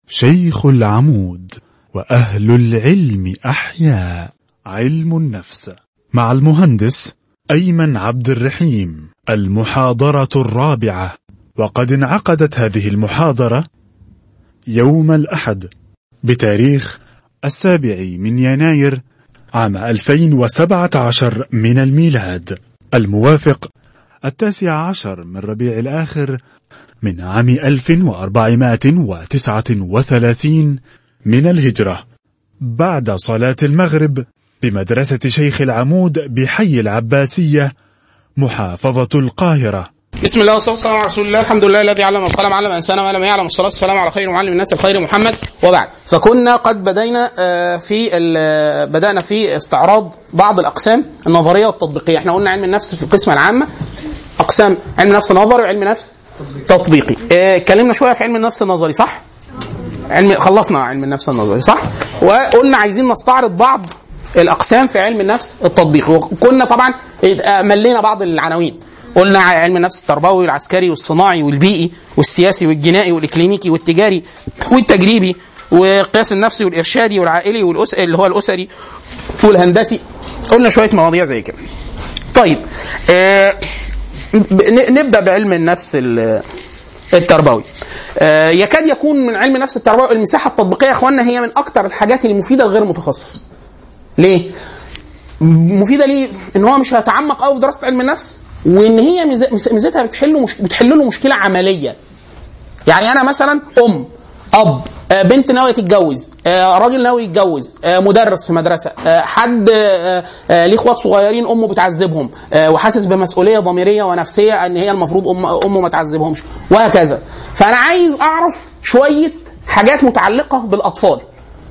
شيخ العمود وأهل العلم أحياء علم النفس مع المهندس أيمن عبد الرحيم المحاضرة الرابعة وقد انعقدت هذه المحاضرة يوم الأحد بتاريخ السابع من يناير عام 2017 من الميلاد الموافق التاسع عشر من ربيع الآخر من عام 1439 من الهجرة بعد صلاة المغرب بمدرسة شيخ العمود بحي العباسية محافظة القاهرة بسم الله والصلاه والسلام على رسول الله الحمد لله الذي علم القلم علم الانسان ما لم يعلم الصلاه والسلام على خير معلم الناس الخير محمد وبعد فكنا قد بدينا آه، في ال- بدانا في استعراض بعض الاقسام النظريه والتطبيقيه احنا قلنا علم النفس في القسمه العامه اقسام علم نفس نظري وعلم نفس تطبيقي آه، اتكلمنا شويه في علم النفس النظري صح علم خلصنا علم النفس النظري صح وقلنا عايزين نستعرض بعض الاقسام في علم النفس التطبيقي وكنا طبعا آه، ملينا بعض العناوين قلنا علم النفس التربوي والعسكري والصناعي والبيئي والسياسي والجنائي والاكلينيكي والتجاري والتجريبي والقياس النفسي والارشادي والعائلي والأس... اللي هو الاسري والهندسي قلنا شويه مواضيع زي كده طيب آه ب- ن- نبدا بعلم النفس ال- التربوي آه يكاد يكون من علم النفس التربوي المساحه التطبيقيه يا اخوانا هي من اكتر الحاجات المفيده لغير متخصص ليه مفيده ليه ان هو مش هيتعمق قوي في دراسه علم النفس وان هي ميزا- ميزا- ميزتها بتحل مش بتحل له مشكله عمليه يعني انا مثلا ام اب آه، بنت ناويه تتجوز آه، راجل ناوي يتجوز آه، مدرس في مدرسه آه، حد آه، آه، ليه اخوات صغيرين امه بتعذبهم آه، وحاسس بمسؤوليه ضميريه ونفسيه ان هي المفروض ام امه ما تعذبهمش وهكذا فانا عايز اعرف شويه حاجات متعلقه بالاطفال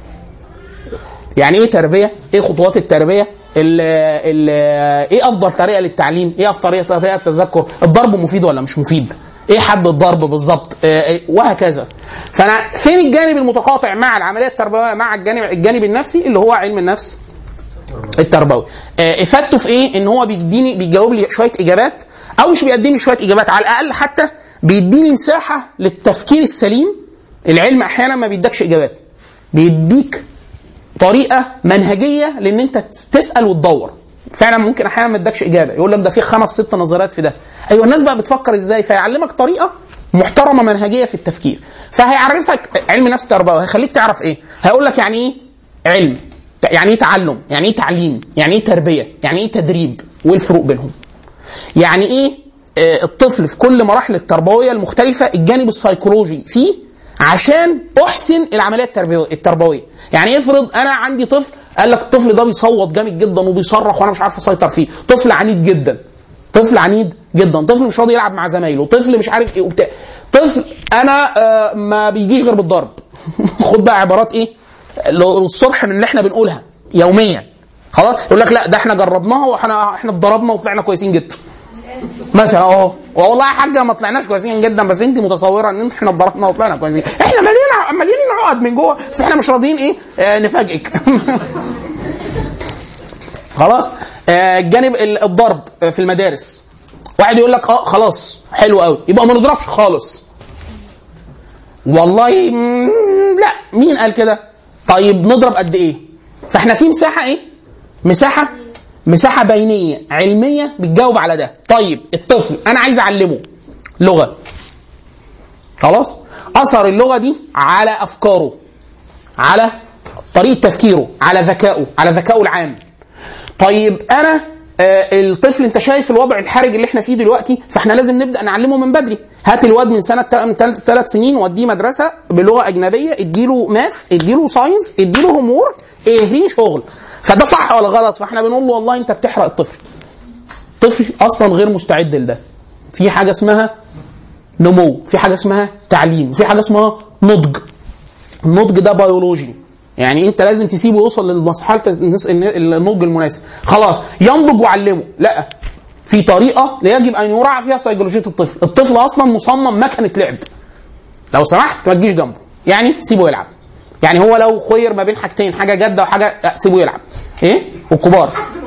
يعني ايه تربيه؟ ايه خطوات التربيه؟ ال ال ايه افضل طريقه للتعليم؟ ايه افضل طريقه طريقة التذكر؟ الضرب مفيد ولا مش مفيد؟ ايه حد الضرب بالظبط؟ آه، إيه؟ وهكذا. فانا فين الجانب المتقاطع مع العمليه التربويه مع الجانب الجانب النفسي اللي هو علم النفس التربوي. آه، افادته في ايه؟ ان هو بيديني بيجاوب لي شويه اجابات او مش بيقدم لي شويه اجابات على الاقل حتى بيديني مساحه للتفكير السليم العلم احيانا ما بيدكش اجابات بيديك طريقه منهجيه لان انت تسال وتدور فعلا ممكن احيانا ما ادكش اجابه يقول لك ده في خمس ست نظريات في ده ايوه الناس بقى بتفكر ازاي فيعلمك طريقه محترمه منهجيه في التفكير فهيعرفك علم نفس التربوي هيخليك تعرف ايه هيقول لك يعني ايه علم يعني ايه تعلم يعني ايه تعليم يعني ايه تربيه يعني ايه تدريب والفروق بينهم يعني ايه آه، الطفل في كل مراحل التربويه المختلفه الجانب السيكولوجي فيه عشان احسن العمليه التربويه التربويه يعني افرض انا عندي طفل قال لك الطفل ده بيصوت جامد جدا وبيصرخ وانا مش عارف اسيطر فيه طفل عنيد جدا طفل عنيد جدا طفل مش راضي يلعب مع زمايله طفل مش عارف ايه وبتاع طفل انا آه ما بيجيش غير بالضرب خد بقى عبارات ايه الصبح من اللي احنا بنقولها يوميا خلاص يقول لك لا ده احنا جربناها واحنا احنا اتضربنا وطلعنا كويسين جدا مثلا اه والله يا حاجه ما طلعناش كويسين جدا بس انت متصوره ان احنا اتضربنا وطلعنا كويسين احنا مليانين مليانين عقد من جوه بس احنا مش راضيين ايه آه نفاجئك خلاص آه الجانب ال- الضرب آه، في المدارس واحد يقول لك اه خلاص حلو قوي يبقى ما نضربش خالص والله مم، لا مين قال كده طيب نضرب قد ايه فاحنا في مساحه ايه مساحه مساحه بينيه علميه بتجاوب على ده طيب الطفل انا عايز اعلمه لغه خلاص اثر اللغه دي على افكاره على طريقه تفكيره على ذكائه على ذكائه العام طيب انا آه الطفل انت شايف الوضع الحرج اللي احنا فيه دلوقتي فاحنا لازم نبدا نعلمه من بدري هات الواد من سنه تل- من تل- ثلاث سنين وديه مدرسه بلغه اجنبيه اديله ماث اديله ساينس اديله هومور اهريه شغل فده صح ولا غلط فاحنا بنقول له والله انت بتحرق الطفل طفل اصلا غير مستعد لده في حاجه اسمها نمو في حاجه اسمها تعليم في حاجه اسمها نضج النضج ده بيولوجي يعني انت لازم تسيبه يوصل لمرحله النس- النضج المناسب خلاص ينضج وعلمه لا في طريقه يجب ان يراعى فيها سيكولوجيه الطفل الطفل اصلا مصمم مكنه لعب لو سمحت ما تجيش جنبه يعني سيبه يلعب يعني هو لو خير ما بين حاجتين حاجه جاده وحاجه لا، سيبه يلعب ايه والكبار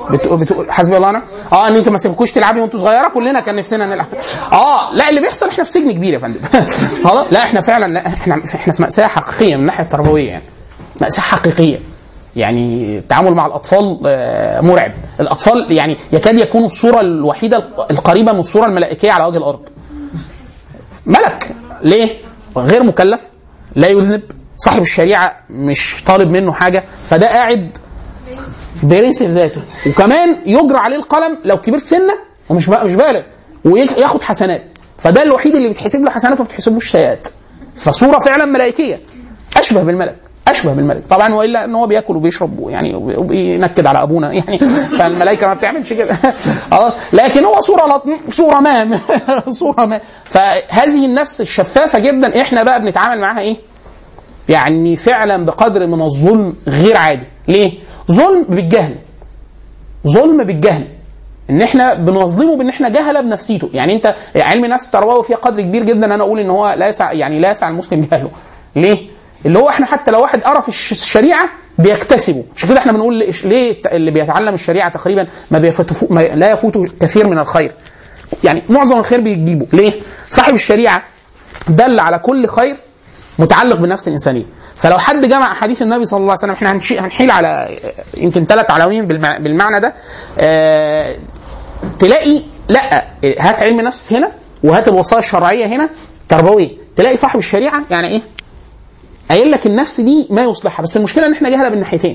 بتقول بتقول حسبي الله ونعم اه ان انت ما سيبكوش تلعبي وانتوا صغيره كلنا كان نفسنا نلعب اه لا اللي بيحصل احنا في سجن كبير يا فندم خلاص لا احنا فعلا لا احنا احنا في ماساه حقيقيه من الناحيه التربويه يعني ماساه حقيقيه يعني التعامل مع الاطفال آه، مرعب الاطفال يعني يكاد يكونوا الصوره الوحيده القريبه من الصوره الملائكيه على وجه الارض ملك ليه غير مكلف لا يذنب صاحب الشريعه مش طالب منه حاجه فده قاعد بيرنسف ذاته وكمان يجرى عليه القلم لو كبرت سنه ومش بقى مش بالغ وياخد حسنات فده الوحيد اللي بيتحسب له حسنات وما بتحسبلوش سيئات فصوره فعلا ملائكيه اشبه بالملك اشبه بالملك طبعا والا ان هو بياكل وبيشرب يعني وبينكد على ابونا يعني فالملائكه ما بتعملش كده خلاص لكن هو صوره لط... صوره ما صوره ما فهذه النفس الشفافه جدا احنا بقى بنتعامل معاها ايه؟ يعني فعلا بقدر من الظلم غير عادي ليه؟ ظلم بالجهل ظلم بالجهل ان احنا بنظلمه بان احنا جهله بنفسيته يعني انت علم النفس التربوي فيه قدر كبير جدا انا اقول ان هو لا يسع يعني لا يسع المسلم جهله ليه اللي هو احنا حتى لو واحد قرا في الش- الشريعه بيكتسبه عشان كده احنا بنقول ليش- ليه اللي بيتعلم الشريعه تقريبا ما, بيفوت ما لا يفوته كثير من الخير يعني معظم الخير بيجيبه ليه صاحب الشريعه دل على كل خير متعلق بالنفس الانسانيه فلو حد جمع احاديث النبي صلى الله عليه وسلم احنا هنشي- هنحيل على يمكن ثلاث عناوين بالمع- بالمعنى ده آه، تلاقي لا هات علم نفس هنا وهات الوصايا الشرعيه هنا تربويه تلاقي صاحب الشريعه يعني ايه قايل لك النفس دي ما يصلحها بس المشكله ان احنا جهله بالناحيتين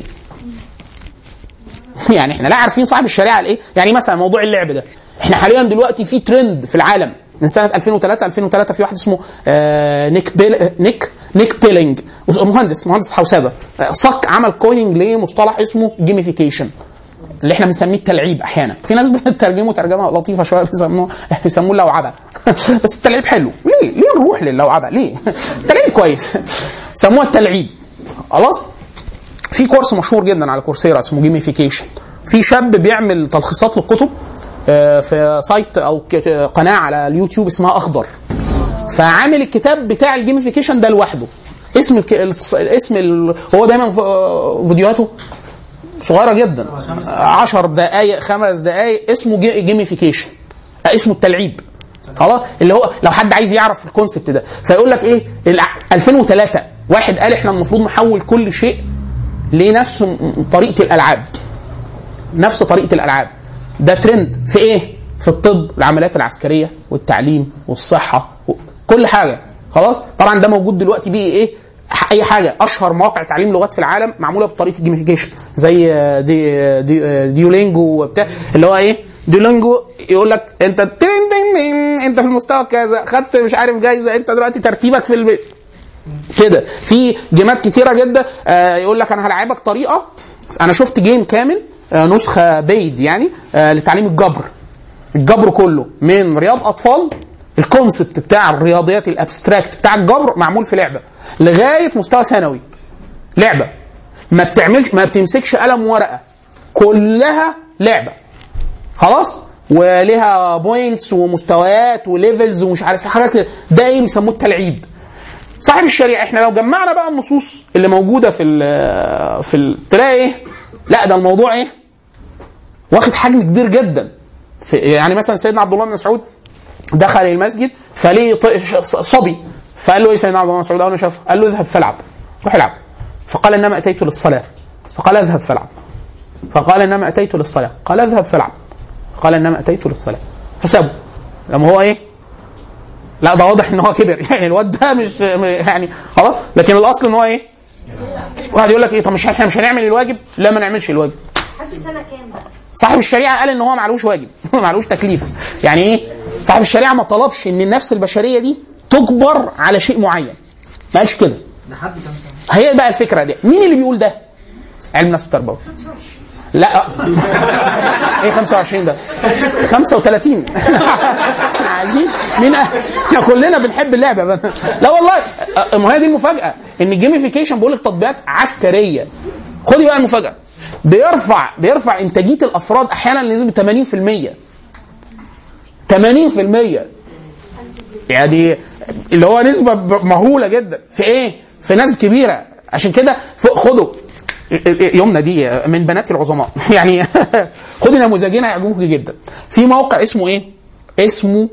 يعني احنا لا عارفين صاحب الشريعه قال ايه يعني مثلا موضوع اللعب ده احنا حاليا دلوقتي في ترند في العالم من سنه 2003 2003 في واحد اسمه آه نيك بيل نيك نيك بيلينج مهندس مهندس حوسبه آه، صك عمل كويننج لمصطلح اسمه جيميفيكيشن اللي احنا بنسميه التلعيب احيانا في ناس بتترجمه ترجمه لطيفه شويه بيسموه بيسموه اللوعبه بس التلعيب حلو ليه ليه نروح للوعبه ليه التلعيب كويس سموها التلعيب خلاص في كورس مشهور جدا على كورسيرا اسمه جيميفيكيشن في شاب بيعمل تلخيصات للكتب آه، في سايت او ك- قناه على اليوتيوب اسمها اخضر فعامل الكتاب بتاع الجيميفيكيشن ده لوحده اسم الك... الفص- الاسم ال... هو دايما ف- فيديوهاته صغيره جدا 10 دقائق خمس دقائق اسمه جي- جيميفيكيشن آه، اسمه التلعيب خلاص اللي هو لو حد عايز يعرف الكونسبت ده فيقول لك ايه الع- 2003 واحد قال احنا المفروض نحول كل شيء لنفس م- طريقه الالعاب نفس طريقه الالعاب ده ترند في ايه في الطب العمليات العسكريه والتعليم والصحه و- كل حاجه خلاص طبعا ده موجود دلوقتي بيه ايه ح- اي حاجه اشهر مواقع تعليم لغات في العالم معموله بطريقه الجيميفيكيشن زي آه، دي دي آه، ديولينجو وبتاع اللي هو ايه ديولينجو يقول لك انت تين تين تين، انت في المستوى كذا خدت مش عارف جايزه انت دلوقتي ترتيبك في البيت كده في جيمات كتيره جدا آه يقول لك انا هلعبك طريقه انا شفت جيم كامل آه نسخه بيد يعني آه لتعليم الجبر الجبر كله من رياض اطفال الكونسبت بتاع الرياضيات الابستراكت بتاع الجبر معمول في لعبه لغايه مستوى ثانوي لعبه ما بتعملش ما بتمسكش قلم ورقه كلها لعبه خلاص وليها بوينتس ومستويات وليفلز ومش عارف إيه، حاجات كده. ده ايه بيسموه التلعيب صاحب الشريعه احنا لو جمعنا بقى النصوص اللي موجوده في ال في ال تلاقي ايه لا ده الموضوع ايه واخد حجم كبير جدا في يعني مثلا سيدنا عبد الله بن مسعود دخل المسجد فليه ط- ش- صبي فقال له ايه سيدنا عبد الله بن مسعود اول ما شافه قال له اذهب فالعب روح العب فقال انما اتيت للصلاه فقال اذهب فالعب فقال انما اتيت للصلاه قال اذهب فالعب قال انما اتيت للصلاه حسابه لما هو ايه لا ده واضح ان هو كبر يعني الواد ده مش يعني خلاص لكن الاصل ان هو ايه واحد يقول لك ايه طب مش احنا مش هنعمل الواجب لا ما نعملش الواجب حد سنة كام بقى؟ صاحب الشريعه قال ان هو معلوش واجب معلوش تكليف يعني ايه صاحب الشريعه ما طلبش ان النفس البشريه دي تجبر على شيء معين ما قالش كده لحد كام سنه؟ هي بقى الفكره دي مين اللي بيقول ده علم نفس التربوي لا ايه 25 ده 35 عايزين مين احنا كلنا بنحب اللعبه بقى. لا والله أه، ما هي دي المفاجاه ان الجيميفيكيشن بيقول لك تطبيقات عسكريه خدي بقى المفاجاه بيرفع بيرفع انتاجيه الافراد احيانا لنسبه 80% 80% يعني اللي هو نسبه ب- مهوله جدا في ايه؟ في ناس كبيره عشان كده ف- خدوا يومنا دي من بنات العظماء يعني خدي نموذجين هيعجبوك جدا في موقع اسمه ايه اسمه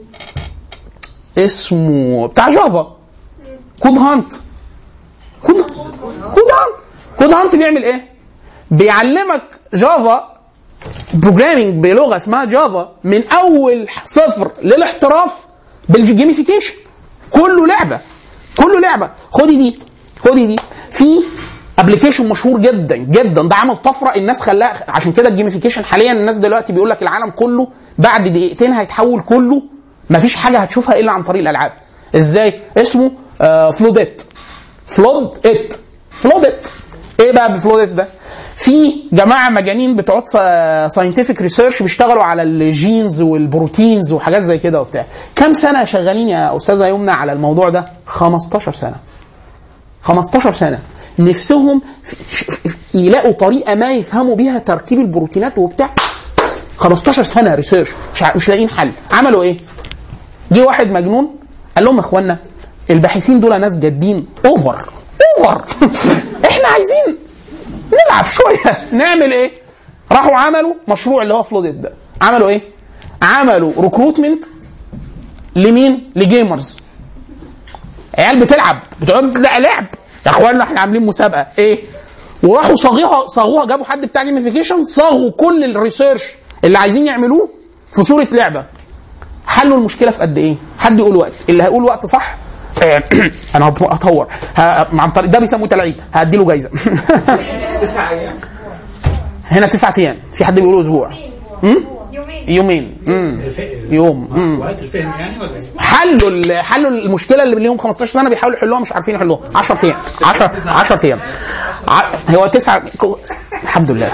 اسمه بتاع جافا كود هانت كود كود هانت كود هانت بيعمل ايه بيعلمك جافا بروجرامينج بلغه اسمها جافا من اول صفر للاحتراف بالجيميفيكيشن كله لعبه كله لعبه خدي دي خدي دي في ابلكيشن مشهور جدا جدا ده عمل طفره الناس خلاها عشان كده الجيميفيكيشن حاليا الناس دلوقتي بيقول لك العالم كله بعد دقيقتين هيتحول كله مفيش حاجه هتشوفها الا عن طريق الالعاب ازاي اسمه آه فلوديت فلود ات فلود ات ايه بقى بفلوديت ده في جماعه مجانين بتوع ساينتفك ريسيرش بيشتغلوا على الجينز والبروتينز وحاجات زي كده وبتاع كم سنه شغالين يا استاذه يمنى على الموضوع ده 15 سنه 15 سنه نفسهم يلاقوا طريقه ما يفهموا بيها تركيب البروتينات وبتاع 15 سنه ريسيرش مش مش لاقيين حل عملوا ايه؟ جه واحد مجنون قال لهم يا اخوانا الباحثين دول ناس جادين اوفر اوفر احنا عايزين نلعب شويه نعمل ايه؟ راحوا عملوا مشروع اللي هو فلوديت ده عملوا ايه؟ عملوا ريكروتمنت لمين؟ لجيمرز عيال بتلعب بتقعد لا لعب يا اخوانا احنا عاملين مسابقه ايه؟ وراحوا صاغوها صاغوها جابوا حد بتاع جيميفيكيشن صاغوا كل الريسيرش اللي عايزين يعملوه في صوره لعبه حلوا المشكله في قد ايه؟ حد يقول وقت اللي هيقول وقت صح انا هطور عن طريق ده بيسموه تلعيب هدي له جايزه تسع ايام هنا تسعة ايام في حد بيقول اسبوع يومين يومين مم. يوم مم. وقت الفهم يعني ولا ايه؟ حلوا ال- حلوا المشكله اللي ليهم 15 سنه بيحاولوا يحلوها مش عارفين يحلوها 10 ايام 10 10 ايام ع- هو تسعة الحمد لله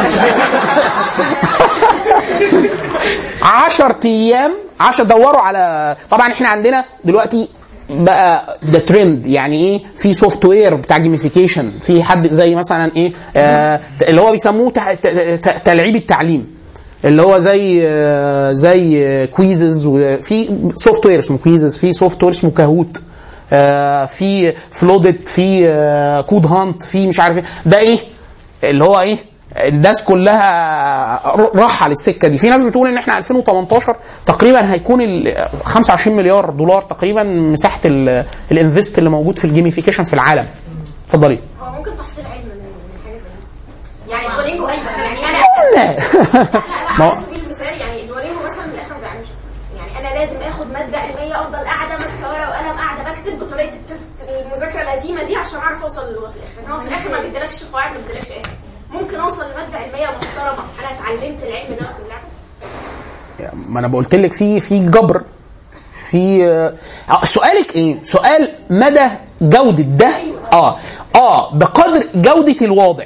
10 ايام 10 دوروا على طبعا احنا عندنا دلوقتي بقى ده ترند يعني ايه في سوفت وير بتاع جيميفيكيشن في حد زي مثلا ايه آه اللي هو بيسموه تع- ت- ت- تلعيب التعليم اللي هو زي آه، زي كويزز وفي سوفت وير اسمه كويزز في سوفت وير اسمه كاهوت آه، في فلودت في آه، كود هانت في مش عارف ايه ده ايه اللي هو ايه الناس كلها راحه على السكه دي في ناس بتقول ان احنا 2018 تقريبا هيكون ال 25 مليار دولار تقريبا مساحه ال- الانفست اللي موجود في الجيميفيكيشن في العالم اتفضلي هو ممكن تحصيل علم من من حاجه زي دي يعني الدولينجو ايوه يعني انا ما هو- على سبيل المثال يعني الدولينجو مثلا من الاخر ما بيعملش يعني انا لازم اخد ماده علميه افضل قاعده ماسكه ورقه وقلم قاعده بكتب بطريقه التست المذاكره القديمه دي عشان اعرف اوصل للغه في الاخر يعني هو في الاخر ما بيديلكش قواعد ما بيديلكش ايه ممكن اوصل لماده علميه محترمه انا اتعلمت العلم ده في اللعبه ما انا قلت لك في في جبر في آه، سؤالك ايه؟ سؤال مدى جودة ده اه اه بقدر جودة الواضع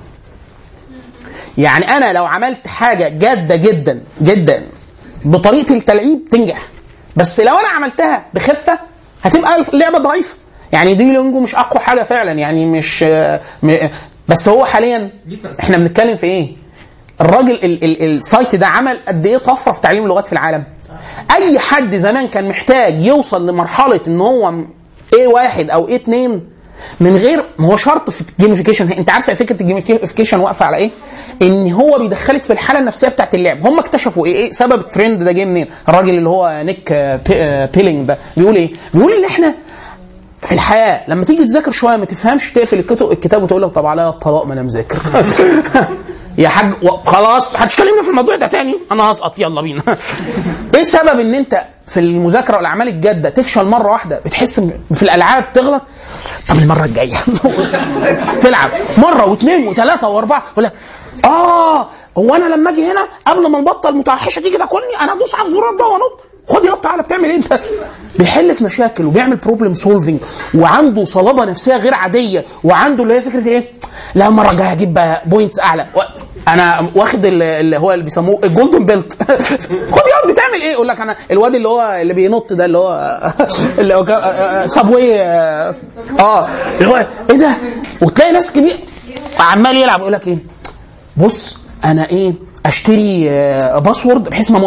يعني انا لو عملت حاجة جادة جدا جدا بطريقة التلعيب تنجح بس لو انا عملتها بخفة هتبقى اللعبة ضعيفة يعني دي لونجو مش اقوى حاجة فعلا يعني مش آه، م- بس هو حاليا احنا بنتكلم في ايه؟ الراجل ال ال السايت ده عمل قد ايه طفره في تعليم اللغات في العالم اي حد زمان كان محتاج يوصل لمرحله ان هو ايه واحد او ايه اتنين من غير ما هو شرط في الجيميفيكيشن انت عارفه فكره الجيميفيكيشن واقفه على ايه؟ ان هو بيدخلك في الحاله النفسيه بتاعت اللعب هم اكتشفوا ايه ايه سبب الترند ده جه منين؟ الراجل اللي هو نيك آه، بي- آه، بيلينج ده بيقول ايه؟ بيقول ان احنا في الحياه لما تيجي تذاكر شويه ما تفهمش تقفل الكتب الكتاب وتقول لك طب عليا الطلاق ما انا مذاكر يا حاج و- خلاص هتكلمنا في الموضوع ده تاني انا هسقط يلا بينا ايه السبب ان انت في المذاكره والاعمال الجاده تفشل مره واحده بتحس إن في الالعاب تغلط طب المره الجايه تلعب مره واثنين وثلاثه واربعه يقول لك اه هو انا لما اجي هنا قبل ما نبطل المتوحشه تيجي تاكلني انا ادوس على الزرار ده وانط خد يلا تعالى بتعمل ايه انت؟ بيحل في مشاكل وبيعمل بروبلم سولفنج وعنده صلابه نفسيه غير عاديه وعنده اللي هي فكره ايه؟ لا المره الجايه هجيب بوينتس اعلى و- انا واخد ال- اللي هو اللي بيسموه الجولدن بيلت خد يا بتعمل ايه؟ يقول لك انا الواد اللي هو اللي بينط ده اللي هو اللي هو سابوي اه آه، اللي هو ايه ده؟ وتلاقي ناس كبير عمال يلعب يقول لك ايه؟ بص انا ايه اشتري آه، باسورد بحيث ما اموتش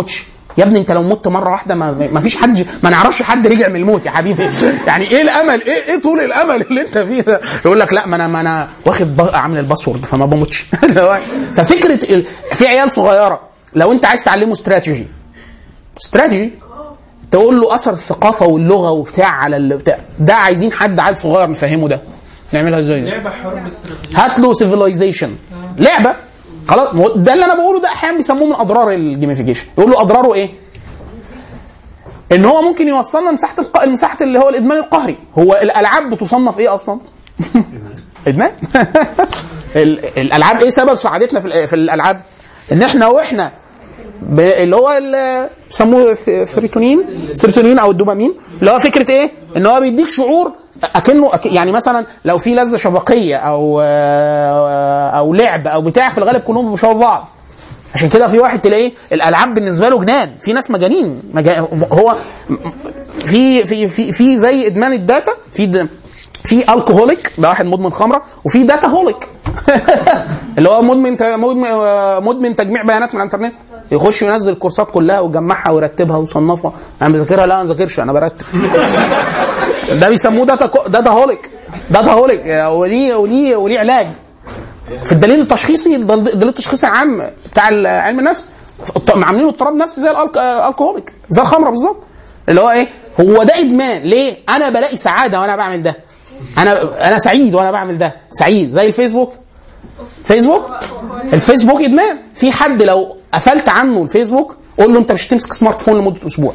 يا ابني انت لو مت مره واحده ما, ما فيش حد ما نعرفش حد رجع من الموت يا حبيبي يعني ايه الامل ايه ايه طول الامل اللي انت فيه ده يقول لك لا ما انا ما انا واخد ب- عامل الباسورد فما بموتش اللي هو- ففكره ال... في عيال صغيره لو انت عايز تعلمه استراتيجي استراتيجي تقول له اثر الثقافه واللغه وبتاع على ال... بتاع ده عايزين حد عيل صغير نفهمه ده نعملها ازاي لعبه حرب استراتيجيه هات له سيفيلايزيشن لعبه خلاص مو- ده اللي انا بقوله ده احيانا بيسموه من اضرار الجيميفيكيشن يقول له اضراره ايه؟ ان هو ممكن يوصلنا لمساحه الق... المساحه اللي هو الادمان القهري هو الالعاب بتصنف ايه اصلا؟ ادمان ال- الالعاب ايه سبب سعادتنا في ال- في الالعاب؟ ان احنا واحنا ب- اللي هو ال- بيسموه س- سيروتونين سيروتونين او الدوبامين اللي هو فكره ايه؟ ان هو بيديك شعور اكنه أك... يعني مثلا لو في لذه شبكيه او آه، او لعب او بتاع في الغالب كلهم بيشبهوا بعض عشان كده في واحد تلاقيه الالعاب بالنسبه له جنان في ناس مجانين مجا... هو في في في في زي ادمان الداتا في د... في الكهوليك ده واحد مدمن خمره وفي داتا هوليك اللي هو مدمن ت- مدمن مدمن تجميع بيانات من الانترنت يخش ينزل الكورسات كلها ويجمعها ويرتبها ويصنفها انا بذاكرها لا انا ما بذاكرش انا برتب ده بيسموه داتا كو... داتا هوليك داتا هوليك وليه وليه وليه علاج في الدليل التشخيصي الدليل التشخيصي العام بتاع علم النفس الط- عاملينه اضطراب نفسي زي الألك- الالكهوليك زي الخمره بالظبط اللي هو ايه هو ده ادمان ليه انا بلاقي سعاده وانا بعمل ده انا انا سعيد وانا بعمل ده سعيد زي الفيسبوك فيسبوك الفيسبوك ادمان في حد لو قفلت عنه الفيسبوك قول له انت مش هتمسك سمارت فون لمده اسبوع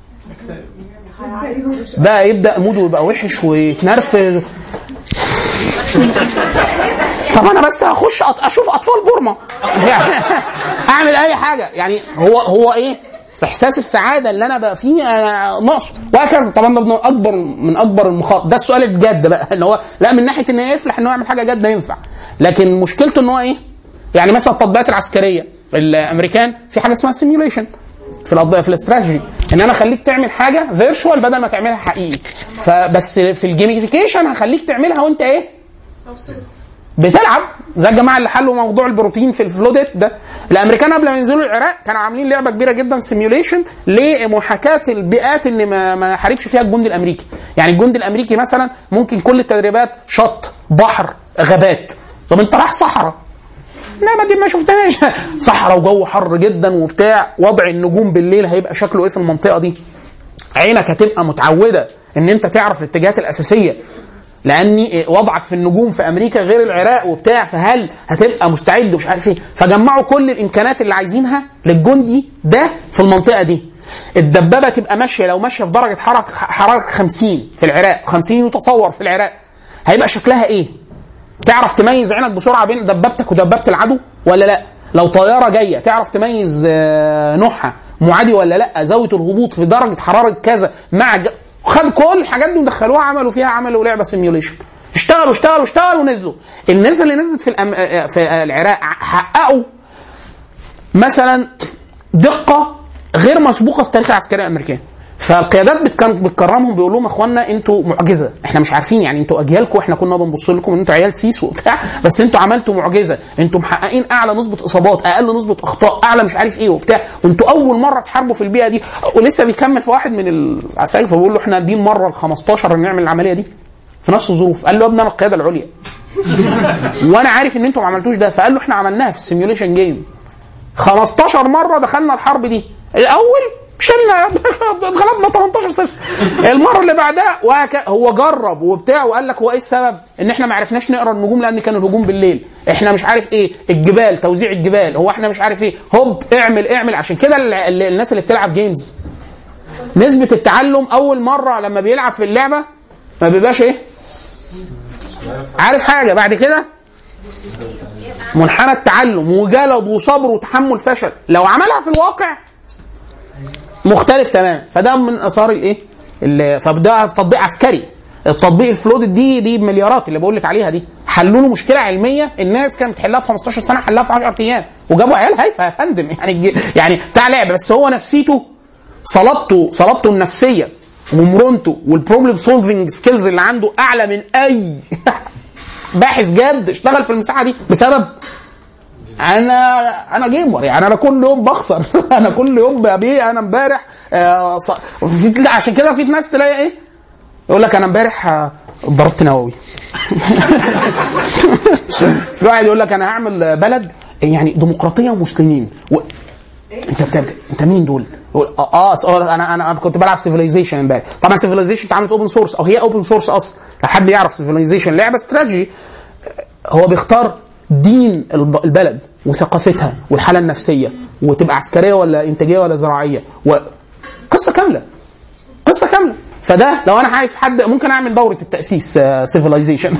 ده يبدا موده يبقى وحش ويتنرفز طب انا بس هخش أط- اشوف اطفال بورما يعني اعمل اي حاجه يعني هو هو ايه احساس السعاده اللي انا بقى فيه انا ناقصه وهكذا طبعا ده من اكبر من اكبر المخاطر ده السؤال الجد بقى ان هو لا من ناحيه ان يفلح ان هو يعمل حاجه جاده ينفع لكن مشكلته ان هو ايه يعني مثلا التطبيقات العسكريه الامريكان في حاجه اسمها سيميوليشن في الأض- في الاستراتيجي ان انا اخليك تعمل حاجه فيرشوال بدل ما تعملها حقيقي فبس في الجيميفيكيشن هخليك تعملها وانت ايه بتلعب زي الجماعه اللي حلوا موضوع البروتين في الفلوديت ده الامريكان قبل ما ينزلوا العراق كانوا عاملين لعبه كبيره جدا سيميوليشن لمحاكاه البيئات اللي ما ما حاربش فيها الجندي الامريكي يعني الجندي الامريكي مثلا ممكن كل التدريبات شط بحر غابات طب انت رايح صحراء لا ما دي ما شفناهاش صحراء وجو حر جدا وبتاع وضع النجوم بالليل هيبقى شكله ايه في المنطقه دي عينك هتبقى متعوده ان انت تعرف الاتجاهات الاساسيه لان وضعك في النجوم في امريكا غير العراق وبتاع فهل هتبقى مستعد ومش عارف ايه فجمعوا كل الامكانات اللي عايزينها للجندي ده في المنطقه دي الدبابه تبقى ماشيه لو ماشيه في درجه حراره حراره 50 في العراق 50 يتصور في العراق هيبقى شكلها ايه تعرف تميز عينك بسرعه بين دبابتك ودبابه العدو ولا لا لو طياره جايه تعرف تميز آه، نوعها معادي ولا لا زاويه الهبوط في درجه حراره كذا مع ج... خد كل الحاجات دي ودخلوها عملوا فيها عملوا لعبه سيميوليشن اشتغلوا اشتغلوا اشتغلوا ونزلوا الناس اللي نزلت في الأم... آه، في آه، العراق حققوا مثلا دقه غير مسبوقه في تاريخ العسكريه الامريكيه فالقيادات بتكن- بتكرمهم بيقول لهم يا اخوانا انتوا معجزه احنا مش عارفين يعني انتوا اجيالكم احنا كنا بنبص لكم ان انتوا عيال سيس وبتاع بس انتوا عملتوا معجزه انتوا محققين اعلى نسبه اصابات اقل نسبه اخطاء اعلى مش عارف ايه وبتاع وانتوا اول مره تحاربوا في البيئه دي ولسه بيكمل في واحد من العساكر فبيقول له احنا دي المره ال 15 اللي نعمل العمليه دي في نفس الظروف قال له يا ابني انا القياده العليا وانا عارف ان انتوا ما عملتوش ده فقال له احنا عملناها في السيميوليشن جيم 15 مره دخلنا الحرب دي الاول شلنا اتغلبنا 18 صفر المره اللي بعدها وهك... هو جرب وبتاع وقال لك هو ايه السبب ان احنا ما عرفناش نقرا النجوم لان كان الهجوم بالليل احنا مش عارف ايه الجبال توزيع الجبال هو احنا مش عارف ايه هوب اعمل اعمل عشان كده ال- ال- الناس اللي بتلعب جيمز نسبه التعلم اول مره لما بيلعب في اللعبه ما بيبقاش ايه عارف حاجه بعد كده منحنى التعلم وجلد وصبر وتحمل فشل لو عملها في الواقع مختلف تمام فده من اثار الايه اللي- فده تطبيق عسكري التطبيق الفلود دي دي بمليارات اللي بقول لك عليها دي حلوا له مشكله علميه الناس كانت بتحلها في 15 سنه حلها في 10 ايام وجابوا عيال هايفه يا فندم يعني الج- يعني بتاع لعبه بس هو نفسيته صلابته صلابته النفسيه ومرونته والبروبلم سولفنج سكيلز اللي عنده اعلى من اي باحث جاد اشتغل في المساحه دي بسبب انا انا جيمر يعني انا كل يوم بخسر انا كل يوم ببيع انا امبارح آه، ص- في عشان كده في ناس تلاقي ايه يقول لك انا امبارح آه، ضربت نووي في واحد يقول لك انا هعمل بلد يعني ديمقراطيه ومسلمين و... انت بت... انت مين دول؟ يقول اه آه، آه، انا انا أنا كنت بلعب سيفيلايزيشن امبارح طبعا سيفيلايزيشن اتعملت اوبن سورس او هي اوبن سورس اصلا لو حد يعرف سيفيلايزيشن لعبه استراتيجي هو بيختار دين الب- البلد وثقافتها والحاله النفسيه وتبقى عسكريه ولا انتاجيه ولا زراعيه و... قصه كامله قصه كامله فده لو انا عايز حد ممكن اعمل دوره التاسيس سيفيلايزيشن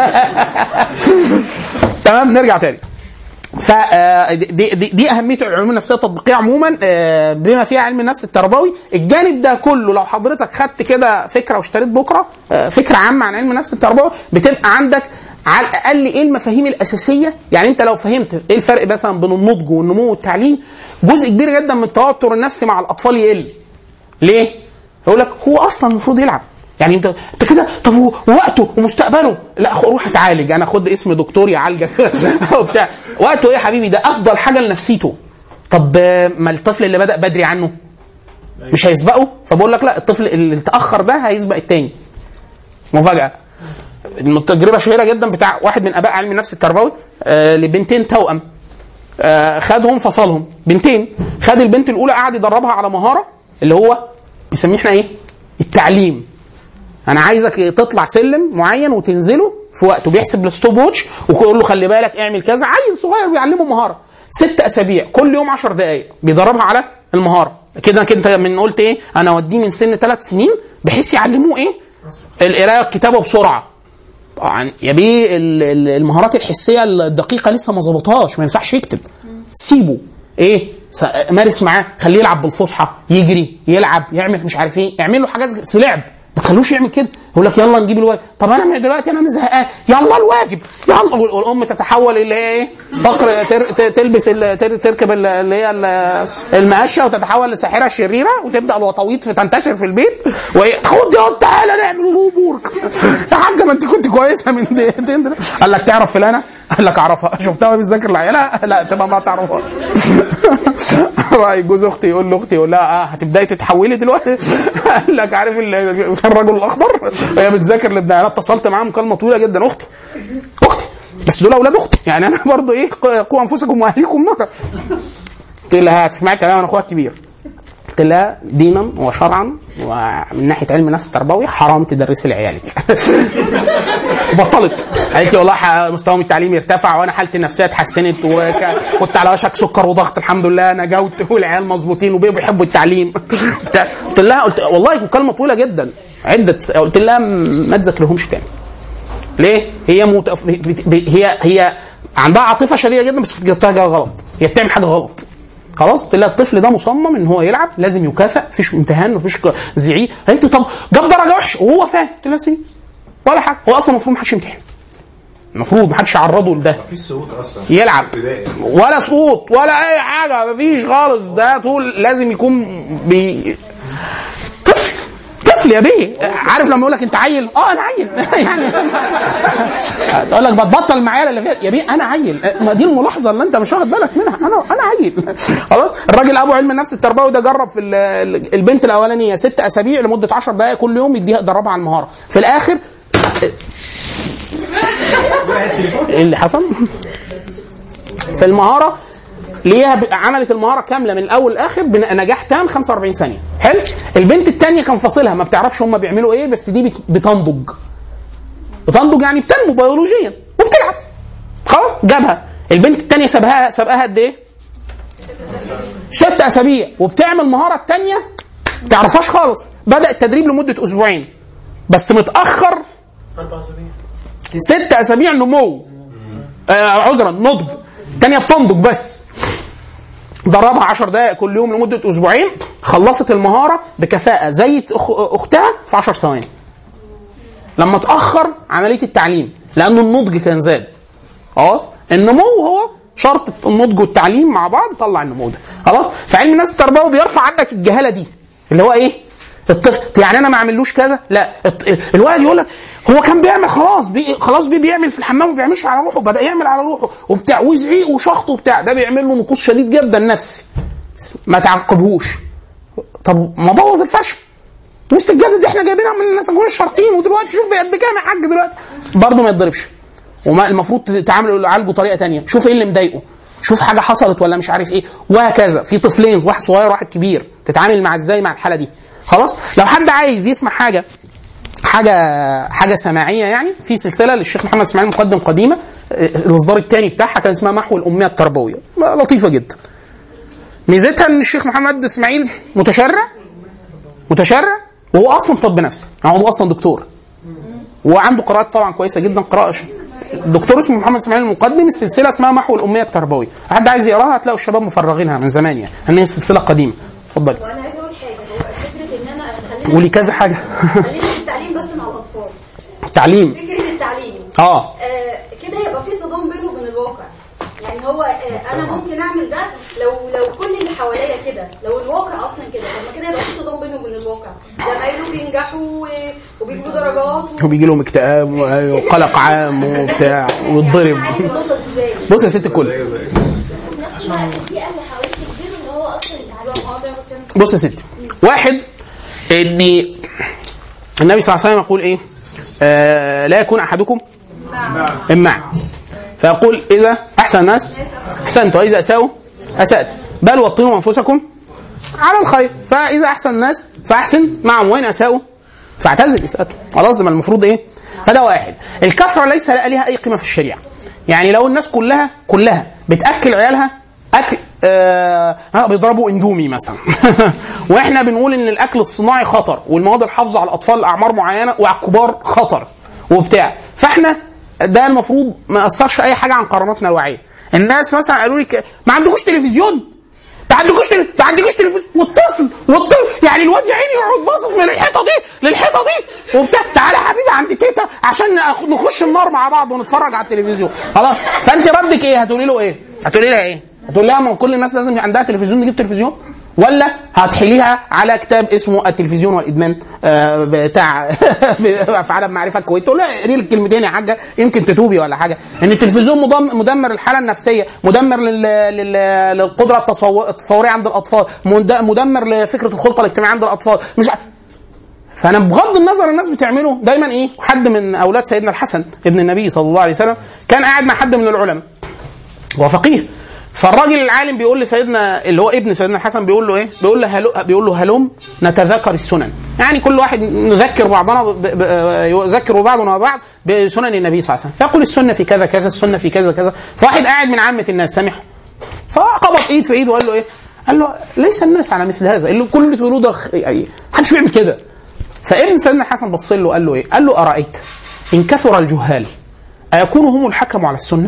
تمام نرجع تاني ف آه، دي, دي, دي اهميه العلوم النفسيه التطبيقيه عموما آه، بما فيها علم النفس التربوي الجانب ده كله لو حضرتك خدت كده فكره واشتريت بكره آه، فكره عامه عن علم النفس التربوي بتبقى عندك على الاقل ايه المفاهيم الاساسيه يعني انت لو فهمت ايه الفرق مثلا بين النضج والنمو والتعليم جزء كبير جدا من التوتر النفسي مع الاطفال يقل ليه؟ يقول لك هو اصلا المفروض يلعب يعني انت انت كده طب هو وقته ومستقبله لا خ- روح اتعالج انا خد اسم دكتور يعالجك وبتاع وقته ايه يا حبيبي ده افضل حاجه لنفسيته طب آه، ما الطفل اللي بدا بدري عنه مش هيسبقه فبقول لك لا الطفل اللي اتاخر ده هيسبق التاني مفاجاه التجربه شهيره جدا بتاع واحد من اباء علم النفس التربوي آه لبنتين توأم آه خدهم فصلهم بنتين خد البنت الاولى قعد يدربها على مهاره اللي هو بيسميه احنا ايه التعليم انا عايزك تطلع سلم معين وتنزله في وقته بيحسب الستوب ووتش ويقول له خلي بالك اعمل كذا عيل صغير بيعلمه مهاره ست اسابيع كل يوم 10 دقائق بيدربها على المهاره كده كده من قلت ايه انا اوديه من سن ثلاث سنين بحيث يعلموه ايه القرايه والكتابه بسرعه طبعا يا بيه ال- ال- المهارات الحسيه الدقيقه لسه ما ظبطهاش ما ينفعش يكتب سيبه ايه س- مارس معاه خليه يلعب بالفصحى يجري يلعب يعمل مش عارف ايه اعمل له حاجات زي- بس لعب ما تخلوش يعمل كده يقول لك يلا نجيب الواجب طب انا من دلوقتي انا زهقان يلا الواجب يلا وال- والام تتحول اللي هي ايه فقر تر ت- تلبس ال- تر تركب ال- اللي هي ال- المقشه وتتحول لساحره شريره وتبدا الوطاويط في تنتشر في البيت وهي خد يا تعالى نعمل هوم يا حاجه ما انت كنت كويسه من دقيقتين دل- قال لك تعرف فلانه؟ قال لك اعرفها شفتها وهي بتذاكر العيله؟ لا تبقى ما تعرفها راي جوز اختي يقول لاختي يقول لها اه هتبداي تتحولي دلوقتي قال لك عارف ال- الرجل الاخضر وهي بتذاكر لابن عيالها اتصلت معاه مكالمه طويله جدا اختي اختي بس دول اولاد اختي يعني انا برضو ايه قوا انفسكم واهليكم نارا قلت لها هتسمعي كلام انا اخوها الكبير قلت لها دينا وشرعا ومن ناحيه علم النفس التربوي حرام تدرسي لعيالك بطلت قالت لي والله ح- مستواهم التعليمي ارتفع وانا حالتي النفسيه اتحسنت وكنت على وشك سكر وضغط الحمد لله نجوت والعيال مظبوطين وبقوا بيحبوا التعليم بتاع. قلت لها قلت والله مكالمه طويله جدا عده س- قلت لها ما تذاكرهمش تاني ليه؟ هي متف... هي هي عندها عاطفه شديده جدا بس في حاجه غلط هي بتعمل حاجه غلط خلاص قلت لها الطفل ده مصمم ان هو يلعب لازم يكافئ مفيش امتحان مفيش ك- زعيق قالت لي طب جاب درجه وحشه وهو فاهم قلت لها سي ولا حاجه هو اصلا المفروض محدش يمتحن المفروض محدش يعرضه لده مفيش سقوط اصلا يلعب ابتدائي. ولا سقوط ولا اي حاجه مفيش خالص ده طول لازم يكون بي طفل طفل يا بيه عارف لما يقول لك انت عيل اه انا عيل يعني تقول لك بتبطل معايا اللي فيها يا بيه انا عيل ما دي الملاحظه اللي انت مش واخد بالك منها انا انا عيل خلاص الراجل ابو علم النفس التربوي ده جرب في ال- ال- البنت الاولانيه ست اسابيع لمده 10 دقائق كل يوم يديها يدربها على المهاره في الاخر ايه اللي حصل؟ في المهاره ليها ب- عملت المهاره كامله من الاول للاخر بنجاح تام 45 ثانيه حلو البنت الثانيه كان فاصلها ما بتعرفش هم بيعملوا ايه بس دي بت- بتنضج بتنضج يعني بتنمو بيولوجيا وبتلعب خلاص جابها البنت الثانيه سابها سابقاها قد ايه؟ ست اسابيع وبتعمل مهاره الثانيه ما تعرفهاش خالص بدا التدريب لمده اسبوعين بس متاخر ست اسابيع نمو آه عذرا نضج الثانيه بتنضج بس دربها 10 دقائق كل يوم لمده اسبوعين خلصت المهاره بكفاءه زي أخ- اختها في 10 ثواني لما اتاخر عمليه التعليم لانه النضج كان زاد خلاص النمو هو شرط النضج والتعليم مع بعض طلع النمو ده خلاص فعلم النفس التربوي بيرفع عنك الجهاله دي اللي هو ايه الطفل يعني انا ما اعملوش كذا لا الط- الولد يقول لك هو كان بيعمل خلاص بي خلاص بي بيعمل في الحمام وما بيعملش على روحه بدا يعمل على روحه وبتاع وزعيق وشخط وبتاع ده بيعمل له نقوص شديد جدا نفسي ما تعاقبهوش طب ما بوظ الفشل والسجاده دي احنا جايبينها من المساجون الشرقيين ودلوقتي شوف بقت بكام يا حاج دلوقتي برضه ما يتضربش وما المفروض تعامل عالجه طريقه تانية شوف ايه اللي مضايقه شوف حاجه حصلت ولا مش عارف ايه وهكذا في طفلين واحد صغير وواحد كبير تتعامل مع ازاي مع الحاله دي خلاص لو حد عايز يسمع حاجه حاجه حاجه سماعيه يعني في سلسله للشيخ محمد اسماعيل مقدم قديمه آه، الاصدار الثاني بتاعها كان اسمها محو الاميه التربويه لطيفه جدا ميزتها ان الشيخ محمد اسماعيل متشرع متشرع وهو اصلا طب نفسي يعني هو اصلا دكتور وعنده قراءات طبعا كويسه جدا قراءه ش- الدكتور اسمه محمد اسماعيل المقدم السلسله اسمها محو الاميه التربويه حد عايز يقراها هتلاقوا الشباب مفرغينها من زمان يعني ان هي سلسله قديمه اتفضلي وانا عايزه اقول حاجه هو فكره ان انا خلينا قولي كذا حاجه خلينا في التعليم بس مع الاطفال تعليم فكره التعليم اه آه كده يبقى في صدام بينه وبين الواقع يعني هو آه انا ممكن اعمل ده لو لو كل اللي حواليا كده لو الواقع اصلا كده طب ما كده يبقى في صدام بينه وبين الواقع زمايله بينجحوا و- وبيجيبوا درجات و- وبيجي لهم اكتئاب و- وقلق عام وبتاع ويتضرب عارف النقطه دي ازاي بص يا ست الكل في نفس الوقت في اهل حواليك كتير ان هو اصلا يتعلم اه ده بتكلم بص يا ستي واحد ان النبي صلى الله عليه وسلم يقول ايه آه لا يكون احدكم امع فيقول اذا احسن الناس احسنت واذا اساءوا اسات بل وطنوا انفسكم على الخير فاذا احسن الناس فاحسن معهم وين اساءوا فاعتزل اساءتهم خلاص ما المفروض ايه فده واحد الكثره ليس لها اي قيمه في الشريعه يعني لو الناس كلها كلها بتاكل عيالها اكل آه ها، بيضربوا اندومي مثلا واحنا بنقول ان الاكل الصناعي خطر والمواد الحافظه على الاطفال لاعمار معينه وعلى الكبار خطر وبتاع فاحنا ده المفروض ما اثرش اي حاجه عن قراراتنا الوعيه الناس مثلا قالوا لي ك- ما عندكوش تلفزيون ما عندكوش تل... ما عندكوش تلفزيون والطفل والطفل يعني الواد يا عيني يقعد باصص من الحيطه دي للحيطه دي وبتاع تعالى يا حبيبي عند تيتا عشان نخ- نخش النار مع بعض ونتفرج على التلفزيون خلاص فانت ردك ايه هتقولي له ايه هتقولي لها ايه هتقول لها ما كل الناس لازم يبقى عندها تلفزيون نجيب تلفزيون ولا هتحليها على كتاب اسمه التلفزيون والادمان آه، بتاع في عالم معرفه الكويت تقول لها اقري لك كلمتين يا حاجه يمكن تتوبي ولا حاجه ان التلفزيون مدم- مدمر الحاله النفسيه مدمر لل... لل... للقدره التصو... التصوريه عند الاطفال مد- مدمر لفكره الخلطه الاجتماعيه عند الاطفال مش ع- فانا بغض النظر الناس بتعمله دايما ايه حد من اولاد سيدنا الحسن ابن النبي صلى الله عليه وسلم كان قاعد مع حد من العلماء هو فقيه فالراجل العالم بيقول لسيدنا اللي هو ابن سيدنا الحسن بيقول له ايه؟ بيقول له هلو بيقول له هلم نتذاكر السنن، يعني كل واحد نذكر بعضنا ب... ب... يذكر بعضنا بعض بسنن النبي صلى الله عليه وسلم، فيقول السنه في كذا كذا، السنه في كذا كذا، فواحد قاعد من عامه الناس سامح فقبض ايد في ايد وقال له ايه؟ قال له ليس الناس على مثل هذا، اللي كل اللي تقولوه ده خ- يعني محدش بيعمل كده. فابن سيدنا الحسن بص له قال له ايه؟ قال له ارايت ان كثر الجهال ايكون هم الحكم على السنه؟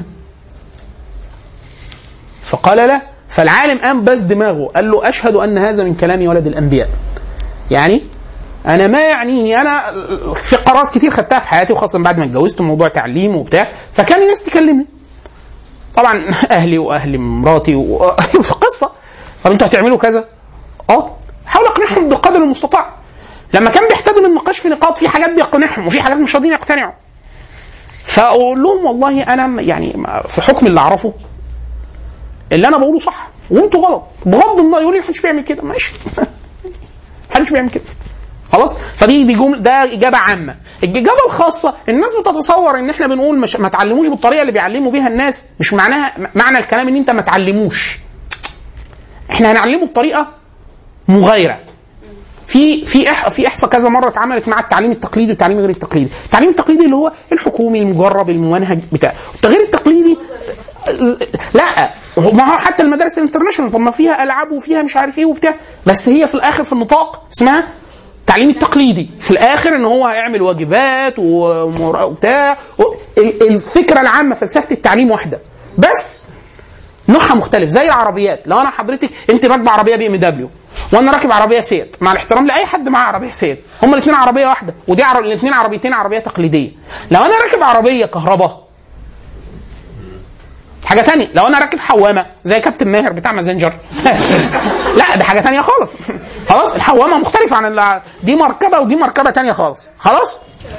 فقال لا فالعالم قام بس دماغه قال له اشهد ان هذا من كلام ولد الانبياء يعني انا ما يعنيني انا في قرارات كتير خدتها في حياتي وخاصه بعد ما اتجوزت موضوع تعليم وبتاع فكان الناس تكلمني طبعا اهلي واهل مراتي و- قصه طب انتوا هتعملوا كذا اه حاول اقنعهم بالقدر المستطاع لما كان بيحتاجوا للنقاش في نقاط في حاجات بيقنعهم وفي حاجات مش راضيين يقتنعوا فاقول لهم والله انا يعني في حكم اللي اعرفه اللي انا بقوله صح وانتوا غلط بغض النظر يقول لي محدش بيعمل كده ماشي محدش بيعمل كده خلاص فدي دي جمله ده اجابه عامه الاجابه الخاصه الناس بتتصور ان احنا بنقول مش ما تعلموش بالطريقه اللي بيعلموا بيها الناس مش معناها معنى الكلام ان انت ما تعلموش احنا هنعلمه بطريقه مغايره في في إح في احصاء كذا مره اتعملت مع التعليم التقليدي والتعليم غير التقليدي، التعليم التقليدي اللي هو الحكومي المجرب الممنهج بتاع، التغيير التقليدي لا هو- ما هو حتى المدارس الانترناشونال طب ما فيها العاب وفيها مش عارف ايه وبتاع بس هي في الاخر في النطاق اسمها التعليم التقليدي في الاخر ان هو هيعمل واجبات ومرا- وبتاع و- ال- الفكره العامه فلسفه التعليم واحده بس نوعها مختلف زي العربيات لو انا حضرتك انت راكبه عربيه بي ام دبليو وانا راكب عربيه سيت مع الاحترام لاي حد معاه عربيه سيت هما الاثنين عربيه واحده ودي عر... الاثنين عربيتين عربيه تقليديه لو انا راكب عربيه كهرباء حاجه تانية لو انا راكب حوامه زي كابتن ماهر بتاع مازنجر لا ده حاجه تانية خالص خلاص الحوامه مختلفه عن ال- دي مركبه ودي مركبه تانية خالص خلاص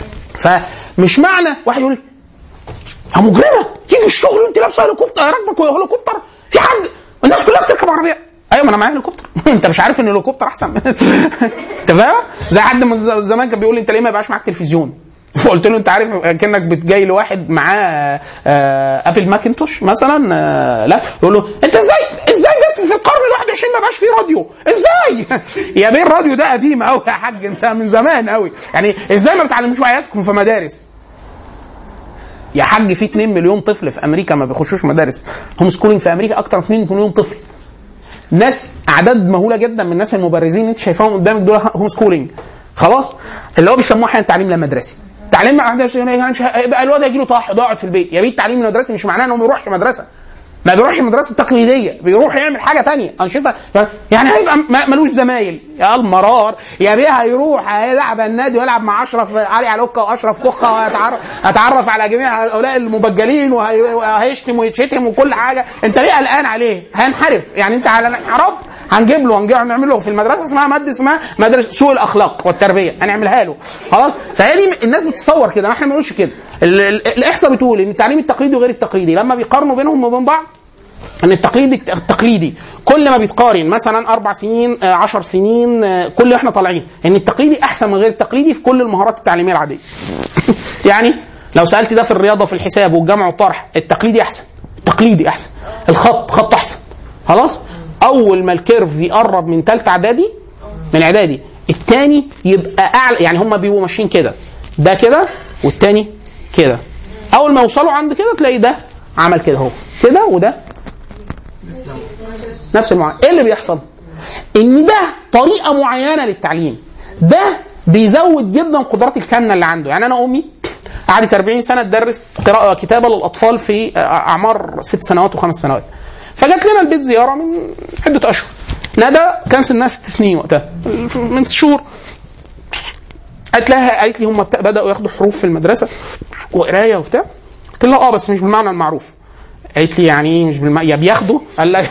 فمش معنى واحد يقول لي يا مجرمه تيجي الشغل وانت لابسه هليكوبتر راكبك هليكوبتر في حد الناس كلها بتركب عربيه ايوه ما انا معايا هليكوبتر انت مش عارف ان الهليكوبتر احسن انت فاهم زي حد من ز- زمان كان بيقول لي انت ليه ما يبقاش معاك تلفزيون فقلت له انت عارف كانك بتجاي لواحد معاه آه، ابل ماكنتوش مثلا آه، لا يقول له انت ازاي ازاي جت في القرن ال 21 ما بقاش فيه راديو ازاي يا بيه الراديو ده قديم قوي يا حاج انت من زمان قوي يعني ازاي ما بتعلموش عيالكم في مدارس يا حاج في 2 مليون طفل في امريكا ما بيخشوش مدارس هوم سكولينج في امريكا اكتر من 2 مليون طفل ناس اعداد مهوله جدا من الناس المبرزين اللي انت شايفاهم قدامك دول هوم سكولينج خلاص اللي هو بيسموه احيانا تعليم لا مدرسي تعليم لا مدرسي يعني مش هيبقى الواد هيجي له طاح ده يقعد في البيت يا بيت تعليم مدرسي مش معناه انه ما يروحش مدرسه ما بيروحش المدرسه التقليديه بيروح يعمل حاجه تانية انشطه يعني هيبقى م- ملوش زمايل يا المرار يا بيه هيروح هيلعب النادي ويلعب مع اشرف علي علوكه واشرف كوخه وهيتعرف هيتعرف على جميع هؤلاء المبجلين وهي- وهيشتم ويتشتم وكل حاجه انت ليه قلقان عليه؟ هينحرف يعني انت على انحراف هنجيب له هنجيب هنعمل له في المدرسه اسمها ماده اسمها مدرسه سوء الاخلاق والتربيه هنعملها له خلاص فهي دي الناس بتتصور كده ما احنا ما بنقولش كده ال- ال- الاحصاء بتقول ان التعليم التقليدي وغير التقليدي لما بيقارنوا بينهم وبين بعض ان التقليدي التقليدي كل ما بيتقارن مثلا اربع سنين آه، عشر سنين آه، كل احنا طالعين ان التقليدي احسن من غير التقليدي في كل المهارات التعليميه العاديه يعني لو سالت ده في الرياضه وفي الحساب والجمع والطرح التقليدي احسن التقليدي احسن الخط خط احسن خلاص اول ما الكيرف يقرب من ثالثه اعدادي من اعدادي الثاني يبقى اعلى يعني هم بيبقوا ماشيين كده ده كده والثاني كده اول ما يوصلوا عند كده تلاقي ده عمل كده اهو كده وده نفس المعاناة ايه اللي بيحصل ان ده طريقه معينه للتعليم ده بيزود جدا قدرات الكامنه اللي عنده يعني انا امي قعدت 40 سنه تدرس قراءه كتابه للاطفال في اعمار ست سنوات وخمس سنوات فجت لنا البيت زياره من عده اشهر ندى كان سنها ست سنين وقتها من ست شهور قالت لها قالت لي هم بت- بداوا ياخدوا حروف في المدرسه وقرايه وبتاع قلت لها اه بس مش بالمعنى المعروف قالت لي يعني ايه مش بالمعنى يا بياخدوا قال لك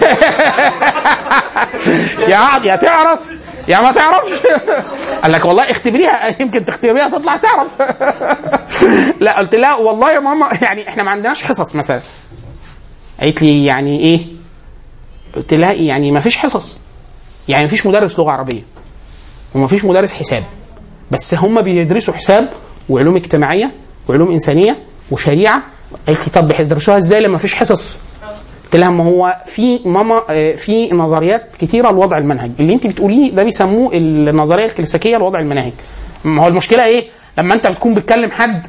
يا يا تعرف يا ما تعرفش قال لك والله اختبريها يمكن تختبريها تطلع تعرف لا قلت لها والله يا ماما يعني احنا ما عندناش حصص مثلا قالت لي يعني ايه قلت لها إيه؟ يعني ما فيش حصص يعني ما فيش مدرس لغه عربيه وما فيش مدرس حساب بس هم بيدرسوا حساب وعلوم اجتماعيه وعلوم انسانيه وشريعه قالت لي طب بيدرسوها ازاي لما فيش حصص قلت لها ما هو في ماما آه، في نظريات كتيره لوضع المنهج اللي انت بتقوليه ده بيسموه النظريه الكلاسيكيه لوضع المناهج ما هو المشكله ايه لما انت بتكون بتكلم حد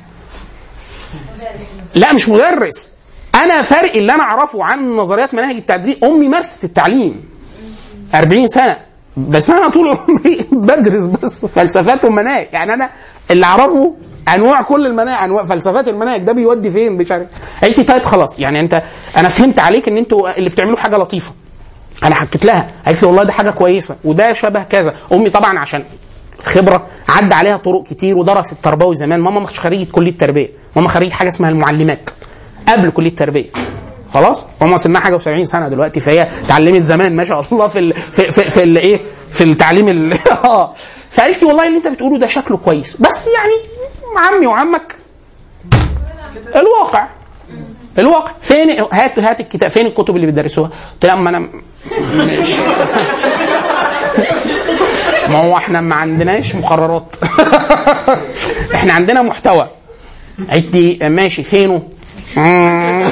لا مش مدرس انا فرق اللي انا اعرفه عن نظريات مناهج التدريس امي مارست التعليم 40 سنه بس انا طول عمري بدرس بس فلسفات ومناهج يعني انا اللي اعرفه انواع كل المناهج انواع فلسفات المناهج ده بيودي فين مش عارف قالت لي طيب خلاص يعني انت انا فهمت عليك ان انتوا اللي بتعملوا حاجه لطيفه انا حكيت لها قالت لي والله ده حاجه كويسه وده شبه كذا امي طبعا عشان خبره عدى عليها طرق كتير ودرست تربوي زمان ماما مش خريجه كليه تربيه ماما خريجه حاجه اسمها المعلمات قبل كليه تربيه خلاص ماما سنها حاجه و70 سنه دلوقتي فهي اتعلمت زمان ما شاء الله في ال في في, في الايه في التعليم ال- اه فقالت لي والله اللي انت بتقوله ده شكله كويس بس يعني عمي وعمك الواقع الواقع فين هات هات الكتاب فين الكتب اللي بتدرسوها؟ قلت لها ما انا مش ما هو احنا ما عندناش مقررات احنا عندنا محتوى قالت لي ماشي فينه؟ مم.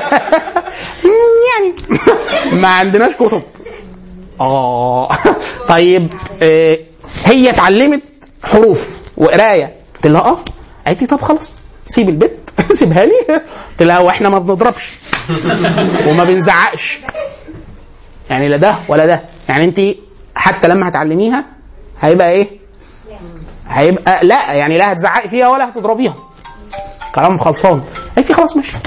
يعني ما عندناش كتب اه طيب آه، هي اتعلمت حروف وقرايه قلت لها اه قالت لي طب خلاص سيب البيت سيبها لي قلت لها واحنا ما بنضربش وما بنزعقش يعني لا ده ولا ده يعني انت حتى لما هتعلميها هيبقى ايه هيبقى لا يعني لا هتزعقي فيها ولا هتضربيها كلام خلصان قالت لي خلاص ماشي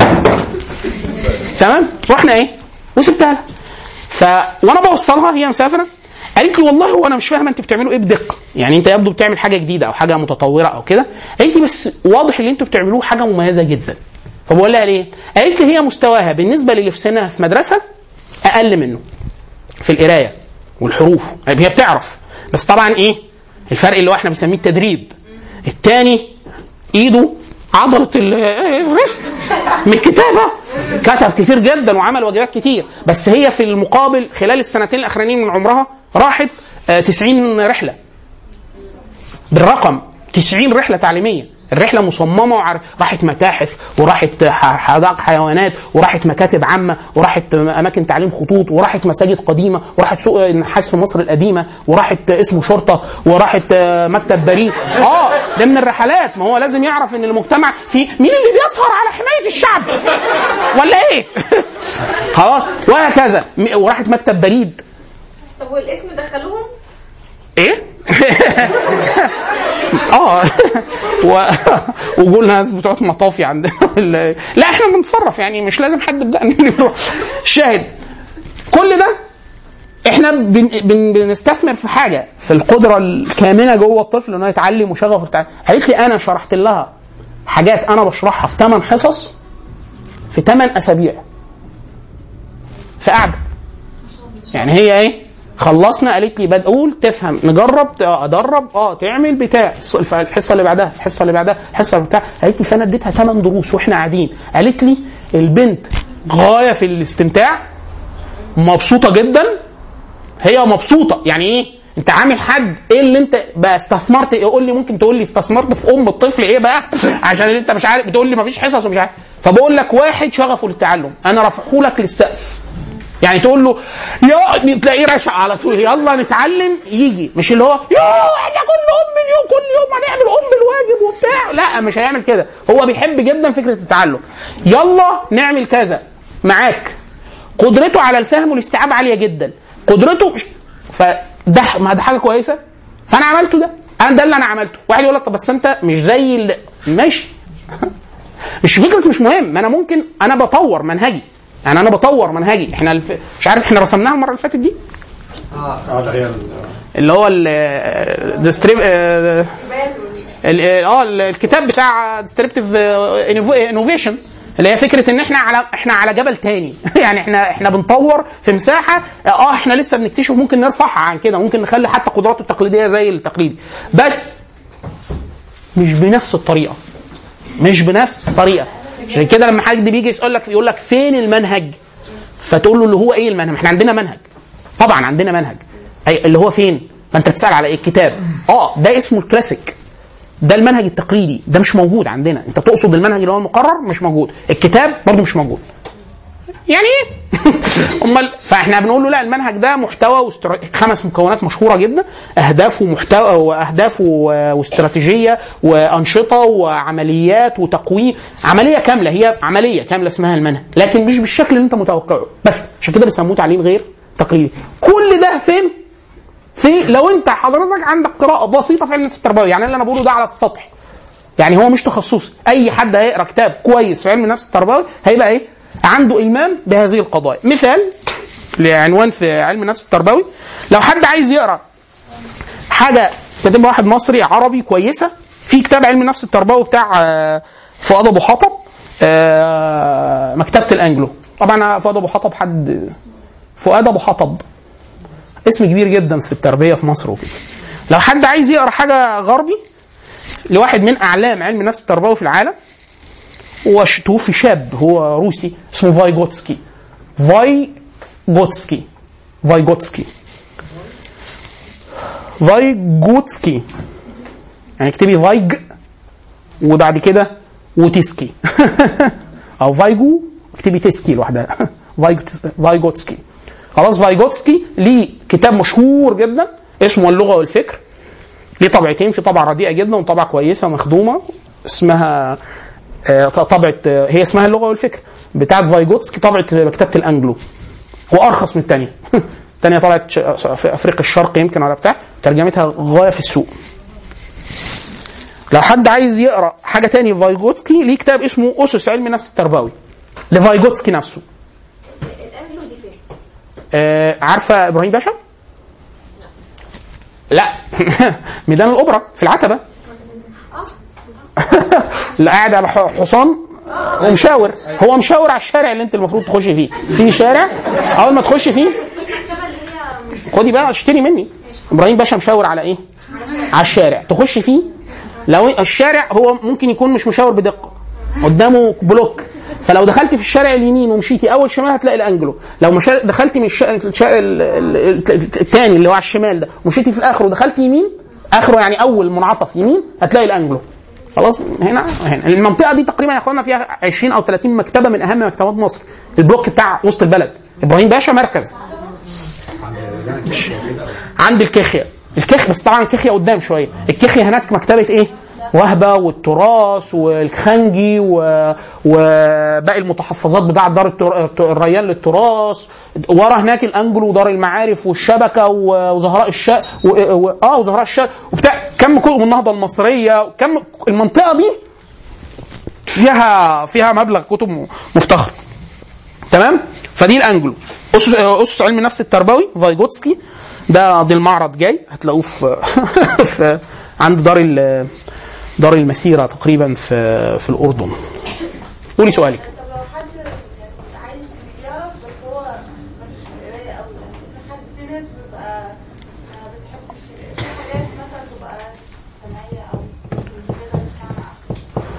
تمام رحنا ايه وسبتها لها ف وانا بوصلها هي مسافره قالت لي والله هو انا مش فاهمه انتوا بتعملوا ايه بدقه يعني انت يبدو بتعمل حاجه جديده او حاجه متطوره او كده قالت لي بس واضح اللي انتوا بتعملوه حاجه مميزه جدا فبقول لها ليه؟ قالت لي هي مستواها بالنسبه للي في سنها في مدرسه اقل منه في القرايه والحروف هي بتعرف بس طبعا ايه؟ الفرق اللي هو احنا بنسميه التدريب الثاني ايده عضلة ال- الريست من الكتابة كتب كتير جدا وعمل واجبات كتير بس هي في المقابل خلال السنتين الأخرانيين من عمرها راحت آه، 90 رحلة بالرقم 90 رحله تعليميه الرحله مصممه وعر... راحت متاحف وراحت ح- حدائق حيوانات وراحت مكاتب عامه وراحت اماكن تعليم خطوط وراحت مساجد قديمه وراحت سوق النحاس في مصر القديمه وراحت اسمه شرطه وراحت آه، مكتب بريد اه ده من الرحلات ما هو لازم يعرف ان المجتمع في مين اللي بيسهر على حمايه الشعب ولا ايه خلاص وهكذا م- وراحت مكتب بريد طب والاسم دخلوهم ايه؟ اه و... وقول ناس بتوع مطافي عندنا ال- لا احنا بنتصرف يعني مش لازم حد بدأنا نروح شاهد كل ده احنا بن... بن... بنستثمر في حاجه في القدره الكامنه جوه الطفل انه يتعلم وشغفه في التعلم قالت لي انا شرحت لها حاجات انا بشرحها في 8 حصص في 8 اسابيع في قعده يعني هي ايه خلصنا قالت لي بقول تفهم نجرب ت- ادرب اه تعمل بتاع الص- الف- الحصه اللي بعدها الحصه اللي بعدها الحصه اللي بتاع قالت لي فانا اديتها 8 دروس واحنا قاعدين قالت لي البنت غايه في الاستمتاع مبسوطه جدا هي مبسوطه يعني ايه انت عامل حد ايه اللي انت بقى استثمرت ايه قول لي ممكن تقول لي استثمرت في ام الطفل ايه بقى عشان انت مش عارف بتقول لي مفيش حصص ومش عارف فبقول لك واحد شغفه للتعلم انا رافعه لك للسقف يعني تقول له يا تلاقيه راشق على طول يلا نتعلم يجي مش اللي هو يا احنا كل ام يوم كل يوم هنعمل ام الواجب وبتاع لا مش هيعمل كده هو بيحب جدا فكره التعلم يلا نعمل كذا معاك قدرته على الفهم والاستيعاب عاليه جدا قدرته مش فده ما ده حاجه كويسه فانا عملته ده انا ده اللي انا عملته واحد يقول لك طب بس انت مش زي اللي ماشي مش فكره مش مهم ما انا ممكن انا بطور منهجي يعني انا بطور منهجي احنا الف... مش عارف احنا رسمناها المره اللي فاتت دي اه ده هي ال- اللي هو ال ديستريب اه ال- اه الكتاب بتاع ديستريبتيف انوفيشن اللي هي فكره ان احنا على احنا على جبل تاني يعني احنا احنا بنطور في مساحه اه احنا لسه بنكتشف ممكن نرفعها عن كده ممكن نخلي حتى قدراته التقليديه زي التقليدي بس مش بنفس الطريقه مش بنفس الطريقه عشان كده لما حد بيجي يقول لك يقول لك فين المنهج فتقول له اللي هو ايه المنهج ما احنا عندنا منهج طبعا عندنا منهج أي اللي هو فين ما انت بتسال على ايه الكتاب اه ده اسمه الكلاسيك ده المنهج التقليدي ده مش موجود عندنا انت تقصد المنهج اللي هو المقرر مش موجود الكتاب برضه مش موجود يعني ايه امال فاحنا بنقول له لا المنهج ده محتوى واستر... خمس مكونات مشهوره جدا اهداف ومحتوى واهداف و- واستراتيجيه وانشطه وعمليات وتقويم عمليه كامله هي عمليه كامله اسمها المنهج لكن مش بالشكل اللي انت متوقعه بس عشان كده بيسموه تعليم غير تقليدي كل ده فين في لو انت حضرتك عندك قراءه بسيطه في علم النفس التربوي يعني اللي انا بقوله ده على السطح يعني هو مش تخصصي اي حد هيقرا كتاب كويس في علم النفس التربوي هيبقى ايه عنده المام بهذه القضايا مثال لعنوان في علم النفس التربوي لو حد عايز يقرا حاجه كاتبها واحد مصري عربي كويسه في كتاب علم النفس التربوي بتاع آه، فؤاد ابو حطب آه، مكتبه الانجلو طبعا فؤاد ابو حطب حد فؤاد ابو حطب اسم كبير جدا في التربيه في مصر وكده لو حد عايز يقرا حاجه غربي لواحد من اعلام علم النفس التربوي في العالم هو ش- توفي شاب هو روسي اسمه فايجوتسكي فايجوتسكي فايجوتسكي فايجوتسكي يعني اكتبي فايج وبعد كده وتسكي او فايجو اكتبي تسكي لوحدها فايجوتس- فايجوتسكي خلاص فايجوتسكي ليه كتاب مشهور جدا اسمه اللغه والفكر ليه طبعتين في طبعه رديئه جدا وطبعه كويسه مخدومه اسمها آه، طبعه آه، هي اسمها اللغه والفكر بتاعت فايجوتسكي طبعه مكتبه الانجلو وارخص من الثانيه الثانيه طلعت ش- في افريقيا الشرق يمكن ولا بتاع ترجمتها غايه في السوق لو حد عايز يقرا حاجه تاني فايجوتسكي ليه كتاب اسمه اسس علم النفس التربوي لفايجوتسكي نفسه الانجلو دي فين؟ آه عارفه ابراهيم باشا؟ لا ميدان الاوبرا في العتبه لا قاعد على ح- حصان ومشاور هو مشاور على الشارع اللي انت المفروض تخش فيه في شارع اول ما تخش فيه خدي بقى اشتري مني ابراهيم باشا مشاور على ايه على الشارع تخش فيه لو الشارع هو ممكن يكون مش مشاور بدقه قدامه بلوك فلو دخلت في الشارع اليمين ومشيتي اول شمال هتلاقي الانجلو لو مش دخلتي من الشارع الثاني اللي هو على الشمال ده ومشيتي في الاخر ودخلت يمين اخره يعني اول منعطف يمين هتلاقي الانجلو خلاص هنا هنا المنطقه دي تقريبا يا اخوانا فيها 20 او 30 مكتبه من اهم مكتبات مصر البلوك بتاع وسط البلد ابراهيم باشا مركز عند الكيخيا الكيخ بس طبعا الكيخيا قدام شويه الكيخيا هناك مكتبه ايه وهبه والتراث والخنجي و... وباقي المتحفظات بتاع دار التر... الريان للتراث ورا هناك الانجلو ودار المعارف والشبكه و- وزهراء الشا و... و... اه وزهراء الشا وبتاع كم كتب النهضه المصريه كم المنطقه دي فيها فيها مبلغ كتب مفتخر تمام فدي الانجلو اسس اسس علم النفس التربوي فايجوتسكي ده دي المعرض جاي هتلاقوه في, في عند دار ال- دار المسيره تقريبا في في الاردن قولي سؤالك طب لو حد عايز يعرف بس هو ملوش في القرايه قوي يعني في حد في ناس بتبقى ما بتحبش في حاجات مثلا تبقى سمعيه او كده تسمعها احسن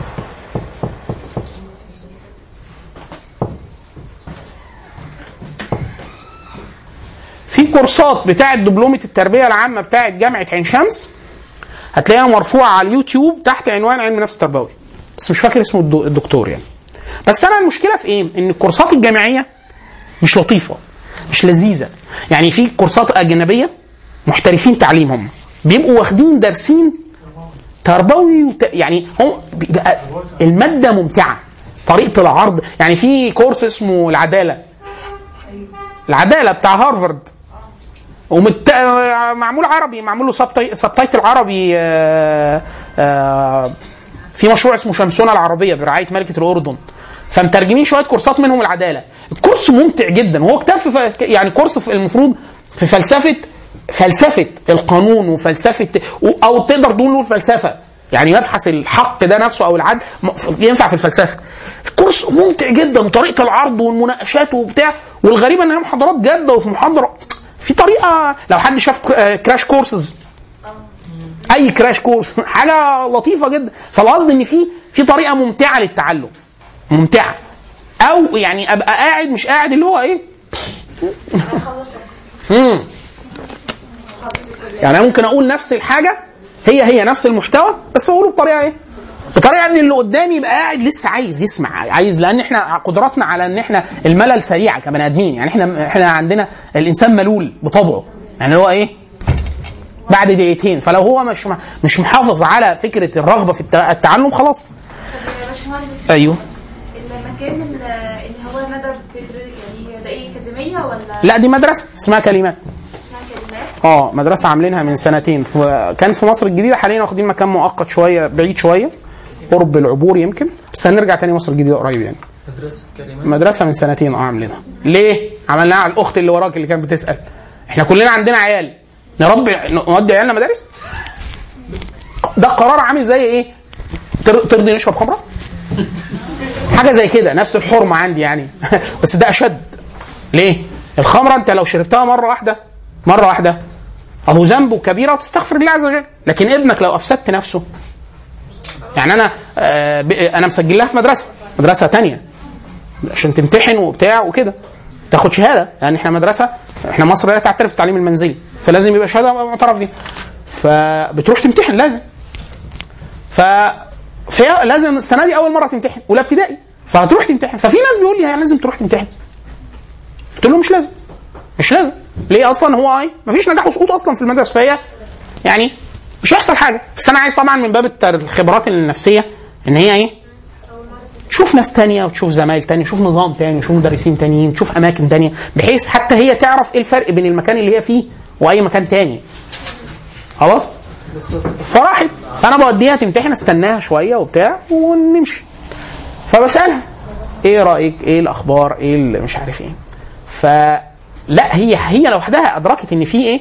في كورسات بتاعه دبلومه التربيه العامه بتاعه جامعه عين شمس هتلاقيها مرفوعه على اليوتيوب تحت عنوان علم النفس التربوي بس مش فاكر اسمه الدو- الدكتور يعني بس انا المشكله في ايه ان الكورسات الجامعيه مش لطيفه مش لذيذه يعني في كورسات اجنبيه محترفين تعليم هم بيبقوا واخدين دارسين تربوي وت... يعني هو بيبقى الماده ممتعه طريقه العرض يعني في كورس اسمه العداله العداله بتاع هارفارد ومت... معمول عربي معمول له سبتاي... سبتايتل عربي آه، آه، في مشروع اسمه شمسونة العربية برعاية ملكة الأردن فمترجمين شوية كورسات منهم العدالة الكورس ممتع جدا وهو كتاب في ف... يعني كورس في المفروض في فلسفة فلسفة القانون وفلسفة أو تقدر تقول له الفلسفة يعني مبحث الحق ده نفسه أو العدل م- ينفع في الفلسفة الكورس ممتع جدا وطريقة العرض والمناقشات وبتاع والغريب ان هي محاضرات جادة وفي محاضرة في طريقة لو حد شاف ك- كراش كورسز اي كراش كورس حاجه لطيفه جدا فالقصد ان في في طريقه ممتعه للتعلم ممتعه او يعني ابقى قاعد مش قاعد اللي هو ايه مم. يعني انا ممكن اقول نفس الحاجه هي هي نفس المحتوى بس اقوله بطريقه ايه بطريقه ان اللي قدامي يبقى قاعد لسه عايز يسمع عايز لان احنا قدراتنا على ان احنا الملل سريعه كبني ادمين يعني احنا احنا عندنا الانسان ملول بطبعه يعني هو ايه بعد دقيقتين فلو هو مش مش محافظ على فكره الرغبه في الت- التعلم خلاص طب يا باشمهندس ايوه المكان اللي اللي هو ندى بتدرس يعني هي ده ايه اكاديميه ولا لا دي مدرسه اسمها كلمات اسمها كلمات؟ اه مدرسه عاملينها من سنتين في كان في مصر الجديده حاليا واخدين مكان مؤقت شويه بعيد شويه قرب العبور يمكن بس هنرجع تاني مصر الجديده قريب يعني مدرسة كلمات مدرسه من سنتين اه عاملينها ليه عملناها على الاخت اللي وراك اللي كانت بتسال احنا كلنا عندنا عيال نربي نودي عيالنا مدارس ده قرار عامل زي ايه تر- ترضي نشرب خمره حاجه زي كده نفس الحرمه عندي يعني بس ده اشد ليه الخمره انت لو شربتها مره واحده مره واحده اهو ذنبه كبيره وتستغفر الله عز وجل لكن ابنك لو افسدت نفسه يعني انا آه ب- انا مسجل لها في مدرسه مدرسه تانية عشان تمتحن وبتاع وكده تاخد شهاده لان احنا مدرسه احنا مصر لا تعترف بالتعليم المنزلي فلازم يبقى شهاده معترف بيها فبتروح تمتحن لازم ف فهي لازم السنه دي اول مره تمتحن اولى ابتدائي فهتروح تمتحن ففي ناس بيقول لي هي لازم تروح تمتحن قلت له مش لازم مش لازم ليه اصلا هو ايه مفيش نجاح وسقوط اصلا في المدرسه فهي يعني مش هيحصل حاجه بس انا عايز طبعا من باب التر- الخبرات النفسيه ان هي ايه تشوف ناس تانية وتشوف زمايل تانية تشوف نظام تاني تشوف مدرسين تانيين تشوف اماكن تانية بحيث حتى هي تعرف ايه الفرق بين المكان اللي هي فيه واي مكان تاني خلاص فراحت فانا بوديها تمتحن استناها شويه وبتاع ونمشي فبسالها ايه رايك ايه الاخبار ايه اللي مش عارف ايه فلا هي هي لوحدها ادركت ان في ايه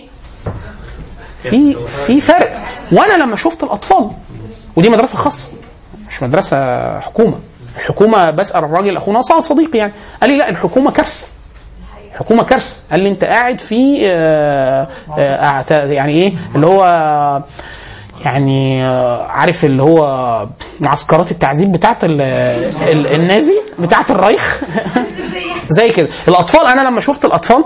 في في فرق وانا لما شفت الاطفال ودي مدرسه خاصه مش مدرسه حكومه الحكومه بسال الراجل اخونا ص- صديقي يعني قال لي لا الحكومه كارثه الحكومه كارثه قال لي انت قاعد في آه، آه، أعت- يعني ايه اللي هو يعني آه، عارف اللي هو معسكرات التعذيب بتاعت ال- ال- النازي بتاعت الرايخ زي كده الاطفال انا لما شفت الاطفال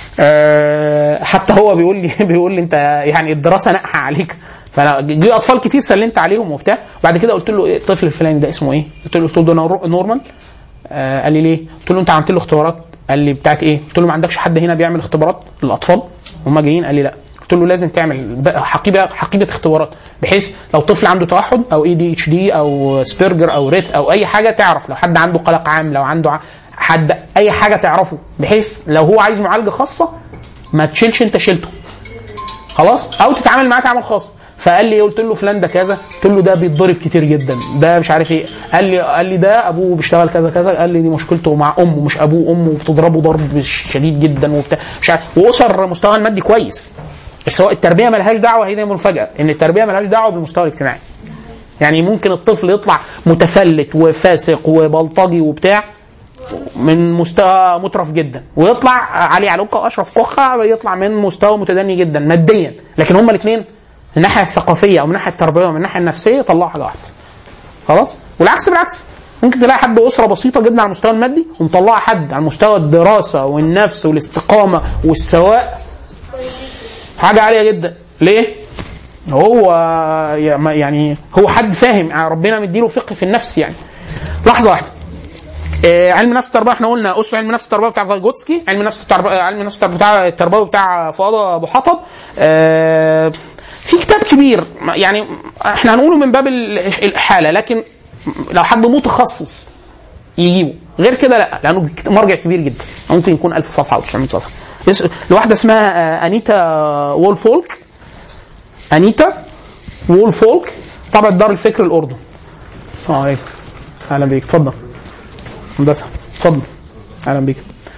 آه، حتى هو بيقول لي بيقول لي انت يعني الدراسه ناقحه عليك فانا جه اطفال كتير سلمت عليهم وبتاع بعد كده قلت له إيه الطفل الفلاني ده اسمه ايه؟ قلت له قلت له ده نور- نورمال آه قال لي ليه؟ قلت له انت عملت له اختبارات قال لي بتاعت ايه؟ قلت له ما عندكش حد هنا بيعمل اختبارات للاطفال هم جايين قال لي لا قلت له لازم تعمل بقى حقيبه حقيبه اختبارات بحيث لو طفل عنده توحد او اي دي اتش دي او سبيرجر او ريت او اي حاجه تعرف لو حد عنده قلق عام لو عنده ع- حد اي حاجه تعرفه بحيث لو هو عايز معالجه خاصه ما تشيلش انت شيلته خلاص او تتعامل معاه تعامل خاص فقال لي إيه؟ قلت له فلان ده كذا قلت له ده بيتضرب كتير جدا ده مش عارف ايه قال لي قال لي ده ابوه بيشتغل كذا كذا قال لي دي مشكلته مع امه مش ابوه امه بتضربه ضرب شديد جدا وبتاع مش عارف واسر مستواها المادي كويس بس هو التربيه ملهاش دعوه هي دي مفاجاه ان التربيه ملهاش دعوه بالمستوى الاجتماعي يعني ممكن الطفل يطلع متفلت وفاسق وبلطجي وبتاع من مستوى مترف جدا ويطلع علي علوكة واشرف كوخة يطلع من مستوى متدني جدا ماديا لكن هما الاثنين من الناحيه الثقافيه او من الناحيه التربويه ومن الناحيه النفسيه طلعوا حاجه واحده خلاص والعكس بالعكس ممكن تلاقي حد اسره بسيطه جدا على المستوى المادي ومطلعه حد على مستوى الدراسه والنفس والاستقامه والسواء حاجه عاليه جدا ليه؟ هو يعني هو حد فاهم ربنا مديله فقه في النفس يعني لحظه واحده آه، علم النفس التربوي احنا قلنا اسس علم النفس التربوي بتاع فايجوتسكي علم النفس التربوي علم النفس بتاع التربوي بتاع فؤاد ابو حطب آه، في كتاب كبير يعني احنا هنقوله من باب ال- الحاله لكن لو حد متخصص يجيبه غير كده لا لانه مرجع كبير جدا ممكن يكون 1000 صفحه او 900 صفحه اس- لواحده اسمها آه، انيتا وولفولك انيتا وولفولك طبعا دار الفكر الاردن السلام عليكم اهلا بيك اتفضل هندسه اتفضل اهلا بيك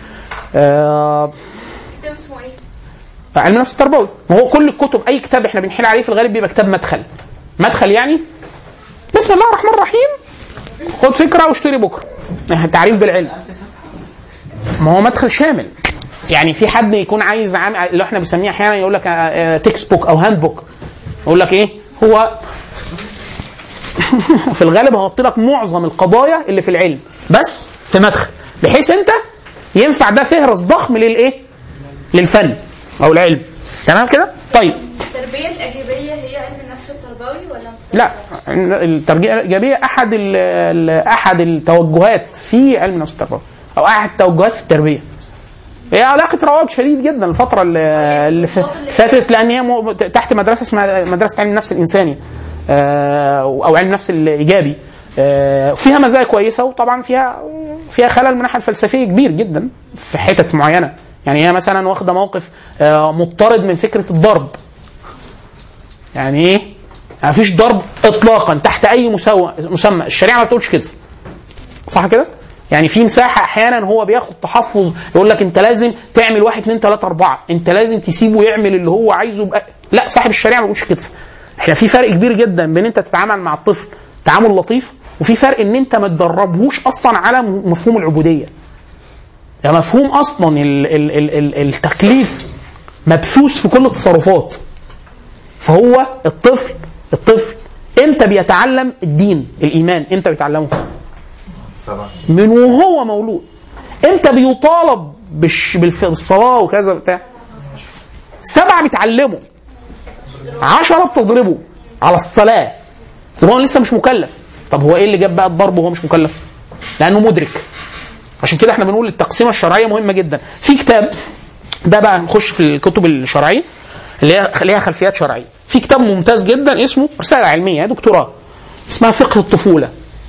آه كتاب اسمه ايه؟ علم النفس التربوي ما هو كل الكتب اي كتاب احنا بنحيل عليه في الغالب بيبقى كتاب مدخل مدخل يعني بسم الله الرحمن الرحيم خد فكره واشتري بكره تعريف بالعلم ما هو مدخل شامل يعني في حد يكون عايز عام اللي احنا بنسميه احيانا يقول لك تكست بوك او هاند بوك يقول لك ايه هو في الغالب هحط لك معظم القضايا اللي في العلم بس في مدخل بحيث انت ينفع ده فهرس ضخم للايه؟ للفن او العلم تمام كده؟ طيب التربية الإيجابية هي علم النفس التربوي ولا مختلف؟ لا التربيه الايجابيه احد ال- ال- احد التوجهات في علم النفس التربوي او احد التوجهات في التربيه هي علاقه رواج شديد جدا الفتره اللي, اللي ف- فاتت لان هي م- تحت مدرسه اسمها مدرسه علم النفس الانساني آه، او علم النفس الايجابي آه، فيها مزايا كويسه وطبعا فيها فيها خلل من الناحيه الفلسفيه كبير جدا في حتت معينه يعني هي مثلا واخده موقف آه، مضطرد من فكره الضرب يعني ايه؟ ما فيش ضرب اطلاقا تحت اي مسوى مسمى الشريعه ما بتقولش كده صح كده؟ يعني في مساحه احيانا هو بياخد تحفظ يقول لك انت لازم تعمل واحد اثنين ثلاثه اربعه، انت لازم تسيبه يعمل اللي هو عايزه بقى. لا صاحب الشريعه ما بيقولش كده. احنا في فرق كبير جدا بين انت تتعامل مع الطفل تعامل لطيف وفي فرق ان انت ما تدربهوش اصلا على م- مفهوم العبوديه. ده مفهوم اصلا ال ال ال ال التكليف مبثوث في كل التصرفات. فهو الطفل الطفل امتى بيتعلم الدين الايمان امتى بيتعلمه من وهو مولود امتى بيطالب بالش- بالف- بالصلاه وكذا بتاع سبعه بيتعلموا عشرة بتضربه على الصلاه وهو لسه مش مكلف طب هو ايه اللي جاب بقى الضرب وهو مش مكلف لانه مدرك عشان كده احنا بنقول التقسيمه الشرعيه مهمه جدا في كتاب ده بقى نخش في الكتب الشرعيه اللي هي ليها خلفيات شرعيه في كتاب ممتاز جدا اسمه رساله علميه دكتوراه اسمها فقه الطفوله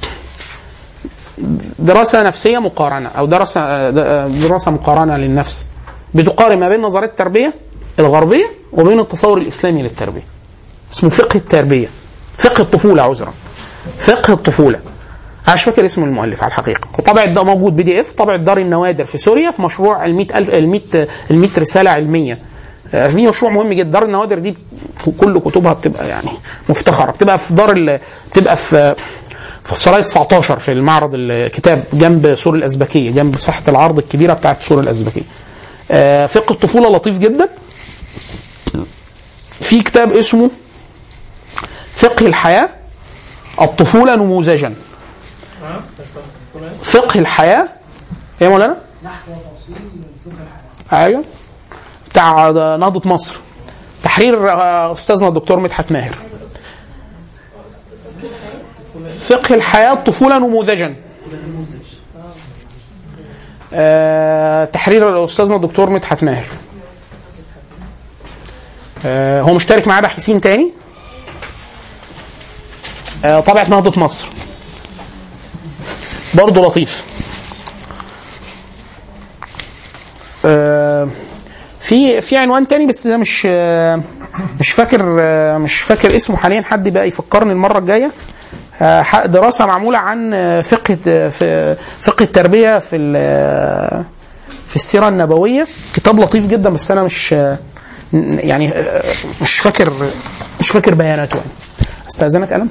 دراسه نفسيه مقارنه او دراسه دراسه مقارنه للنفس بتقارن ما بين نظريه التربيه الغربيه وبين التصور الاسلامي للتربيه اسمه فقه التربيه فقه الطفوله عذرا فقه الطفوله انا مش فاكر اسم المؤلف على الحقيقه وطبع ده موجود بي دي اف طبع دار النوادر في سوريا في مشروع ال 100000 ال 100 ال 100 رساله علميه آه، في مشروع مهم جدا دار النوادر دي كل كتبها بتبقى يعني مفتخره بتبقى في دار ال... بتبقى في في صلاة 19 في المعرض الكتاب جنب سور الأزبكية جنب ساحة العرض الكبيرة بتاعت سور الأزبكية آه، فقه الطفولة لطيف جدا في كتاب اسمه فقه الحياة الطفولة نموذجا فقه الحياة ايه يا مولانا؟ ايوه بتاع نهضة مصر تحرير آه، استاذنا الدكتور مدحت ماهر فقه الحياة الطفولة نموذجا آه، تحرير استاذنا الدكتور مدحت ماهر آه، هو مشترك معاه باحثين تاني آه، طبعة نهضة مصر برضه لطيف آه، في في عنوان تاني بس ده مش آه، مش فاكر آه، مش فاكر اسمه حاليا حد بقى يفكرني المره الجايه آه، ح- دراسه معموله عن آه، فقه آه، ف- فقه التربيه في ال- آه، في السيره النبويه كتاب لطيف جدا بس انا مش آه، ن- يعني آه، مش فاكر مش فاكر بياناته يعني استاذنك قلم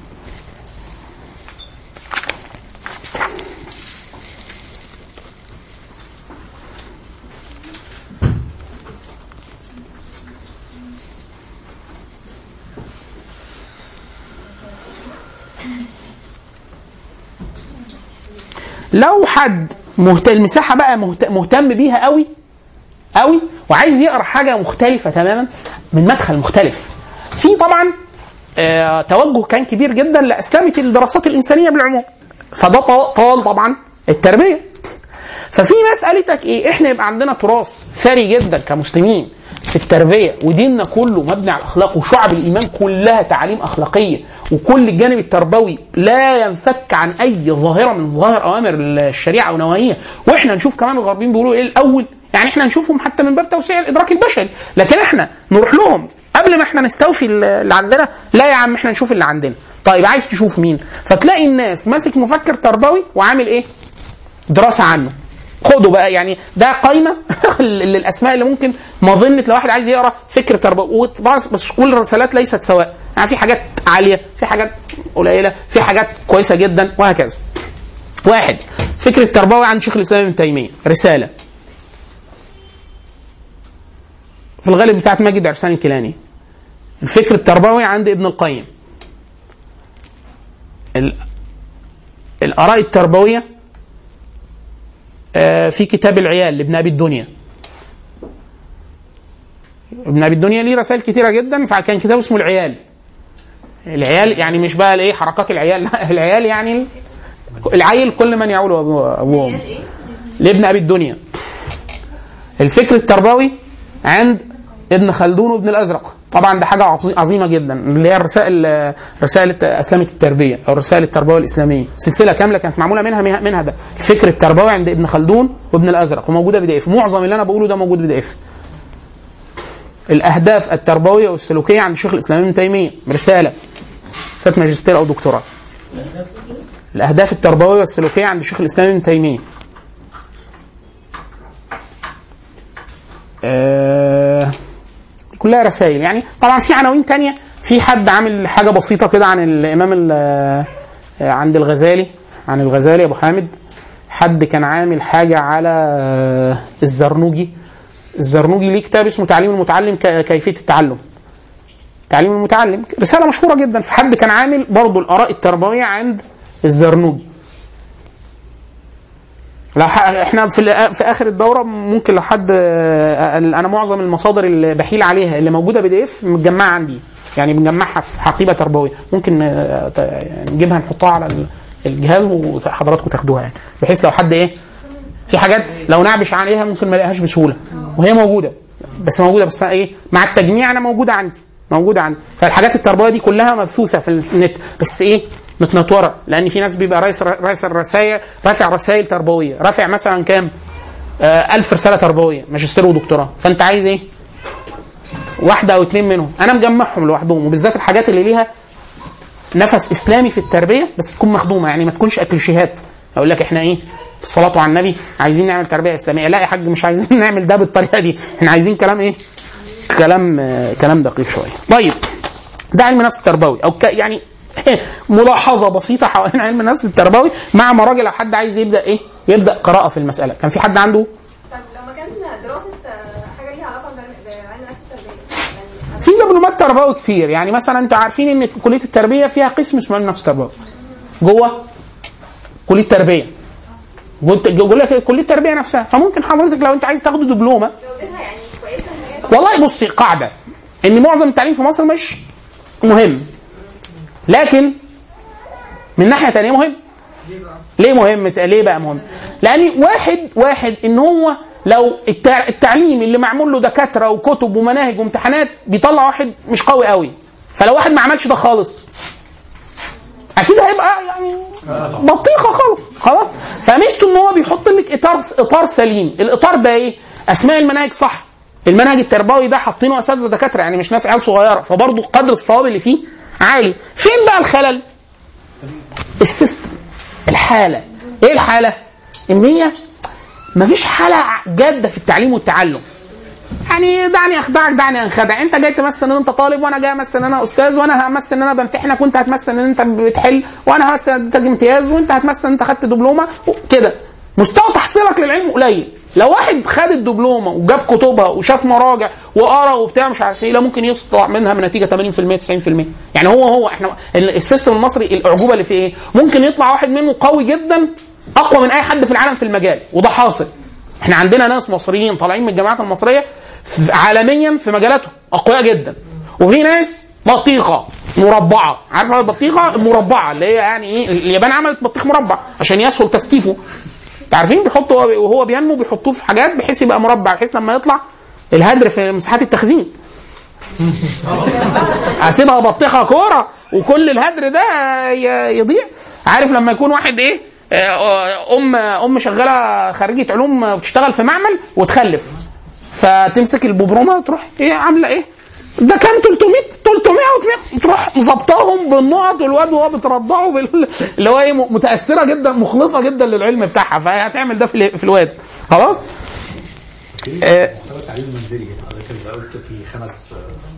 لو حد مهتم المساحه بقى مهت- مهتم بيها قوي قوي وعايز يقرا حاجه مختلفه تماما من مدخل مختلف في طبعا آه توجه كان كبير جدا لاسلامه الدراسات الانسانيه بالعموم فده طو- طال طبعا التربيه ففي ناس قالت لك ايه احنا يبقى عندنا تراث ثري جدا كمسلمين في التربيه وديننا كله مبني على الاخلاق وشعب الايمان كلها تعاليم اخلاقيه وكل الجانب التربوي لا ينفك عن اي ظاهره من ظواهر اوامر الشريعه ونواهيها واحنا نشوف كمان الغربيين بيقولوا ايه الاول يعني احنا نشوفهم حتى من باب توسيع الادراك البشري لكن احنا نروح لهم قبل ما احنا نستوفي اللي عندنا لا يا عم احنا نشوف اللي عندنا طيب عايز تشوف مين فتلاقي الناس ماسك مفكر تربوي وعامل ايه دراسه عنه خدوا بقى يعني ده قايمه للاسماء اللي ممكن مظنه لو واحد عايز يقرا فكر تربوي وطبعاً بس كل الرسالات ليست سواء يعني في حاجات عاليه في حاجات قليله في حاجات كويسه جدا وهكذا واحد فكر التربوي عند شيخ الاسلام ابن تيميه رساله في الغالب بتاعت ماجد عرسان الكيلاني الفكر التربوي عند ابن القيم ال- الاراء التربويه آه، في كتاب العيال لابن ابي الدنيا ابن ابي الدنيا ليه رسائل كتيره جدا فكان كتاب اسمه العيال العيال يعني مش بقى الايه حركات العيال لا العيال يعني ال- العيل كل من يعول ابوه أبوه وأمه. لابن ابي الدنيا الفكر التربوي عند ابن خلدون وابن الازرق طبعا ده حاجه عظي- عظيمه جدا اللي هي الرسائل رسائل اسلامه التربيه او الرسائل التربويه الاسلاميه سلسله كامله كانت معموله منها منها ده الفكر التربوي عند ابن خلدون وابن الازرق وموجوده بي دي اف معظم اللي انا بقوله ده موجود بي دي اف الاهداف التربويه والسلوكيه عند شيخ الاسلام ابن تيميه رساله رساله ماجستير او دكتوراه الاهداف التربويه والسلوكيه عند شيخ الاسلام ابن تيميه آه، كلها رسائل يعني طبعا في عناوين تانية في حد عامل حاجة بسيطة كده عن الإمام ال- آه، عند الغزالي عن الغزالي أبو حامد حد كان عامل حاجة على آه، الزرنوجي الزرنوجي ليه كتاب اسمه تعليم المتعلم ك- كيفية التعلم تعليم المتعلم رسالة مشهورة جدا في حد كان عامل برضو الآراء التربوية عند الزرنوجي لو ح- احنا في الآ- في اخر الدوره ممكن لو حد آه، انا معظم المصادر اللي بحيل عليها اللي موجوده بي دي اف متجمعه عندي يعني بنجمعها في حقيبه تربويه ممكن آه، ت- يعني نجيبها نحطها على ال- الجهاز وحضراتكم تاخدوها يعني بحيث لو حد ايه في حاجات لو نعبش عليها ممكن ما الاقيهاش بسهوله وهي موجوده بس موجوده بس ايه مع التجميع انا موجوده عندي موجوده عندي فالحاجات التربويه دي كلها مبثوثه في النت بس ايه متنطوره لان في ناس بيبقى رئيس رئيس الرسائل رافع رسائل تربويه رافع مثلا كام آه ألف رساله تربويه ماجستير ودكتوراه فانت عايز ايه واحده او اتنين منهم انا مجمعهم لوحدهم وبالذات الحاجات اللي ليها نفس اسلامي في التربيه بس تكون مخدومه يعني ما تكونش اكليشيهات اقول لك احنا ايه الصلاه على النبي عايزين نعمل تربيه اسلاميه لا يا حاج مش عايزين نعمل ده بالطريقه دي احنا عايزين كلام ايه كلام آه، كلام دقيق شويه طيب ده علم نفس تربوي او ك يعني ملاحظه بسيطه حوالين علم النفس التربوي مع مراجع لو حد عايز يبدا ايه يبدا قراءه في المساله كان في حد عنده طب لما كان دراسه آه، حاجه ليها علاقه بعلم بعلم النفس التربيه يعني في دبلومات تربوي كتير يعني مثلا انتوا عارفين ان كليه التربيه فيها قسم اسمه علم نفس تربوي جوه كليه التربيه قلت بقول لك كليه التربيه نفسها فممكن حضرتك لو انت عايز تاخد دبلومه جودتها يعني كويسه ان هي والله بصي قاعده ان معظم التعليم في مصر مش مهم لكن من ناحيه تانية مهم ليه مهم ليه بقى مهم لان واحد واحد ان هو لو التع- التعليم اللي معمول له دكاتره وكتب ومناهج وامتحانات بيطلع واحد مش قوي قوي فلو واحد ما عملش ده خالص اكيد هيبقى يعني بطيخه خالص خلاص فميزته ان هو بيحط لك اطار اطار سليم الاطار ده ايه اسماء المناهج صح المنهج التربوي ده حاطينه اساتذه دكاتره يعني مش ناس عيال صغيره فبرضه قدر الصواب اللي فيه عالي فين بقى الخلل السيستم الحاله ايه الحاله ان هي مفيش حاله جاده في التعليم والتعلم يعني دعني اخدعك دعني انخدع انت جاي تمثل ان انت طالب وانا جاي امثل ان انا استاذ وانا همثل ان انا بمتحنك وانت هتمثل ان انت بتحل وانا همثل ان انت امتياز وانت هتمثل ان انت خدت دبلومه كده مستوى تحصيلك للعلم قليل لو واحد خد الدبلومه وجاب كتبها وشاف مراجع وقرا وبتاع مش عارف ايه لا ممكن يطلع منها بنتيجه 80% 90% يعني هو هو احنا ال- السيستم المصري الاعجوبه اللي فيه ايه؟ ممكن يطلع واحد منه قوي جدا اقوى من اي حد في العالم في المجال وده حاصل احنا عندنا ناس مصريين طالعين من الجامعات المصريه في- عالميا في مجالاتهم اقوياء جدا وفي ناس بطيخه مربعه عارفه البطيخه المربعه اللي هي يعني ايه اليابان عملت بطيخ مربع عشان يسهل تستيفه عارفين بيحطوا وهو بينمو بيحطوه في حاجات بحيث يبقى مربع بحيث لما يطلع الهدر في مساحات التخزين هسيبها بطيخه كوره وكل الهدر ده ي- يضيع عارف لما يكون واحد ايه آه، ام ام شغاله خريجه علوم بتشتغل في معمل وتخلف فتمسك الببرومه تروح ايه عامله ايه ده كان 300 300 و200 تروح مظبطاهم بالنقط والواد وهو بترضعه بال... اللي هو ايه متاثره جدا مخلصه جدا للعلم بتاعها فهي هتعمل ده في, ال- في الواد خلاص آه، مستوى التعليم المنزلي حضرتك اللي قلت في خمس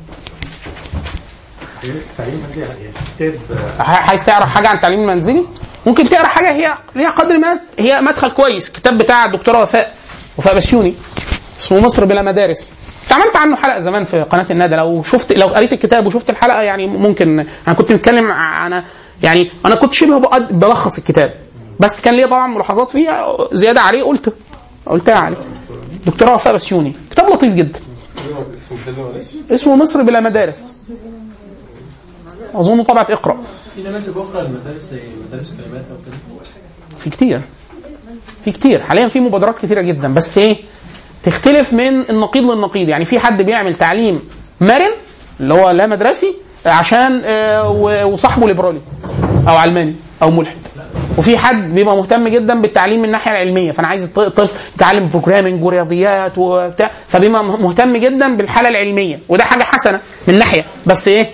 آه، تعليم منزلي يعني كتاب آه، ح- عايز تعرف حاجه عن التعليم المنزلي ممكن تقرا حاجه هي ليها قدر ما هي مدخل كويس الكتاب بتاع الدكتوره وفاء وفاء بسيوني اسمه مصر بلا مدارس عملت عنه حلقه زمان في قناه الندى لو شفت لو قريت الكتاب وشفت الحلقه يعني ممكن انا كنت بتكلم انا يعني انا كنت شبه بقد- بلخص الكتاب بس كان ليا طبعا ملاحظات فيه زياده عليه قلت قلتها عليه دكتوره وفاء بسيوني كتاب لطيف جدا اسمه مصر بلا مدارس اظن طبعه اقرا في نماذج اخرى للمدارس زي مدارس كلمات او كده في كتير في كتير حاليا في مبادرات كتيره جدا بس ايه تختلف من النقيض للنقيض يعني في حد بيعمل تعليم مرن اللي هو لا مدرسي عشان آه، و- وصاحبه ليبرالي او علماني او ملحد وفي حد بيبقى مهتم جدا بالتعليم من الناحيه العلميه فانا عايز الط- الطفل يتعلم بروجرامنج ورياضيات وبتاع فبيبقى مهتم جدا بالحاله العلميه وده حاجه حسنه من ناحيه بس ايه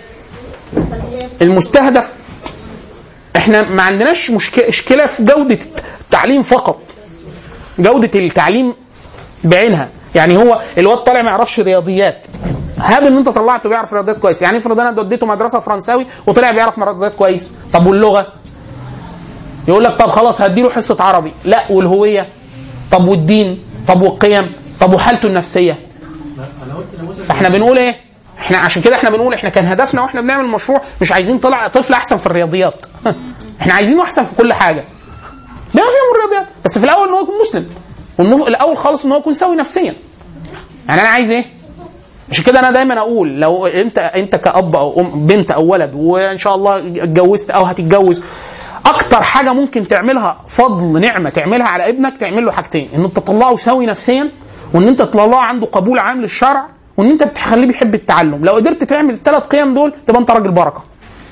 المستهدف احنا ما عندناش مشك- مشكله في جوده التعليم فقط جوده التعليم بعينها يعني هو الواد طالع ما يعرفش رياضيات هاب ان انت طلعته بيعرف رياضيات كويس يعني افرض انا وديته مدرسه فرنساوي وطلع بيعرف رياضيات كويس طب واللغه يقول لك طب خلاص هديله حصه عربي لا والهويه طب والدين طب والقيم طب وحالته النفسيه انا قلت نموذج فاحنا بنقول ايه احنا عشان كده احنا بنقول احنا كان هدفنا واحنا بنعمل المشروع مش عايزين طلع طفل احسن في الرياضيات احنا عايزينه احسن في كل حاجه بما فيهم الرياضيات بس في الاول ان هو يكون مسلم والمف... الاول خالص ان هو يكون سوي نفسيا يعني انا عايز ايه عشان كده انا دايما اقول لو انت انت كاب او ام بنت او ولد وان شاء الله اتجوزت او هتتجوز اكتر حاجه ممكن تعملها فضل نعمه تعملها على ابنك تعمل له حاجتين ان انت تطلعه سوي نفسيا وان انت تطلعه عنده قبول عام للشرع وان انت بتخليه بيحب التعلم لو قدرت تعمل الثلاث قيم دول تبقى انت راجل بركه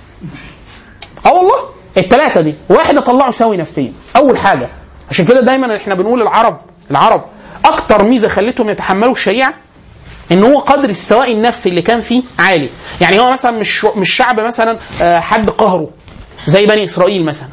اه والله الثلاثه دي واحد اطلعه سوي نفسيا اول حاجه عشان كده دايما احنا بنقول العرب العرب اكتر ميزه خلتهم يتحملوا الشريعه ان هو قدر السواء النفسي اللي كان فيه عالي يعني هو مثلا مش مش شعب مثلا آه، حد قهره زي بني اسرائيل مثلا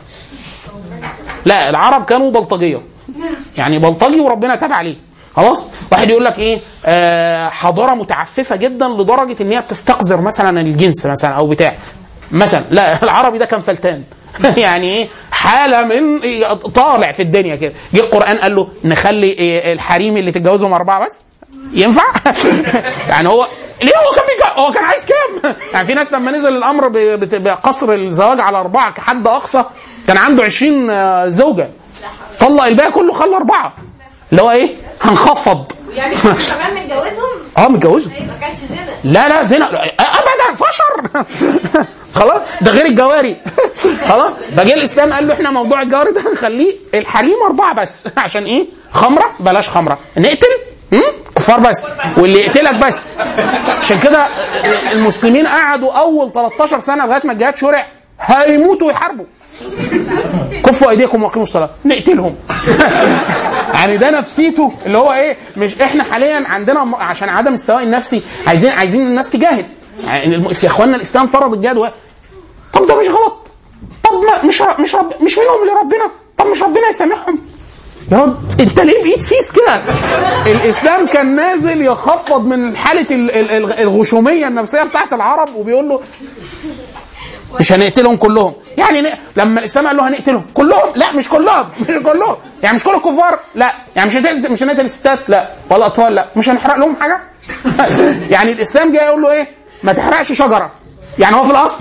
لا العرب كانوا بلطجيه يعني بلطجي وربنا تاب عليه خلاص واحد يقول لك ايه آه حضاره متعففه جدا لدرجه ان هي بتستقذر مثلا الجنس مثلا او بتاع مثلا لا العربي ده كان فلتان يعني ايه حاله من طالع في الدنيا كده جه القران قال له نخلي إيه الحريم اللي تتجوزهم اربعه بس ينفع يعني هو ليه هو كان بيجا... هو كان عايز كام يعني في ناس لما نزل الامر ب- بت- بقصر الزواج على اربعه كحد اقصى كان عنده 20 آه، زوجه طلق الباقي كله خلى اربعه اللي هو ايه هنخفض يعني كمان متجوزهم اه متجوزهم ما كانش زنا لا لا زنا لا، ابدا فشر خلاص ده غير الجواري خلاص فجه الاسلام قال له احنا موضوع الجواري ده هنخليه الحريم اربعه بس عشان ايه خمره بلاش خمره نقتل م? كفار بس واللي يقتلك بس عشان كده المسلمين قعدوا اول 13 سنه لغايه ما الجهاد شرع هيموتوا ويحاربوا كفوا ايديكم واقيموا الصلاه نقتلهم يعني ده نفسيته اللي هو ايه مش احنا حاليا عندنا م- عشان عدم السواء النفسي عايزين عايزين الناس تجاهد يعني الم- يا اخوانا الاسلام فرض الجهاد و... طب ده مش غلط طب ما مش ر- مش رب مش منهم لربنا طب مش ربنا يسامحهم يا واد، انت ليه بايد سيس كده؟ الاسلام كان نازل يخفض من حاله ال- ال- ال- الغشوميه النفسيه بتاعت العرب وبيقول له مش هنقتلهم كلهم يعني ن... لما الاسلام قال له هنقتلهم كلهم لا مش كلهم مش كلهم يعني مش كل الكفار لا يعني مش هنقتل مش هنقتل الستات لا ولا الاطفال لا مش هنحرق لهم حاجه يعني الاسلام جاي يقول له ايه ما تحرقش شجره يعني هو في الاصل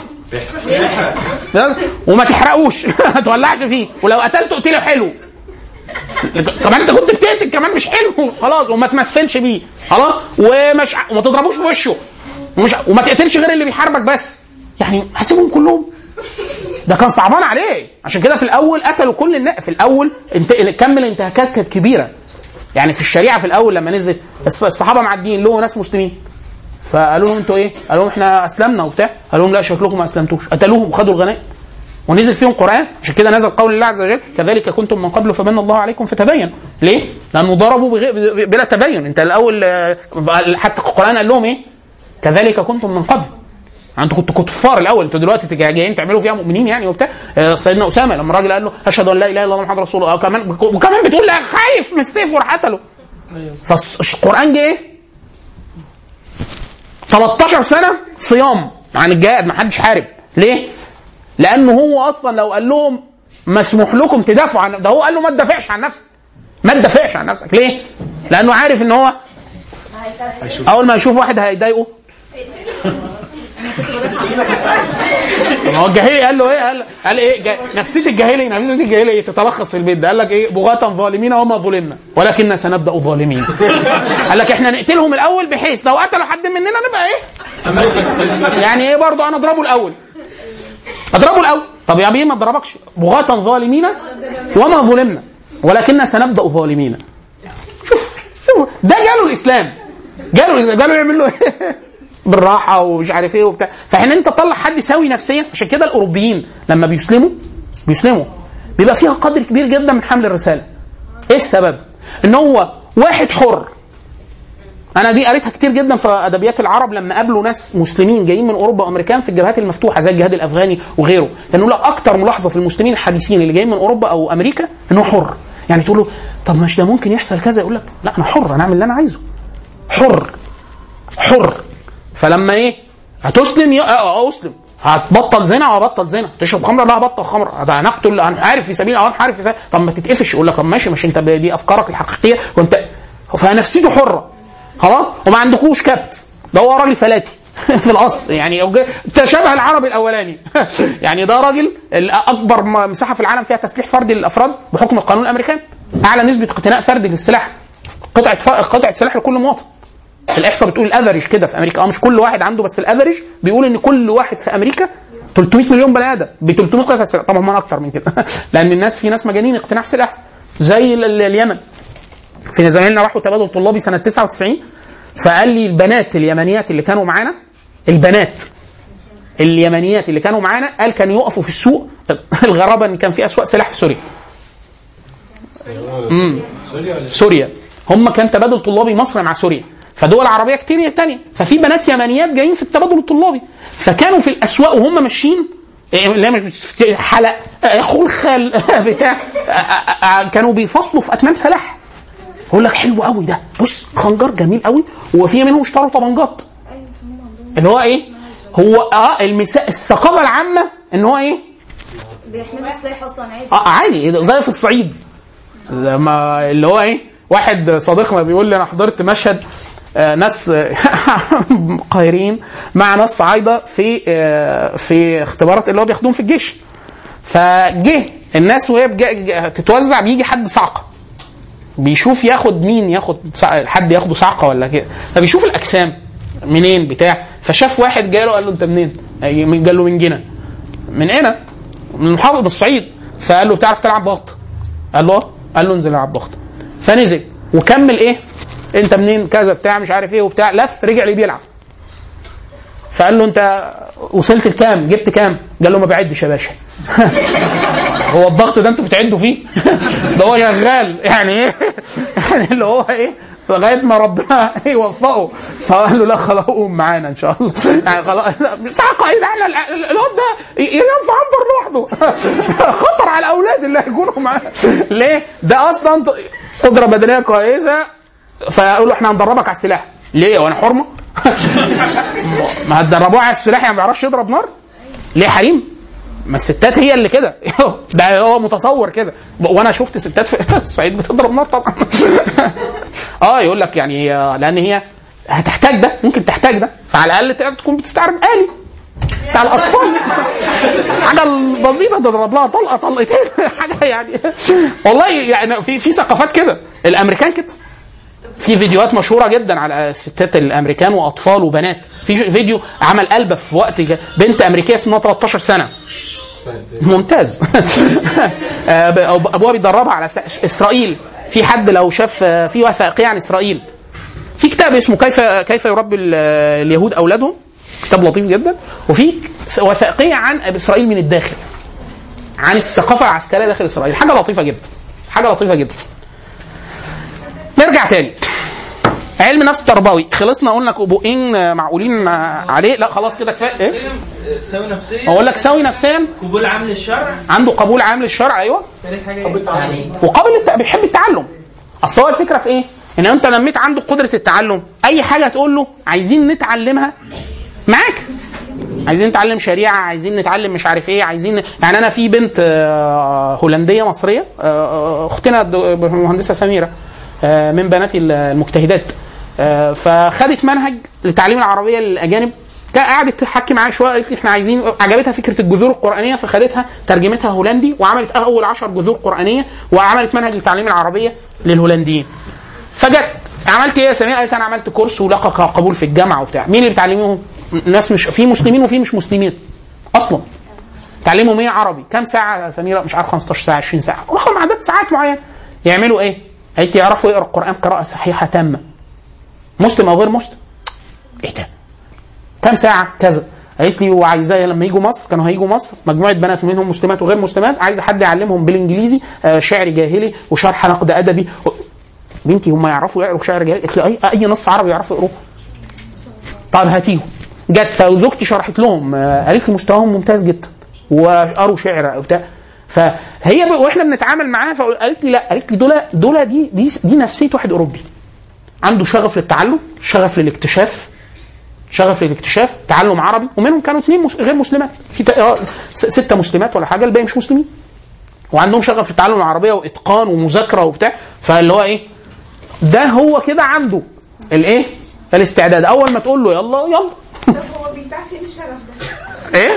وما تحرقوش ما تولعش فيه ولو قتلته اقتله حلو كمان انت كنت بتقتل كمان مش حلو خلاص وما تمثلش بيه خلاص ومش وما تضربوش في وشه ومش وما تقتلش غير اللي بيحاربك بس يعني هسيبهم كلهم ده كان صعبان عليه عشان كده في الاول قتلوا كل الناس في الاول انت كم الانتهاكات كانت كبيره يعني في الشريعه في الاول لما نزلت الص- الصحابه معديين له ناس مسلمين فقالوا لهم انتوا ايه؟ قالوا لهم احنا اسلمنا وبتاع قالوا لهم لا شكلكم ما اسلمتوش قتلوهم وخدوا الغنائم ونزل فيهم قران عشان كده نزل قول الله عز وجل كذلك كنتم من قبل فمن الله عليكم فتبين ليه؟ لانه ضربوا بغير بلا تبين انت الاول آه، حتى القران قال لهم ايه؟ كذلك كنتم من قبل انتوا كنتوا كفار الاول انتوا دلوقتي تجا- جايين تعملوا فيها مؤمنين يعني وبتاع آه، سيدنا اسامه لما الراجل قال له اشهد ان لا اله الا الله محمد رسول الله وكمان وكمان بتقول لا خايف من السيف وراح قتله فالقران جه ايه؟ 13 سنه صيام عن الجهاد ما حدش حارب ليه؟ لانه هو اصلا لو قال لهم مسموح لكم تدافعوا عن ده هو قال له ما تدافعش عن نفسك ما تدافعش عن نفسك ليه؟ لانه عارف ان هو اول ما يشوف واحد هيضايقه ما هو الجاهلي قال له ايه؟ قال, قال ايه؟ جا... نفسيه الجاهلي نفسيه الجاهلي تتلخص في البيت ده قال لك ايه؟ بغاة ظالمين وما ظلمنا ولكن سنبدا ظالمين. قال لك احنا نقتلهم الاول بحيث لو قتلوا حد مننا نبقى ايه؟ يعني ايه برضه انا اضربه الاول. اضربه الاول. طب يا بيه ما اضربكش بغاة ظالمين وما ظلمنا ولكن سنبدا ظالمين. شوف شوف ده جاله الاسلام جاله الاسلام جاله يعمل له ايه؟ بالراحه ومش عارف ايه وبتاع فحين انت تطلع حد سوي نفسيا عشان كده الاوروبيين لما بيسلموا بيسلموا بيبقى فيها قدر كبير جدا من حمل الرساله ايه السبب ان هو واحد حر انا دي قريتها كتير جدا في ادبيات العرب لما قابلوا ناس مسلمين جايين من اوروبا وامريكان في الجبهات المفتوحه زي الجهاد الافغاني وغيره لانه لا اكتر ملاحظه في المسلمين الحديثين اللي جايين من اوروبا او امريكا انه حر يعني تقول له طب مش ده ممكن يحصل كذا يقول لك لا انا حر انا اعمل اللي انا عايزه حر حر فلما ايه هتسلم ي... اه آه، اسلم هتبطل زنا وهبطل زنا تشرب خمره لا هبطل خمره هنقتل هنحارب في سبيل الله هنحارب في سبيل طب ما تتقفش يقول لك طب ماشي مش انت ب- دي افكارك الحقيقيه وانت فنفسيته حره خلاص وما عندكوش كبت ده هو راجل فلاتي في الاصل يعني تشابه العربي الاولاني يعني ده راجل ال- اكبر م- مساحه في العالم فيها تسليح فردي للافراد بحكم القانون الامريكاني اعلى نسبه اقتناء فردي للسلاح قطعه ف... قطعه سلاح لكل مواطن الاحصاء بتقول الافريج كده في امريكا اه مش كل واحد عنده بس الافريج بيقول ان كل واحد في امريكا 300 مليون بني ادم ب 300 قطعه سلاح طبعا هم اكتر من كده لان الناس في ناس مجانين اقتناع سلاح زي ال- ال- اليمن في زمايلنا راحوا تبادل طلابي سنه 99 فقال لي البنات اليمنيات اللي كانوا معانا البنات اليمنيات اللي كانوا معانا قال كانوا يقفوا في السوق الغرابه ان كان في اسواق سلاح في سوريا امم سوريا هم كان تبادل طلابي مصر مع سوريا فدول عربيه كتير تانية ففي بنات يمنيات جايين في التبادل الطلابي فكانوا في الاسواق وهم ماشيين إيه، لا مش بت- حلق آه، خلخل بتاع آه، آه، آه، كانوا بيفصلوا في اكمام سلاح يقول لك حلو قوي ده بص خنجر جميل قوي وفي منهم اشتروا طبنجات اللي هو ايه هو اه المسا... الثقافه العامه ان هو ايه بيحملوا سلاح اصلا عادي اه عادي زي في الصعيد لما اللي هو ايه واحد صديقنا بيقول لي انا حضرت مشهد آه، ناس آه، قاهرين مع ناس صعايده في آه، في اختبارات اللي هو بياخدوهم في الجيش فجه الناس وهي بج- ج- تتوزع بيجي حد صعقه بيشوف ياخد مين ياخد صع- حد ياخده صعقه ولا كده فبيشوف الاجسام منين بتاع فشاف واحد جاله قال له انت منين؟ أي- من- قال له من جنة من هنا من محافظه من الصعيد فقال له بتعرف تلعب ضغط؟ قال له اه قال له انزل العب ضغط فنزل وكمل ايه؟ انت منين كذا بتاع مش عارف ايه وبتاع لف رجع ليه بيلعب فقال له انت وصلت لكام؟ جبت كام؟ قال له ما بعدش يا باشا هو الضغط ده انتوا بتعدوا فيه؟ ده هو شغال يعني ايه؟ يعني اللي هو ايه؟ لغايه ما ربنا يوفقه فقال له لا خلاص قوم معانا ان شاء الله يعني خلاص ساعه قائد احنا ال- ال- الواد ده ي- ينفع عنبر لوحده خطر على الاولاد اللي هيكونوا معاه ليه؟ ده اصلا ط- قدره بدنيه كويسه فيقول له احنا هندربك على السلاح ليه وانا حرمه؟ ما هتدربوه على السلاح يعني ما بيعرفش يضرب نار؟ ليه حريم؟ ما الستات هي اللي كده ده هو متصور كده وانا شفت ستات في الصعيد بتضرب نار طبعا اه يقول لك يعني هي لان هي هتحتاج ده ممكن تحتاج ده فعلى الاقل تقدر تكون بتستعرض آلي بتاع الاطفال حاجه بسيطه تضرب لها طلقه طلقتين حاجه يعني والله يعني في في ثقافات كده الامريكان كده في فيديوهات مشهوره جدا على الستات الامريكان واطفال وبنات في فيديو عمل قلبه في وقت جا- بنت امريكيه اسمها 13 سنه ممتاز آه، ب- أو- ابوها بيدربها على س- اسرائيل في حد لو شاف آه، في وثائقيه عن اسرائيل في كتاب اسمه كيف كيف يربي ال- اليهود اولادهم كتاب لطيف جدا وفي وثائقيه عن اسرائيل من الداخل عن الثقافه العسكريه داخل اسرائيل حاجه لطيفه جدا حاجه لطيفه جدا نرجع تاني علم نفس تربوي خلصنا قلنا بقين معقولين عليه لا خلاص كده كفايه ايه سوي نفسيا اقول لك سوي نفسيا قبول عام للشرع عنده قبول عام للشرع ايوه ثالث حاجه ايه؟ وقابل الت... بيحب التعلم اصل هو الفكره في ايه؟ ان انت نميت عنده قدره التعلم اي حاجه تقول له عايزين نتعلمها معاك عايزين نتعلم شريعه عايزين نتعلم مش عارف ايه عايزين يعني انا في بنت آه، هولنديه مصريه آه، اختنا الد- المهندسه سميره آه، من بنات المجتهدات آه، فخدت منهج لتعليم العربيه للاجانب كا- قعدت تحكي معايا شويه قالت لي احنا عايزين عجبتها فكره الجذور القرانيه فخدتها ترجمتها هولندي وعملت اول عشر جذور قرانيه وعملت منهج لتعليم العربيه للهولنديين فجت عملت ايه يا سمير؟ قالت انا عملت كورس ولقى قبول في الجامعه وبتاع، مين اللي بتعلميهم؟ ناس مش في مسلمين وفي مش مسلمين اصلا. تعلمهم ايه عربي؟ كام ساعه يا سميره؟ مش عارف 15 ساعه 20 ساعه، رقم عدد ساعات معين. يعملوا ايه؟ قالت لي يعرفوا يقرا القران قراءه صحيحه تامه. مسلم او غير مسلم. ايه ده؟ كام ساعه؟ كذا. قالت لي وعايزاه لما يجوا مصر كانوا هيجوا مصر مجموعه بنات منهم مسلمات وغير مسلمات عايزه حد يعلمهم بالانجليزي آه، شعر جاهلي وشرح نقد ادبي و... بنتي هم يعرفوا يقروا شعر جاهلي قالت لي اي اي نص عربي يعرفوا يقروه طب هاتيهم جت فزوجتي شرحت لهم آه، قالت لي مستواهم ممتاز جدا وقروا شعر وبتاع فهي ب... واحنا بنتعامل معاها فقالت لي لا قالت لي دول دول دي دي دي نفسيه واحد اوروبي عنده شغف للتعلم شغف للاكتشاف شغف للاكتشاف تعلم عربي ومنهم كانوا اثنين مس... غير مسلمات في ت... آه، س- ستة مسلمات ولا حاجه الباقي مش مسلمين وعندهم شغف في تعلم العربيه واتقان ومذاكره وبتاع فاللي هو ايه ده هو كده عنده الايه الاستعداد اول ما تقول له يلا يلا طب هو بيتباع فين الشغف ده؟ ايه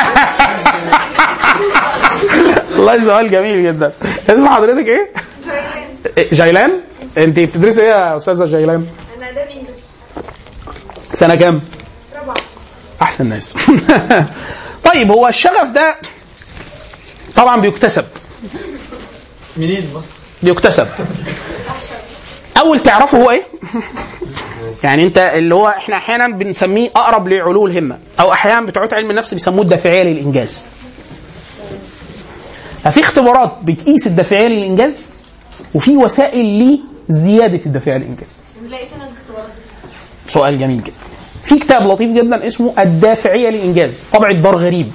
والله سؤال جميل جدا اسم حضرتك ايه جايلان إيه، جيلان انت بتدرسي ايه يا استاذه جيلان انا ده انجلش سنه كام رابعه احسن ناس طيب هو الشغف ده طبعا بيكتسب منين بس؟ بيكتسب اول تعرفه هو ايه يعني انت اللي هو احنا احيانا بنسميه اقرب لعلو الهمه او احيانا بتوع علم النفس بيسموه الدافعيه للانجاز ففي اختبارات بتقيس الدافعيه للانجاز وفي وسائل لزياده الدافعيه للانجاز نلاقي فين الاختبارات سؤال جميل جدا في كتاب لطيف جدا اسمه الدافعيه للانجاز طبع دار غريب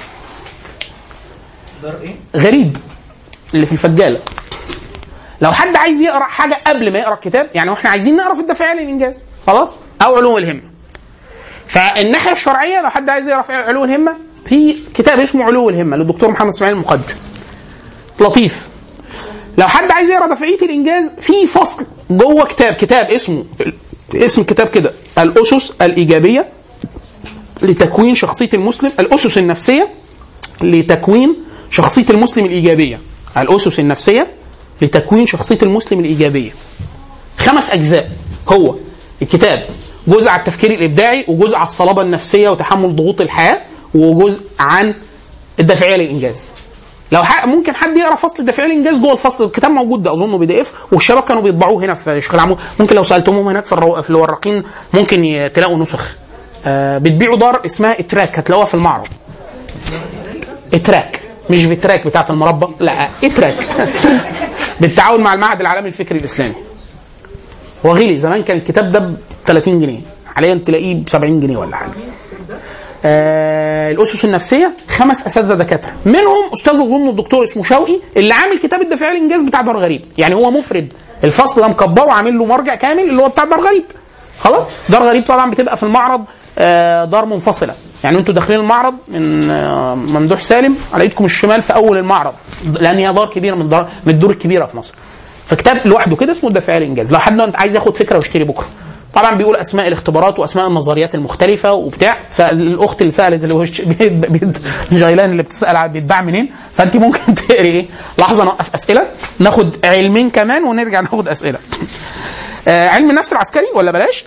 دار ايه؟ غريب اللي في الفجاله لو حد عايز يقرا حاجه قبل ما يقرا الكتاب يعني احنا عايزين نقرا في الدافعيه للانجاز خلاص او علوم الهمه فالناحيه الشرعيه لو حد عايز يقرا في علو الهمه في كتاب اسمه علو الهمه للدكتور محمد اسماعيل المقدم لطيف لو حد عايز يقرا دفعيه الانجاز في فصل جوه كتاب كتاب اسمه اسم الكتاب كده الاسس الايجابيه لتكوين شخصيه المسلم الاسس النفسيه لتكوين شخصيه المسلم الايجابيه الاسس النفسيه لتكوين شخصيه المسلم الايجابيه خمس اجزاء هو الكتاب جزء على التفكير الابداعي وجزء على الصلابه النفسيه وتحمل ضغوط الحياه وجزء عن الدافعيه للانجاز لو ح... ممكن حد يقرا فصل الدافعيه للانجاز جوه الفصل الكتاب موجود ده اظنه بي دي اف والشباب كانوا بيطبعوه هنا في شيخ العمود ممكن لو سالتموهم هناك في, الرو... في الوراقين ممكن ي... تلاقوا نسخ آه بتبيعوا دار اسمها اتراك هتلاقوها في المعرض اتراك مش فيتراك بتاعت المربى لا اتراك بالتعاون مع المعهد العالمي الفكري الاسلامي هو غلي زمان كان الكتاب ده ب 30 جنيه حاليا تلاقيه ب 70 جنيه ولا حاجه آه الاسس النفسيه خمس اساتذه دكاتره منهم استاذ اظن الدكتور اسمه شوقي اللي عامل كتاب الدفاع الانجاز بتاع دار غريب يعني هو مفرد الفصل ده مكبره وعامل له مرجع كامل اللي هو بتاع دار غريب خلاص دار غريب طبعا بتبقى في المعرض آه دار منفصله يعني انتوا داخلين المعرض من آه ممدوح سالم على ايدكم الشمال في اول المعرض لان هي دار كبيره من دار من الدور الكبيره في مصر فكتاب لوحده كده اسمه الدفاع الانجاز لو حد عايز ياخد فكره ويشتري بكره طبعا بيقول اسماء الاختبارات واسماء النظريات المختلفه وبتاع فالاخت اللي سالت اللي هو الش- بيت- بيت- جيلان اللي بتسال على بيتباع منين فانت ممكن تقري ايه لحظه نوقف اسئله ناخد علمين كمان ونرجع ناخد اسئله آه علم النفس العسكري ولا بلاش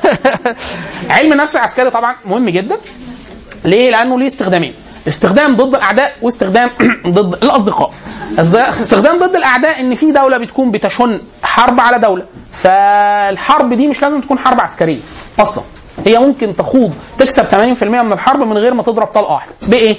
علم النفس العسكري طبعا مهم جدا ليه؟ لانه ليه استخدامين استخدام ضد الاعداء واستخدام ضد الاصدقاء أصد- استخدام ضد الاعداء ان في دوله بتكون بتشن حرب على دوله فالحرب دي مش لازم تكون حرب عسكريه اصلا هي ممكن تخوض تكسب 80% من الحرب من غير ما تضرب طلقه واحده بايه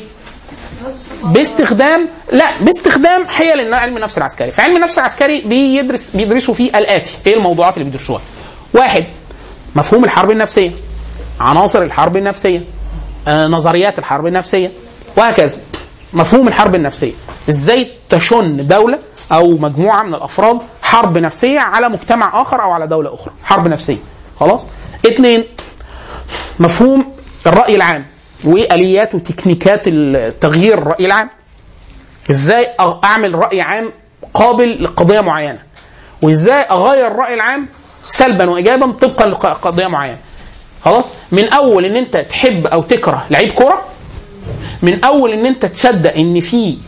باستخدام لا باستخدام حيل علم النفس العسكري فعلم النفس العسكري بيدرس بيدرسوا فيه الاتي ايه الموضوعات اللي بيدرسوها واحد مفهوم الحرب النفسيه عناصر الحرب النفسيه آه، نظريات الحرب النفسيه وهكذا مفهوم الحرب النفسيه ازاي تشن دوله او مجموعه من الافراد حرب نفسيه على مجتمع اخر او على دوله اخرى حرب نفسيه خلاص اثنين مفهوم الراي العام واليات وتكنيكات تغيير الراي العام ازاي أ- اعمل راي عام قابل لقضيه معينه وازاي اغير الراي العام سلبا وايجابا طبقا لقضيه معينه خلاص من اول ان انت تحب او تكره لعيب كوره من اول ان انت تصدق ان في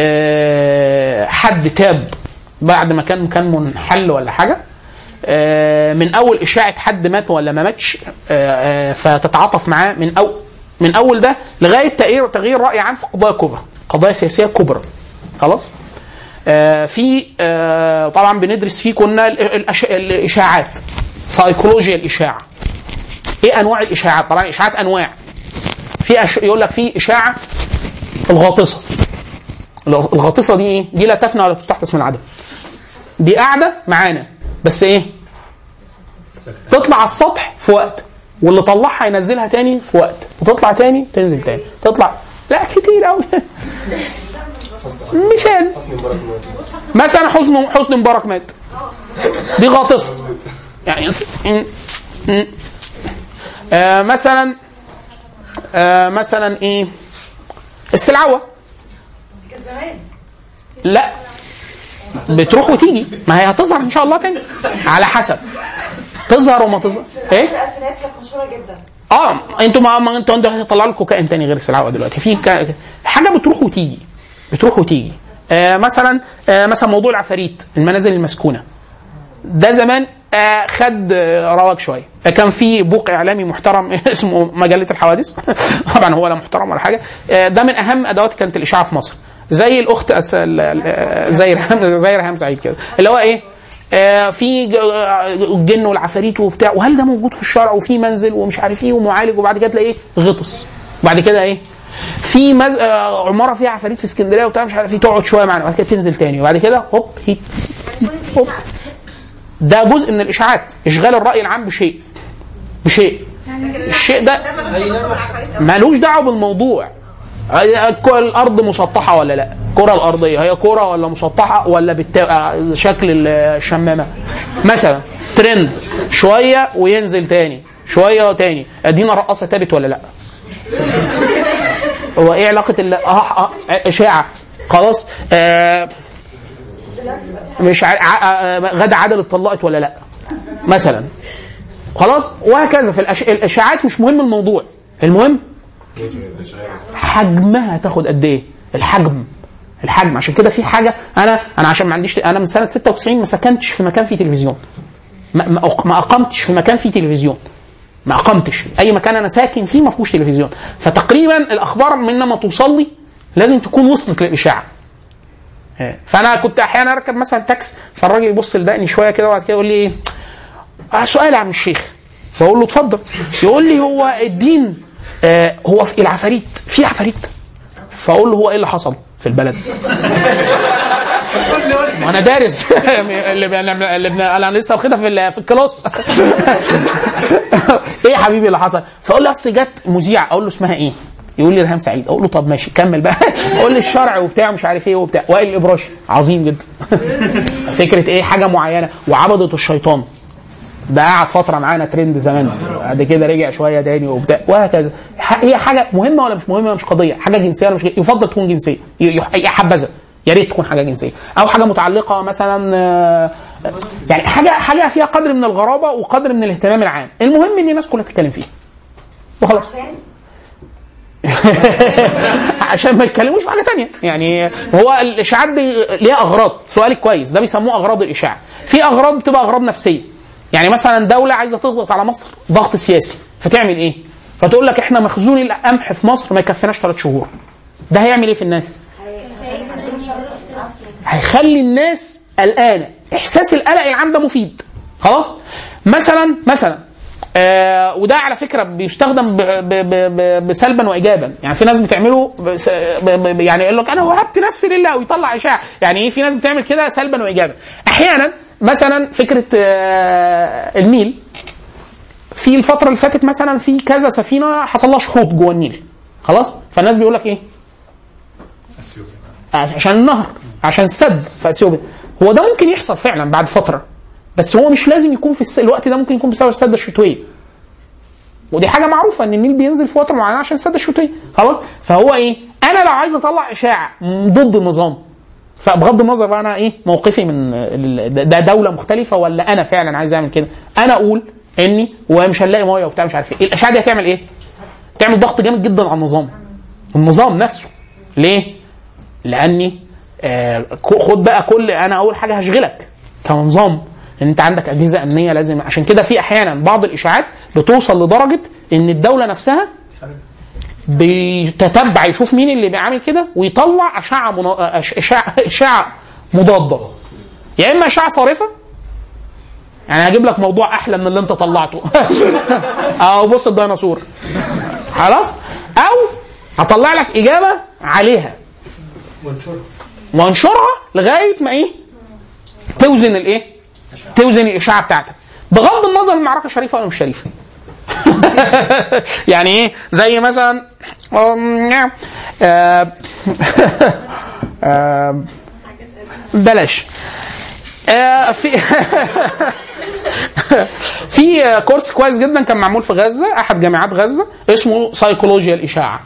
آه، حد تاب بعد ما كان كان منحل ولا حاجه آه، من اول اشاعه حد مات ولا ما ماتش آه، آه، فتتعاطف معاه من او من اول ده لغايه تغيير تغيير راي عام في قضايا كبرى قضايا سياسيه كبرى خلاص آه، في آه، طبعا بندرس فيه كنا ال- الأش- الاشاعات سيكولوجيا الاشاعه ايه انواع الاشاعات طبعا الاشاعات انواع في أش... يقول لك في اشاعه الغاطسه الغاطسه دي ايه دي لا تفنى ولا تستحدث من العدم دي قاعده معانا بس ايه تطلع على السطح في وقت واللي طلعها ينزلها تاني في وقت وتطلع تاني تنزل تاني تطلع لا كتير قوي مثال مثلا حسن حسن مبارك مات دي غاطسه يعني إن- إن- آه مثلا آه مثلا ايه السلعوه لا بتروح وتيجي ما هي هتظهر ان شاء الله تاني على حسب تظهر وما تظهر ايه الالفينات كانت مشهوره جدا اه انتوا ما, ما انتوا انتوا هتطلعوا لكم كائن تاني غير السلعوه دلوقتي في ك... حاجه بتروح وتيجي بتروح وتيجي آه مثلا آه مثلا موضوع العفاريت المنازل المسكونه ده زمان آه خد آه رواج شويه آه كان في بوق اعلامي محترم اسمه مجله الحوادث طبعا هو لا محترم ولا حاجه آه ده من اهم ادوات كانت الاشاعه في مصر زي الاخت أس... ال- ال- زي رهام زي رهام سعيد كده اللي هو ايه آه، في ج- آه، الجن والعفاريت وبتاع وهل ده موجود في الشرع وفي منزل ومش عارف ايه ومعالج وبعد كده تلاقيه غطس بعد كده ايه في مز... آه، عماره فيها عفاريت في اسكندريه وبتاع مش عارف ايه تقعد شويه معانا بعد كده تنزل تاني وبعد كده هوب هيت هوب ده جزء من الاشاعات اشغال الراي العام بشيء بشيء الشيء ده مالوش دعوه بالموضوع هي الك- الارض مسطحه ولا لا الكره الارضيه هي كره ولا مسطحه ولا بالشكل الشمامه مثلا ترند شويه وينزل تاني شويه تاني ادينا رقاصه تابت ولا لا هو ايه علاقه ال اه اه اشاعه خلاص آه مش ع... ع... آه، غدا عادل اتطلقت ولا لا مثلا خلاص وهكذا في الأش... الاشاعات مش مهم الموضوع المهم حجمها تاخد قد ايه الحجم الحجم عشان كده في حاجه انا انا عشان ما عنديش انا من سنه 96 ما سكنتش في مكان فيه تلفزيون ما, ما أق- ما اقمتش في مكان فيه تلفزيون ما اقمتش اي مكان انا ساكن فيه ما فيهوش تلفزيون فتقريبا الاخبار من ما توصل لي لازم تكون وصلت للاشاعه فانا كنت احيانا اركب مثلا تاكس فالراجل يبص لدقني شويه كده وبعد كده يقول لي ايه آه سؤال يا عم الشيخ بقول له اتفضل يقول لي هو الدين آه هو في العفاريت في عفاريت فاقول له هو ايه اللي حصل في البلد ما انا دارس اللي ب- اللي بن- انا لسه واخدها في ال- في الكلاس ايه يا حبيبي اللي حصل فاقول له اصل جت مذيع اقول له اسمها ايه يقول لي ريهام سعيد اقول له طب ماشي كمل بقى قول لي الشرع وبتاع مش عارف ايه وبتاع وائل الابراشي عظيم جدا فكره ايه حاجه معينه وعبده الشيطان ده قعد فتره معانا ترند زمان بعد كده رجع شويه تاني وبتاع وهكذا ح- هي حاجه مهمه ولا مش مهمه مش قضيه حاجه جنسيه ولا مش جنسية. يفضل تكون جنسيه ي- يح- يا حبذا يا ريت تكون حاجه جنسيه او حاجه متعلقه مثلا آه، يعني حاجه حاجه فيها قدر من الغرابه وقدر من الاهتمام العام المهم ان الناس كلها تتكلم فيها وخلاص عشان ما يتكلموش في حاجه تانية يعني هو الاشاعات دي ليها اغراض سؤالك كويس ده بيسموه اغراض الاشاعه في اغراض بتبقى اغراض نفسيه يعني مثلا دوله عايزه تضغط على مصر ضغط سياسي فتعمل ايه فتقول لك احنا مخزون القمح في مصر ما يكفيناش ثلاث شهور ده هيعمل ايه في الناس هيخلي الناس قلقانه احساس القلق العام ده مفيد خلاص مثلا مثلا آه وده على فكره بيستخدم ب ب ب ب بسلبا وايجابا يعني في ناس بتعمله بس- ب ب يعني يقول لك انا وهبت نفسي لله ويطلع اشاعه يعني ايه في ناس بتعمل كده سلبا وايجابا احيانا مثلا فكره آه النيل في الفتره اللي فاتت مثلا في كذا سفينه حصل لها شحوط جوه النيل خلاص فالناس بيقول لك ايه عشان النهر عشان السد في اثيوبيا هو ده ممكن يحصل فعلا بعد فتره بس هو مش لازم يكون في الس... الوقت ده ممكن يكون بسبب السده الشتويه ودي حاجه معروفه ان النيل بينزل في فتره معينه عشان السده الشتويه خلاص فهو ايه انا لو عايز اطلع اشاعه ضد النظام فبغض النظر بقى انا ايه موقفي من ال- ده دوله مختلفه ولا انا فعلا عايز اعمل كده انا اقول اني ومش هنلاقي ميه وبتاع مش عارف ايه الاشاعه دي هتعمل ايه تعمل ضغط جامد جدا على النظام النظام نفسه ليه لاني آه ك- خد بقى كل انا اول حاجه هشغلك كنظام لان انت عندك اجهزه امنيه لازم عشان كده في احيانا بعض الاشاعات بتوصل لدرجه ان الدوله نفسها بيتتبع يشوف مين اللي بيعمل كده ويطلع اشعه منا... أش- اشعه اشعه مضاده يا اما اشعه صارفه يعني هجيب لك موضوع احلى من اللي انت طلعته او بص الديناصور خلاص او هطلع لك اجابه عليها وانشرها لغايه ما ايه توزن الايه توزن الاشاعه بتاعتك بغض النظر المعركه شريفه ولا مش شريفه يعني ايه زي مثلا أم، آه، آه، بلاش آه، في في كورس كويس جدا كان معمول في غزه احد جامعات غزه اسمه سيكولوجيا الاشاعه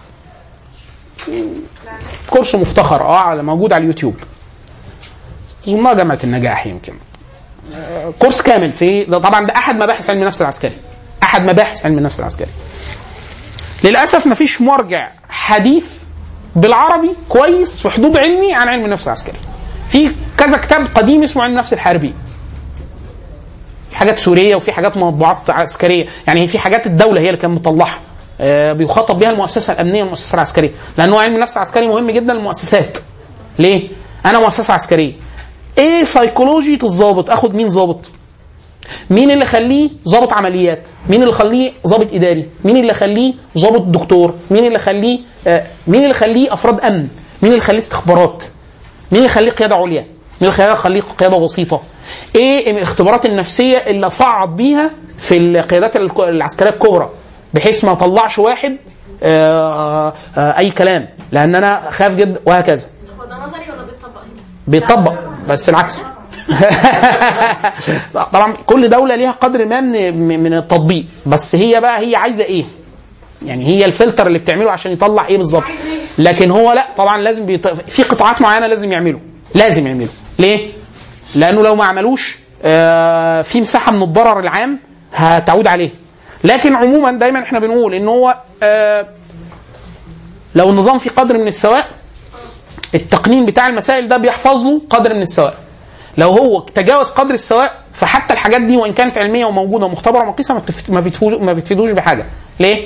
كورس مفتخر اه على- موجود على اليوتيوب اظنها جامعه النجاح يمكن آه، كورس كامل في ده طبعا ده احد مباحث علم النفس العسكري احد مباحث علم النفس العسكري للاسف مفيش مرجع حديث بالعربي كويس في حدود علمي عن علم النفس العسكري في كذا كتاب قديم اسمه علم النفس الحربي في حاجات سوريه وفي حاجات مطبوعات عسكريه يعني في حاجات الدوله هي اللي كانت مطلعها آه، بيخاطب بها المؤسسه الامنيه والمؤسسه العسكريه لانه علم النفس العسكري مهم جدا للمؤسسات ليه انا مؤسسه عسكريه ايه سيكولوجيه الضابط اخد مين ضابط مين اللي خليه ضابط عمليات مين اللي خليه ضابط اداري مين اللي خليه ضابط دكتور مين اللي خليه آه، مين اللي خليه افراد امن مين اللي خليه استخبارات مين اللي يخليه قياده عليا؟ مين اللي يخليه قياده بسيطه؟ ايه الاختبارات النفسيه اللي صعد بيها في القيادات الك- العسكريه الكبرى بحيث ما اطلعش واحد آه آه اي كلام لان انا خايف جدا وهكذا هو ده نظري ولا بيتطبق هنا؟ بيطبق بس العكس طبعا كل دوله ليها قدر ما من من التطبيق بس هي بقى هي عايزه ايه يعني هي الفلتر اللي بتعمله عشان يطلع ايه بالظبط لكن هو لا طبعا لازم بيط... في قطاعات معينه لازم يعملوا لازم يعملوا ليه لانه لو ما عملوش آه، في مساحه من الضرر العام هتعود عليه لكن عموما دايما احنا بنقول ان هو آه، لو النظام في قدر من السواء التقنين بتاع المسائل ده بيحفظ له قدر من السواء لو هو تجاوز قدر السواء فحتى الحاجات دي وان كانت علميه وموجوده ومختبره ومقيسه ما بتف- ما بتفو- ما بتفيدوش بحاجه ليه؟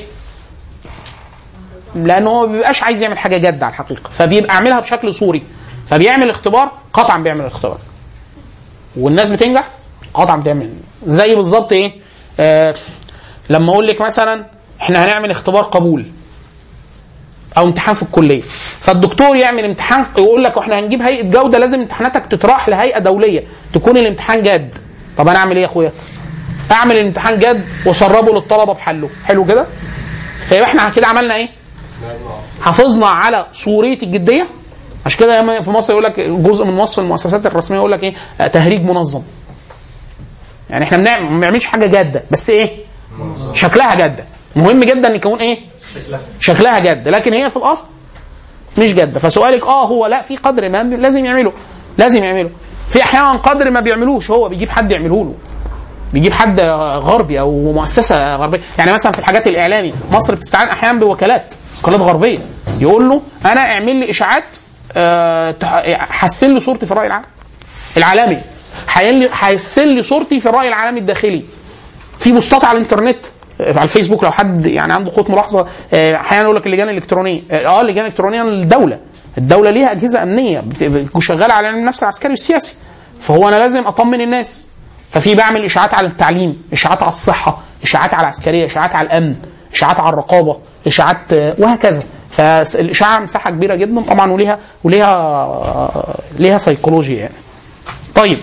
لانه هو ما بيبقاش عايز يعمل حاجه جد على الحقيقه فبيبقى عاملها بشكل صوري فبيعمل اختبار قطعا بيعمل اختبار والناس بتنجح قطعا بتعمل زي بالظبط ايه آه لما اقول لك مثلا احنا هنعمل اختبار قبول او امتحان في الكليه فالدكتور يعمل امتحان يقول لك احنا هنجيب هيئه جوده لازم امتحاناتك تطرح لهيئه دوليه تكون الامتحان جاد طب انا اعمل ايه يا اخويا اعمل الامتحان جاد واسربه للطلبه بحله حلو كده فيبقى احنا كده عملنا ايه حافظنا على صوريه الجديه عشان كده ياما في مصر يقول لك جزء من وصف المؤسسات الرسميه يقول لك ايه آه، تهريج منظم يعني احنا بنعمل ما بنعملش حاجه جاده بس ايه شكلها جاده مهم جدا ان يكون ايه شكلها جاده لكن هي في الاصل مش جاده فسؤالك اه هو لا في قدر ما لازم يعمله لازم يعمله في احيانا قدر ما بيعملوش هو بيجيب حد يعمله له بيجيب حد غربي او مؤسسه غربيه يعني مثلا في الحاجات الاعلامي مصر بتستعين احيانا بوكالات وكالات غربيه يقول له انا اعمل لي اشاعات آه، تح- حسن لي صورتي في الراي العام العالمي حين لي- حسن لي صورتي في الراي العالمي الداخلي في بوستات على الانترنت آه، على الفيسبوك لو حد يعني عنده قوه ملاحظه آه، احيانا يقول لك اللجان الالكترونيه اه اللجان الالكترونيه للدوله الدوله ليها اجهزه امنيه بت- بت- شغاله على علم النفس العسكري والسياسي فهو انا لازم اطمن الناس ففي بعمل اشاعات على التعليم اشاعات على الصحه اشاعات على العسكريه اشاعات على الامن اشاعات على الرقابه اشاعات آه، وهكذا فالاشاعه مساحه كبيره جدا طبعا وليها وليها آه، ليها سيكولوجيا يعني طيب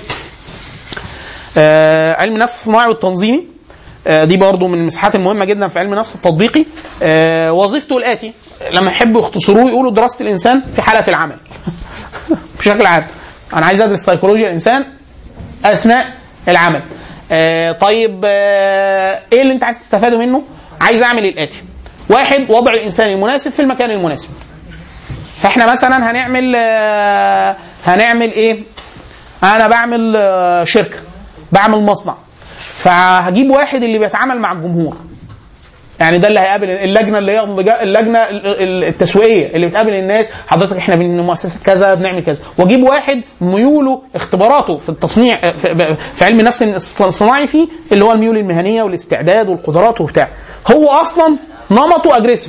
آه علم النفس الصناعي والتنظيمي آه دي برضو من المساحات المهمه جدا في علم النفس التطبيقي آه وظيفته الاتي لما يحبوا يختصروه يقولوا دراسه الانسان في حاله العمل بشكل عام انا عايز ادرس سيكولوجيا الانسان اثناء العمل آه طيب آه ايه اللي انت عايز تستفاده منه عايز اعمل الاتي واحد وضع الانسان المناسب في المكان المناسب فاحنا مثلا هنعمل آه هنعمل ايه انا بعمل آه، شركه بعمل مصنع فهجيب واحد اللي بيتعامل مع الجمهور يعني ده اللي هيقابل اللجنه اللي هي اللجنه ال- ال- التسويقيه اللي بتقابل الناس حضرتك احنا من مؤسسه كذا بنعمل كذا واجيب واحد ميوله اختباراته في التصنيع في, في علم النفس الصناعي فيه اللي هو الميول المهنيه والاستعداد والقدرات وبتاع هو اصلا نمطه اجريسيف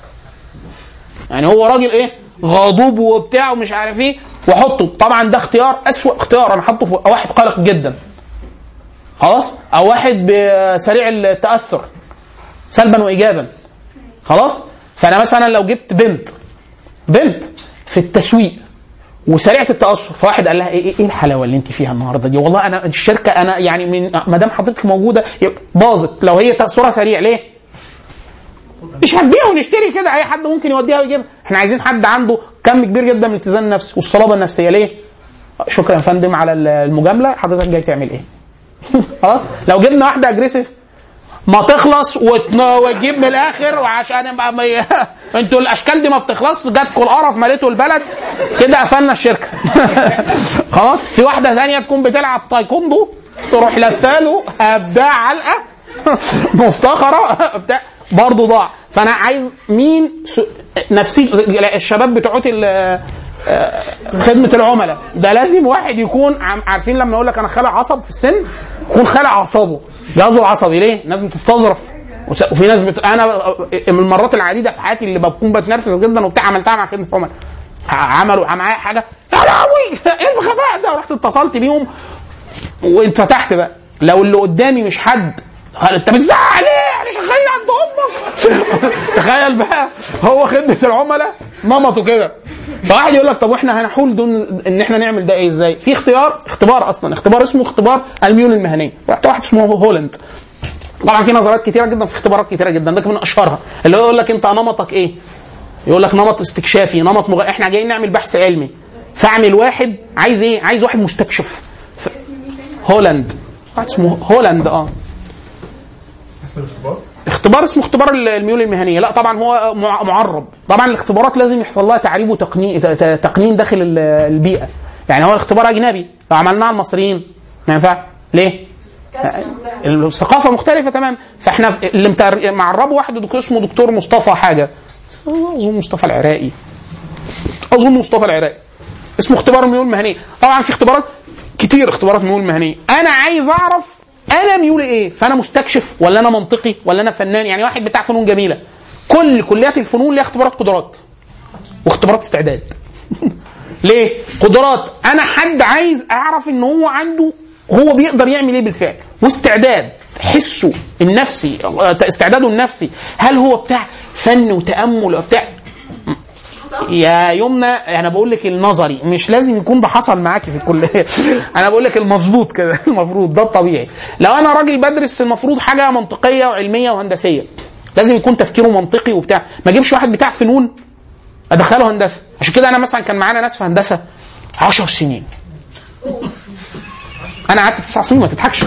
يعني هو راجل ايه غضوب وبتاع ومش عارف ايه واحطه طبعا ده اختيار اسوأ اختيار انا حاطه في واحد قلق جدا خلاص او واحد ب- سريع التاثر سلبا وايجابا خلاص فانا مثلا لو جبت بنت بنت في التسويق وسريعه التاثر فواحد قال لها ايه ايه الحلاوه اللي انت فيها النهارده دي والله انا الشركه انا يعني من ما دام حضرتك موجوده يبقى باظت لو هي تاثرها سريع ليه؟ مش هنبيع ونشتري كده اي حد ممكن يوديها ويجيبها احنا عايزين حد عنده كم كبير جدا من الاتزان النفسي والصلابه النفسيه ليه؟ شكرا يا فندم على المجامله حضرتك جاي تعمل ايه؟ خلاص لو جبنا واحده اجريسيف ما تخلص وتن- وتجيب من الاخر وعشان بقى ما ي- انتوا الاشكال دي ما بتخلصش جاتكم القرف مليتوا البلد كده قفلنا الشركه خلاص في واحده ثانيه تكون بتلعب تايكوندو تروح لفاله ابداع علقه مفتخره بتاع برضه ضاع فانا عايز مين س... نفسي الشباب بتوعت ال- آه، خدمه العملاء ده لازم واحد يكون عم- عارفين لما يقول لك انا خالع عصب في السن يكون خالع اعصابه جهازه العصبي ليه؟ الناس بتستظرف وس- وفي ناس بت... انا من المرات العديده في حياتي اللي بكون بتنرفز جدا وبتاع عملتها مع خدمه عملاء ع- عملوا معايا حاجه يا لهوي ايه الغباء ده رحت اتصلت بيهم واتفتحت بقى لو اللي قدامي مش حد قال انت بتزعق ليه؟ انا شغال عند امك تخيل بقى هو خدمه العملاء نمطه كده فواحد يقول لك طب واحنا هنحول دون ان احنا نعمل ده ايه ازاي؟ في اختيار اختبار اصلا اختبار اسمه اختبار الميول المهنيه واحد اسمه هولند طبعا في نظريات كتيره جدا في اختبارات كتيره جدا ده من اشهرها اللي هو يقول لك انت نمطك ايه؟ يقول لك نمط استكشافي نمط مغ... احنا جايين نعمل بحث علمي فاعمل واحد عايز ايه؟ عايز واحد مستكشف ف... هولاند واحد اسمه هولاند اه اسم الاختبار اختبار اسمه اختبار الميول المهنيه لا طبعا هو مع- معرب طبعا الاختبارات لازم يحصل لها تعريب وتقنين ت- ت- تقنين داخل ال- البيئه يعني هو الاختبار اجنبي لو عملناه على المصريين ما ينفع ليه الثقافه مختلفه تمام فاحنا اللي متر- معربه واحد دكتور اسمه دكتور مصطفى حاجه اظن مصطفى العراقي اظن مصطفى العراقي اسمه اختبار الميول المهنيه طبعا في اختبارات كتير اختبارات ميول مهنيه انا عايز اعرف انا ميولي ايه فانا مستكشف ولا انا منطقي ولا انا فنان يعني واحد بتاع فنون جميله كل كليات الفنون ليها اختبارات قدرات واختبارات استعداد ليه قدرات انا حد عايز اعرف ان هو عنده هو بيقدر يعمل ايه بالفعل واستعداد حسه النفسي استعداده النفسي هل هو بتاع فن وتامل وبتاع يا يمنى انا بقول لك النظري مش لازم يكون ده حصل معاكي في الكليه انا بقول لك المظبوط كده المفروض ده الطبيعي لو انا راجل بدرس المفروض حاجه منطقيه وعلميه وهندسيه لازم يكون تفكيره منطقي وبتاع ما اجيبش واحد بتاع فنون ادخله هندسه عشان كده انا مثلا كان معانا ناس في هندسه 10 سنين انا قعدت تسع سنين ما تضحكش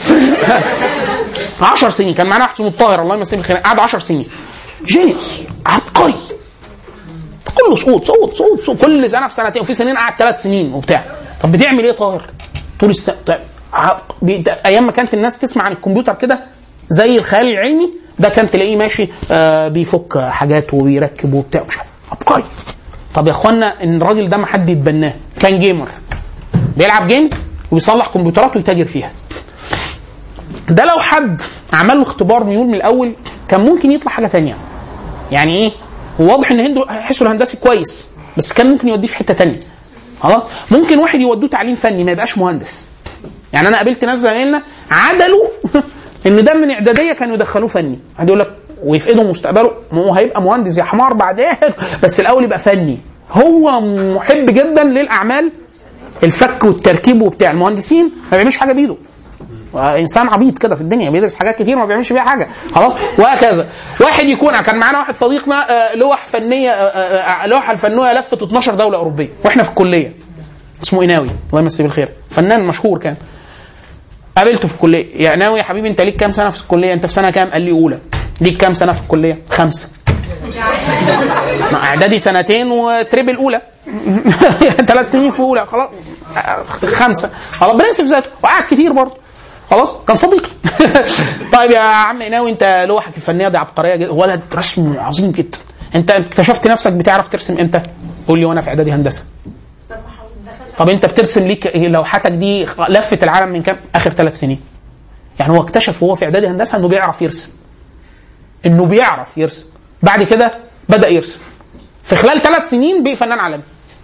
10 سنين كان معانا واحد اسمه الطاهر الله يمسيه بالخير قعد 10 سنين جينيوس عبقري كله سقوط سقوط سقوط سقوط كل سنه في سنتين وفي سنين قعد ثلاث سنين وبتاع طب بتعمل ايه طاهر؟ طول السنه طيب ع- بي- ايام ما كانت الناس تسمع عن الكمبيوتر كده زي الخيال العلمي ده كان تلاقيه ماشي آه بيفك حاجات وبيركب وبتاع مش عارف. عبقري طب يا اخوانا ان الراجل ده ما حد يتبناه كان جيمر بيلعب جيمز وبيصلح كمبيوترات ويتاجر فيها ده لو حد عمل له اختبار ميول من الاول كان ممكن يطلع حاجه تانية يعني ايه هو واضح ان هندو حسه الهندسي كويس بس كان ممكن يوديه في حته تانية خلاص ممكن واحد يودوه تعليم فني ما يبقاش مهندس يعني انا قابلت ناس زمايلنا عدلوا ان ده من اعداديه كانوا يدخلوه فني واحد يقول لك ويفقدوا مستقبله ما هو هيبقى مهندس يا حمار بعدين بس الاول يبقى فني هو محب جدا للاعمال الفك والتركيب وبتاع المهندسين ما بيعملش حاجه بايده انسان عبيط كده في الدنيا بيدرس حاجات كتير ما بيعملش بيها حاجه خلاص وهكذا واحد يكون كان معانا واحد صديقنا آه، لوح فنيه آه، آه، آه، لوحه الفنيه لفت 12 دوله اوروبيه واحنا في الكليه اسمه إناوي الله يمسيه بالخير فنان مشهور كان قابلته في الكليه يا إناوي يا حبيبي انت ليك كام سنه في الكليه انت في سنه كام قال لي اولى ليك كام سنه في الكليه خمسه ما اعدادي سنتين وتريبل اولى ثلاث سنين في اولى خلاص خمسه خلاص بنحسب ذاته وقعد كتير برضه خلاص كان صديقي طيب يا عم ناوي انت لوحك الفنيه دي عبقريه جدا ولد رسم عظيم جدا انت اكتشفت نفسك بتعرف ترسم امتى؟ قول لي وانا في اعدادي هندسه طب انت بترسم ليك لوحاتك دي لفت العالم من كام؟ اخر ثلاث سنين يعني هو اكتشف وهو في اعدادي هندسه انه بيعرف يرسم انه بيعرف يرسم بعد كده بدا يرسم في خلال ثلاث سنين بقي فنان عالمي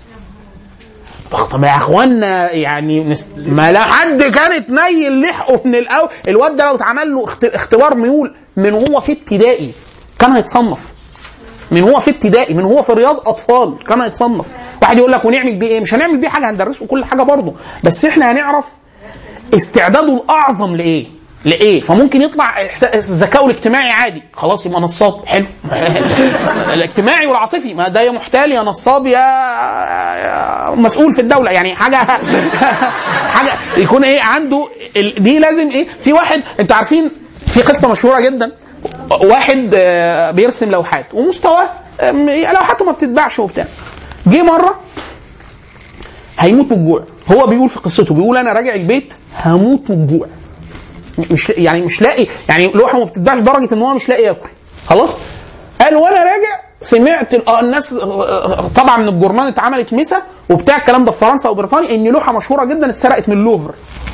طب يا اخوانا يعني نس... ما لا حد كانت نيل لحقه من الاول الواد ده لو اتعمل له اخت... اختبار ميول من هو في ابتدائي كان هيتصنف من هو في ابتدائي من هو في رياض اطفال كان هيتصنف واحد يقول لك ونعمل بيه ايه مش هنعمل بيه حاجه هندرسه كل حاجه برضه بس احنا هنعرف استعداده الاعظم لايه لايه فممكن يطلع إحسا- الذكاء الاجتماعي عادي خلاص يبقى نصاب حلو الاجتماعي والعاطفي ما ده يا محتال يا نصاب يا يا مسؤول في الدوله يعني حاجه حاجه يكون ايه عنده ال- دي لازم ايه في واحد انت عارفين في قصه مشهوره جدا واحد آه، بيرسم لوحات ومستواه آم، لوحاته ما بتتباعش وبتاع جه مره هيموت من الجوع هو بيقول في قصته بيقول انا راجع البيت هموت من الجوع مش يعني مش لاقي يعني لوحه ما بتتباعش لدرجه ان هو مش لاقي ياكل خلاص قال وانا راجع سمعت ال- آه الناس آه، طبعا من الجورنال اتعملت مسا وبتاع الكلام ده في فرنسا وبريطانيا ان لوحه مشهوره جدا اتسرقت من اللوفر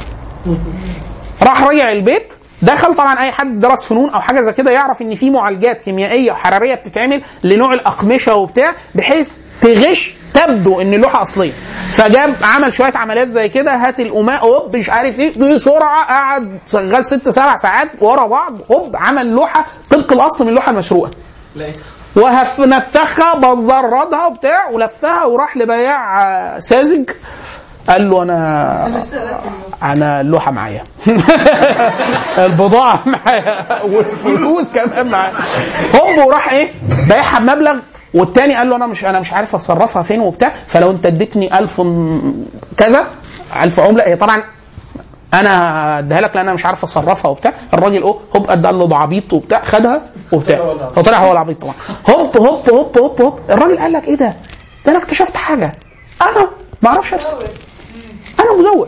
راح رجع البيت دخل طبعا اي حد درس فنون او حاجه زي كده يعرف ان في معالجات كيميائيه وحراريه بتتعمل لنوع الاقمشه وبتاع بحيث تغش تبدو ان اللوحه اصليه فجاب عمل شويه عمليات زي كده هات القماء هوب مش عارف ايه بسرعه قعد شغال ست سبع ساعات ورا بعض هوب عمل لوحه طبق الاصل من اللوحه المسروقه لقيتها وهف نفخها بزردها وبتاع ولفها وراح لبياع آه، ساذج قال له انا انا اللوحه معايا البضاعه معايا والفلوس كمان معايا هوب وراح ايه بايعها بمبلغ والتاني قال له انا مش انا مش عارف اتصرفها فين وبتاع فلو انت اديتني 1000 م- كذا 1000 عمله هي طبعا انا اديها لك لان انا مش عارف اصرفها وبتاع الراجل اهو هوب قد قال له ده عبيط وبتاع خدها وبتاع هو طلع هو العبيط طبعا هوب هوب هوب هوب هوب الراجل قال لك ايه ده؟ ده انا اكتشفت حاجه انا ما اعرفش ارسم انا مزور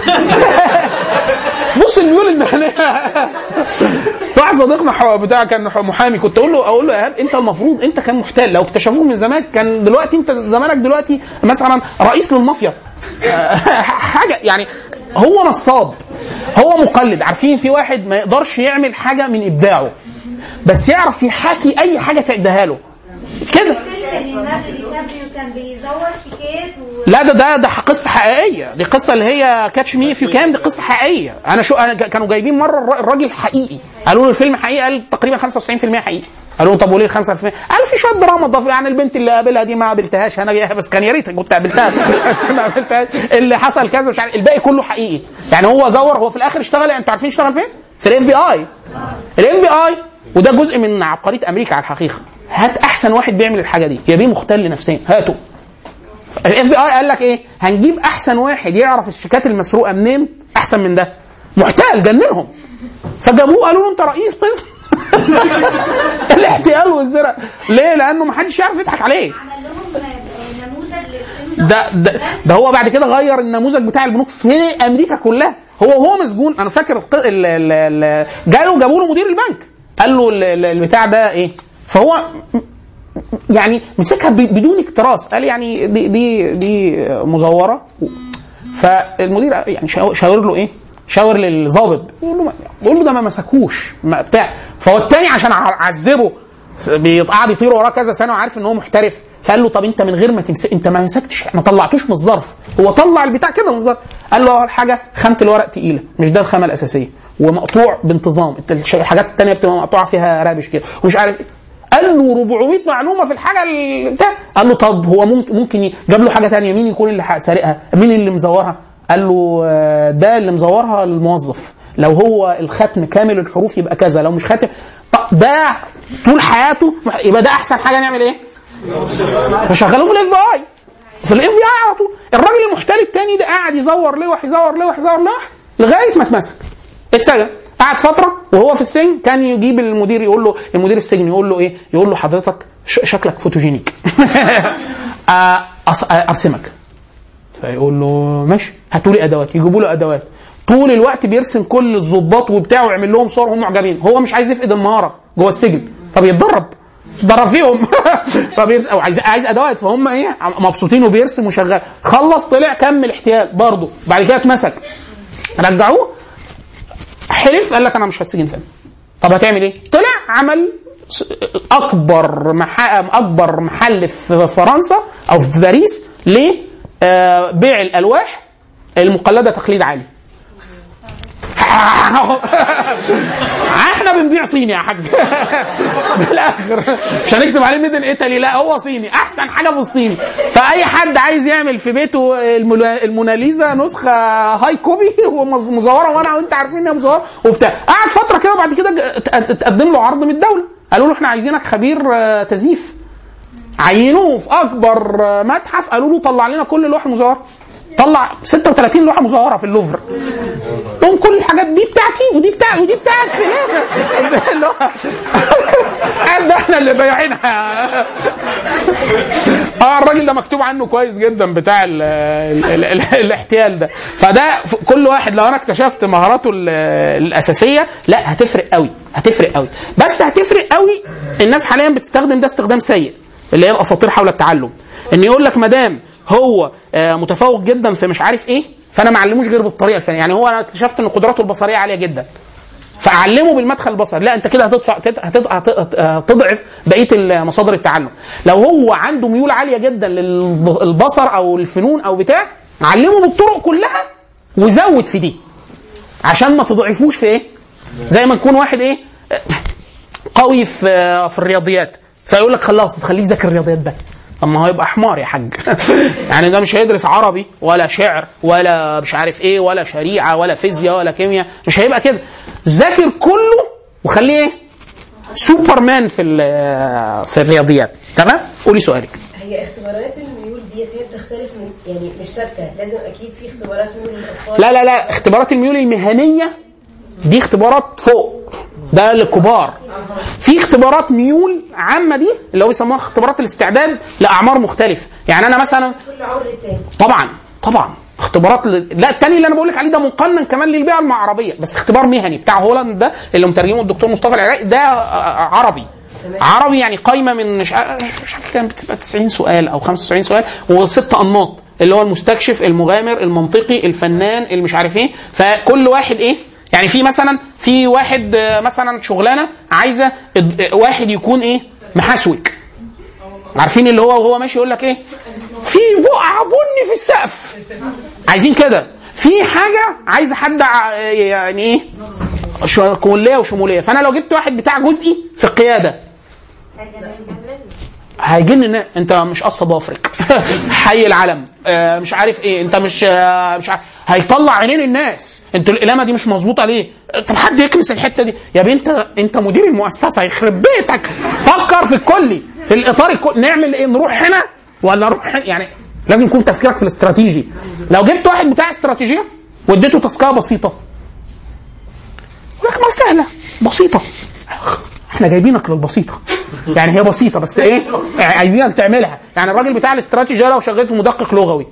بص الميول المهنيه في واحد صديقنا حو- بتاع كان محامي كنت اقول له اقول له يا ايهاب انت المفروض انت كان محتال لو اكتشفوك من زمان كان دلوقتي انت زمانك دلوقتي مثلا رئيس للمافيا حاجه يعني هو نصاب هو مقلد عارفين في واحد ما يقدرش يعمل حاجه من ابداعه بس يعرف يحاكي اي حاجه تديها له كده كان ليوناردو دي كابريو كان بيزور شيكات و... لا ده ده ده قصه حقيقيه دي قصه اللي هي كاتش مي في كان دي قصه حقيقيه انا شو انا ك- كانوا جايبين مره الر- الراجل حقيقي قالوا له الفيلم حقيقي قال تقريبا 95% حقيقي قالوا له طب وليه ال 5% قال في شويه دراما ضاف يعني البنت اللي قابلها دي ما قابلتهاش انا جايها بس كان يا ريت كنت قابلتها بس ما قابلتهاش اللي حصل كذا مش عارف الباقي كله حقيقي يعني هو زور هو في الاخر اشتغل انتوا عارفين اشتغل فين؟ في الاف بي اي الاف بي اي وده جزء من عبقريه امريكا على الحقيقه هات احسن واحد بيعمل الحاجه دي يا بيه مختل نفسيا هاته الاف بي اي قال لك ايه هنجيب احسن واحد يعرف الشيكات المسروقه منين احسن من ده محتال جننهم فجابوه قالوا له انت رئيس قسم الاحتيال والزرق ليه لانه ما حدش يعرف يضحك عليه عمل لهم آه، نموذج للفيلم ده ده, ده هو بعد كده غير النموذج بتاع البنوك في امريكا كلها هو هو مسجون انا فاكر الق- ال- ال- ال- جاله جابوا له مدير البنك قال له ال- ال- البتاع ده ايه فهو م- يعني مسكها ب- بدون اكتراث قال يعني دي دي دي مزوره فالمدير يعني شاور شاور له ايه شاور للظابط يقول له ما- يقول له ده ما مسكوش ما بتاع فهو التاني عشان ع- عذبه قاعد يطير وراه كذا سنه وعارف ان هو محترف فقال له طب انت من غير ما تمسك انت ما مسكتش ما طلعتوش من الظرف هو طلع البتاع كده من الظرف قال له اول حاجه خامه الورق تقيله مش ده الخامه الاساسيه ومقطوع بانتظام انت الش- الحاجات التانيه بتبقى مقطوعه فيها رابش كده ومش عارف إيه. قال له 400 معلومه في الحاجه اللي بتاع قال له طب هو ممكن ممكن ي- جاب له حاجه تانية مين يكون اللي ح- سارقها مين اللي مزورها قال له آه، ده اللي مزورها الموظف لو هو الختم كامل الحروف يبقى كذا لو مش ختم طب ده طول حياته يبقى ده احسن حاجه نعمل ايه؟ فشغلوه في الاف بي اي في الاف بي اي على طول الراجل المحتال التاني ده قاعد يزور لوح يزور لوح يزور لوح لغايه ما اتمسك اتسجن قعد فتره وهو في السجن كان يجيب المدير يقول له المدير السجن يقول له ايه؟ يقول له حضرتك ش- شكلك فوتوجينيك آه، أص- آه، ارسمك فيقول له ماشي هاتوا لي ادوات يجيبوا له ادوات طول الوقت بيرسم كل الظباط وبتاعه ويعمل لهم صور وهم معجبين هو مش عايز يفقد المهاره جوه السجن طب يتدرب اتدرب فيهم فبيرسم او عايز عايز ادوات فهم ايه مبسوطين وبيرسم وشغال خلص طلع كمل احتيال برضه بعد كده اتمسك رجعوه حلف قال لك انا مش هتسجن تاني طب هتعمل ايه؟ طلع عمل س- اكبر مح... اكبر محل في فرنسا او في باريس لبيع الالواح المقلده تقليد عالي احنا بنبيع صيني يا حاج بالاخر مش هنكتب عليه ميدل ايطالي لا هو صيني احسن حاجه في الصيني فاي حد عايز يعمل في بيته المولا- الموناليزا نسخه هاي كوبي ومزوره وانا وانت عارفين انها مزوره وبتاع قعد فتره كده وبعد كده ج- ت- اتقدم له عرض من الدوله قالوا له احنا عايزينك خبير آه، تزييف عينوه في اكبر آه، متحف قالوا له طلع لنا كل اللوح المزوره طلع 36 لوحه مزوره في اللوفر قوم كل الحاجات دي بتاعتي ودي بتاعتي ودي بتاعت فلان اللي هو قال ده احنا اللي بايعينها اه الراجل ده مكتوب عنه كويس جدا بتاع ال ال ال ال الاحتيال ده فده ف- كل واحد لو انا اكتشفت مهاراته ال- الاساسيه لا هتفرق قوي هتفرق قوي بس هتفرق قوي الناس حاليا بتستخدم ده استخدام سيء اللي هي الاساطير حول التعلم ان يقول لك ما دام هو آه، متفوق جدا في مش عارف ايه فانا ما علموش غير بالطريقه الفلانيه يعني هو انا اكتشفت ان قدراته البصريه عاليه جدا فاعلمه بالمدخل البصري لا انت كده هتدفع هتد- هتد- هت- هتضعف بقيه مصادر التعلم لو هو عنده ميول عاليه جدا للبصر او الفنون او بتاع علمه بالطرق كلها وزود في دي عشان ما تضعفوش في ايه زي ما تكون واحد ايه قوي في في الرياضيات فيقول لك خلاص خليه يذاكر الرياضيات بس طب ما هو يبقى حمار يا حاج يعني ده مش هيدرس عربي ولا شعر ولا مش عارف ايه ولا شريعه ولا فيزياء ولا كيمياء مش هيبقى كده ذاكر كله وخليه ايه سوبرمان في ال- في الرياضيات تمام قولي سؤالك هي اختبارات الميول ديت هي بتختلف من يعني مش ثابته لازم اكيد في اختبارات ميول للاطفال لا لا لا اختبارات الميول المهنيه دي اختبارات فوق ده للكبار في اختبارات ميول عامه دي اللي هو بيسموها اختبارات الاستعداد لاعمار مختلفه يعني انا مثلا كل عمر التاني طبعا طبعا اختبارات ل... لا التاني اللي انا بقول لك عليه ده مقنن كمان للبيئه المعربيه بس اختبار مهني بتاع هولاند ده اللي مترجمه الدكتور مصطفى العراقي ده آه، عربي عربي يعني قايمه من مش عارف مش عارف كام بتبقى 90 سؤال او 95 سؤال وست انماط اللي هو المستكشف المغامر المنطقي الفنان اللي مش عارف ايه فكل واحد ايه يعني في مثلا في واحد آه، مثلا شغلانه عايزه اد- آه، واحد يكون ايه محاسوك عارفين اللي هو وهو ماشي يقول لك ايه في بقعه بني في السقف عايزين كده في حاجه عايزه حد ع- يعني ايه شو- كليه وشموليه فانا لو جبت واحد بتاع جزئي في القياده هيجن انت مش قصه ضافرك حي العلم آه، مش عارف ايه انت مش آه، مش عارف هيطلع عينين الناس انت القلامه دي مش مظبوطه ليه طب حد يكنس الحته دي يا بنت انت مدير المؤسسه يخرب بيتك فكر في الكلي في الاطار الكلي نعمل ايه نروح هنا ولا نروح هنا يعني لازم يكون تفكيرك في الاستراتيجي لو جبت واحد بتاع استراتيجيه واديته تاسكيه بسيطه يقول لك ما سهله بسيطه احنا جايبينك للبسيطه يعني هي بسيطه بس ايه يعني عايزينك تعملها يعني الراجل بتاع الاستراتيجي ده لو شغلته مدقق لغوي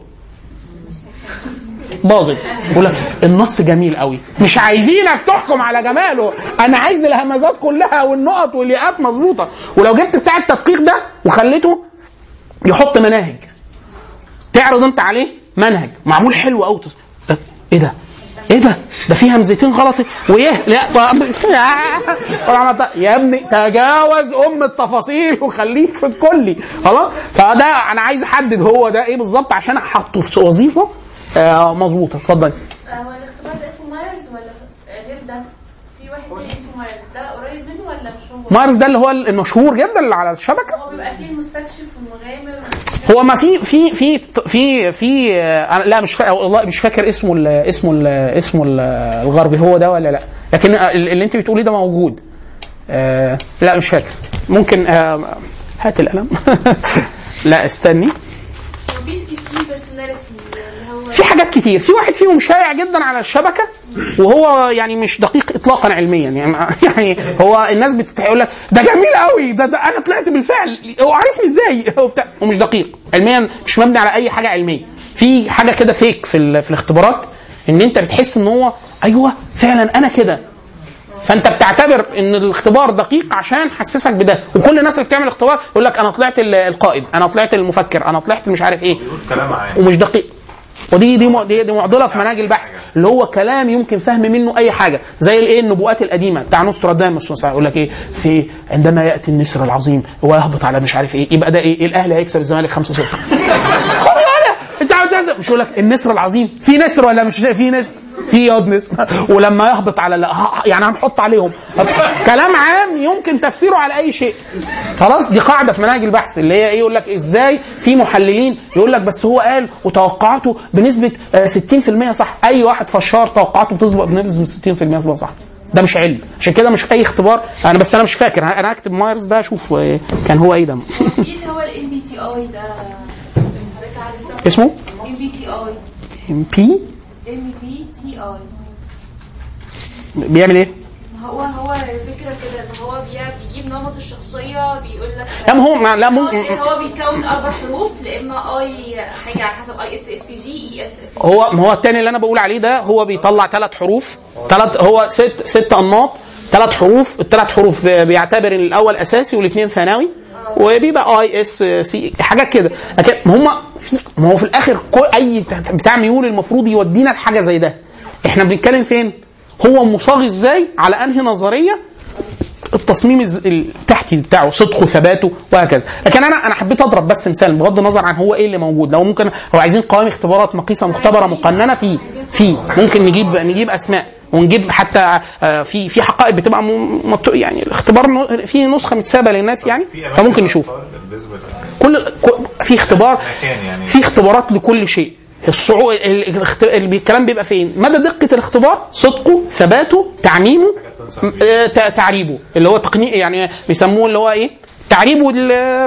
باظت يقول لك النص جميل قوي مش عايزينك تحكم على جماله انا عايز الهمزات كلها والنقط والياءات مظبوطه ولو جبت بتاع التدقيق ده وخليته يحط مناهج تعرض انت عليه منهج معمول حلو قوي ايه ده ايه ده ده في همزتين غلط وايه لا يا ابني تجاوز ام التفاصيل وخليك في الكلي خلاص فده انا عايز احدد هو ده ايه بالظبط عشان احطه في وظيفه آه مظبوطه اتفضل هو الاختبار ده اسمه مايرز ولا غير ده؟ في واحد تاني اسمه مايرز ده قريب منه ولا مش هو؟ مارس ده اللي هو المشهور جدا اللي على الشبكه هو بيبقى فيه المستكشف والمغامر هو ما في في في في في آه، أنا لا مش فاكر والله مش فاكر اسمه ال اسمه ال اسمه ال الغربي هو ده ولا لا لكن ال- اللي انت بتقوليه ده موجود آه لا مش فاكر ممكن آه هات القلم لا استني وفي في بيرسوناليتي اللي هو في حاجات كتير في واحد فيهم شائع جدا على الشبكه وهو يعني مش دقيق اطلاقا علميا يعني يعني هو الناس بتقول لك ده جميل قوي ده, ده انا طلعت بالفعل هو عارفني ازاي هو بتاع ومش دقيق علميا مش مبني على اي حاجه علميه في حاجه كده فيك في ال- في الاختبارات ان انت بتحس ان هو ايوه فعلا انا كده فانت بتعتبر ان الاختبار دقيق عشان حسسك بده وكل الناس اللي بتعمل اختبار يقول لك انا طلعت ال- القائد انا طلعت المفكر انا طلعت مش عارف ايه كلام عام ومش دقيق ودي دي م- دي, دي معضله في مناهج البحث اللي هو كلام يمكن فهم منه اي حاجه زي الايه النبوءات القديمه بتاع نوستراداموس مثلا يقول لك ايه في عندما ياتي النسر العظيم ويهبط على مش عارف ايه يبقى ده ايه الاهلي هيكسب الزمالك 5-0 خد بالك انت عاوز تهزق مش يقول لك النسر العظيم في نسر ولا مش في نسر في ياض نسر ولما يهبط على ال- ه- يعني هنحط عليهم كلام عام يمكن تفسيره على اي شيء خلاص دي قاعده في مناهج البحث اللي هي ايه يقول لك ازاي في محللين يقول لك بس هو قال وتوقعاته بنسبه آه، 60% صح اي واحد فشار توقعاته بتظبط بنسبه 60% بتبقى صح ده مش علم عشان كده مش اي اختبار انا بس انا مش فاكر انا هكتب مايرز ده اشوف آه، كان هو ايه ده في اللي هو الام بي تي اي ده حضرتك عارف اسمه ام بي تي اي بي ام بي تي اي بيعمل ايه؟ هو هو الفكره كده ان هو بيع- بيجيب نمط الشخصيه بيقول لك لا ما هو ما لا هو, ممكن هو بيكون اربع حروف لا اما اي حاجه على حسب اي اس اف جي اي اس اف هو ما هو التاني اللي انا بقول عليه ده هو بيطلع ثلاث حروف ثلاث هو ست ست انماط ثلاث حروف الثلاث حروف بيعتبر ان الاول اساسي والاثنين ثانوي وبيبقى اي اس سي حاجات كده لكن ما هم في ما هو في الاخر كل اي بتاع ميول المفروض يودينا لحاجه زي ده احنا بنتكلم فين هو مصاغ ازاي على انهي نظريه التصميم الز- التحتي بتاعه صدقه ثباته وهكذا لكن انا انا حبيت اضرب بس مثال بغض النظر عن هو ايه اللي موجود لو ممكن لو عايزين قوائم اختبارات مقيسه مختبره مقننه في في ممكن نجيب نجيب اسماء ونجيب حتى آه، في في حقائب بتبقى م- مط- يعني الاختبار نو- في نسخه متسابه للناس يعني فممكن نشوف بالنسبه كل كل- في اختبار مكان يعني في اختبارات لكل شيء الصعو... ال- الاخت- ال- الكلام بيبقى فين مدى دقه الاختبار صدقه ثباته تعميمه م- آه، ت- تعريبه اللي هو تقنية يعني بيسموه اللي هو ايه تعريبه ال-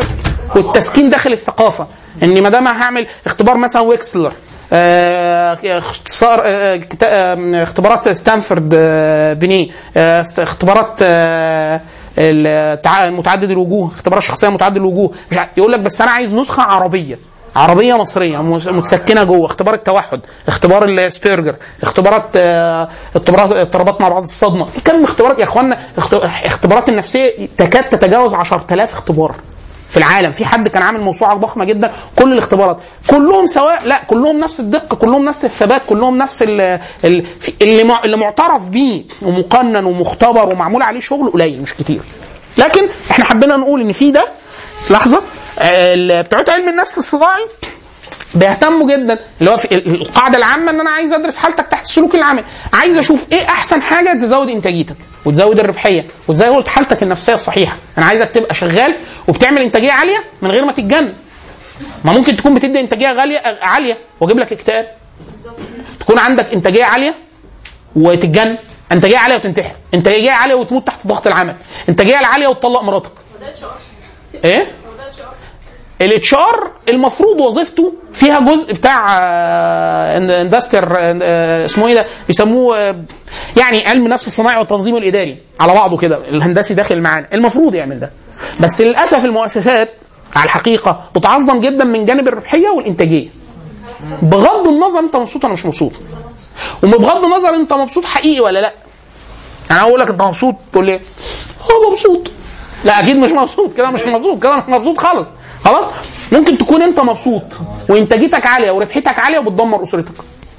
والتسكين داخل الثقافه ان ما دام هعمل اختبار مثلا ويكسلر آه، اختصار آه، كتا- آه، اختبارات ستانفورد آه، بنيه آه، است- اختبارات آه، التع- متعدد الوجوه اختبارات شخصيه متعدد الوجوه مش ع- يقول لك بس انا عايز نسخه عربيه عربيه مصريه مس- متسكنه جوه اختبار التوحد اختبار السبيرجر اختبارات آه، اختبارات اضطرابات مع بعض الصدمه في كم اختبارات يا اخوانا اخت- اختبارات النفسيه تكاد تتجاوز 10000 اختبار في العالم في حد كان عامل موسوعه ضخمه جدا كل الاختبارات كلهم سواء لا كلهم نفس الدقه كلهم نفس الثبات كلهم نفس ال ال في- اللي مع- اللي معترف بيه ومقنن ومختبر ومعمول عليه شغل قليل مش كتير لكن احنا حبينا نقول ان في ده لحظه آه، ال- بتوع علم النفس الصناعي بيهتموا جدا اللي هو في ال- القاعده العامه ان انا عايز ادرس حالتك تحت السلوك العامل عايز اشوف ايه احسن حاجه تزود انتاجيتك وتزود الربحيه وتزود حالتك النفسيه الصحيحه انا عايزك تبقى شغال وبتعمل انتاجيه عاليه من غير ما تتجنن ما ممكن تكون بتدي انتاجيه غاليه عاليه واجيب لك اكتئاب تكون عندك انتاجيه عاليه وتتجنن انتاجيه عاليه وتنتحر انتاجيه عاليه وتموت تحت ضغط العمل انتاجيه عاليه وتطلق مراتك ايه الاتش ار المفروض وظيفته فيها جزء بتاع انفستر اسمه ايه ده بيسموه آه، يعني علم النفس الصناعي والتنظيم الاداري على بعضه كده الهندسي داخل معانا المفروض يعمل ده بس للاسف المؤسسات على الحقيقه بتعظم جدا من جانب الربحيه والانتاجيه بغض النظر انت مبسوط ولا مش مبسوط وبغض النظر انت مبسوط حقيقي ولا لا انا اقول لك انت مبسوط تقول لي اه مبسوط لا اكيد مش مبسوط كده مش مبسوط كده مش مبسوط خالص خلاص ممكن تكون انت مبسوط وانتاجيتك عاليه وربحتك عاليه وبتدمر اسرتك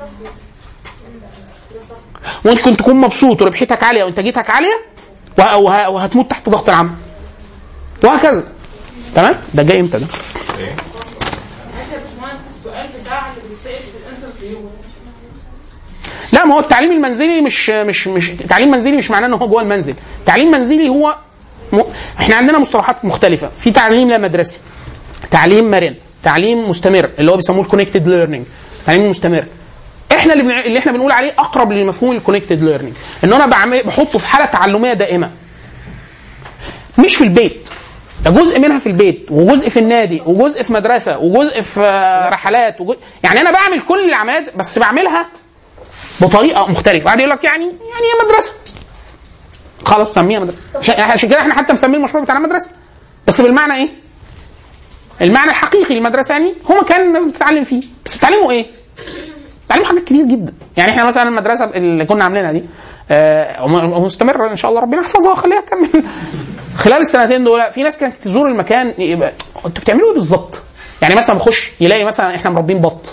ممكن تكون مبسوط وربحتك عاليه وانتاجيتك عاليه وه- وه- وهتموت تحت ضغط العمل وهكذا تمام ده جاي امتى ده ماشي يا باشمهندس السؤال بتاع اللي بيتسال في الانترفيو لا ما هو التعليم المنزلي مش مش مش تعليم منزلي مش معناه ان هو جوه المنزل تعليم منزلي هو م... احنا عندنا مصطلحات مختلفه في تعليم لا مدرسي تعليم مرن تعليم مستمر اللي هو بيسموه الكونكتد ليرنينج تعليم مستمر احنا اللي بنع... اللي احنا بنقول عليه اقرب لمفهوم الكونكتد ليرنينج ان انا بعمل بحطه في حاله تعلميه دائمه مش في البيت ده جزء منها في البيت وجزء في النادي وجزء في مدرسه وجزء في آه، رحلات وجزء يعني انا بعمل كل العمليات بس بعملها بطريقه مختلفه بعد يقول لك يعني يعني هي مدرسه خلاص سميها مدرسه عشان- عشان كده احنا حتى مسمين المشروع بتاعنا مدرسه بس بالمعنى ايه؟ المعنى الحقيقي للمدرسه يعني هو مكان الناس بتتعلم فيه بس بتتعلموا ايه؟ بتتعلموا حاجات كتير جدا يعني احنا مثلا المدرسه اللي كنا عاملينها دي آه، مستمره ان شاء الله ربنا يحفظها ويخليها تكمل خلال السنتين دول في ناس كانت تزور المكان يبقى انتوا بتعملوا ايه بالظبط؟ يعني مثلا بخش يلاقي مثلا احنا مربين بط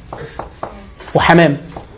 وحمام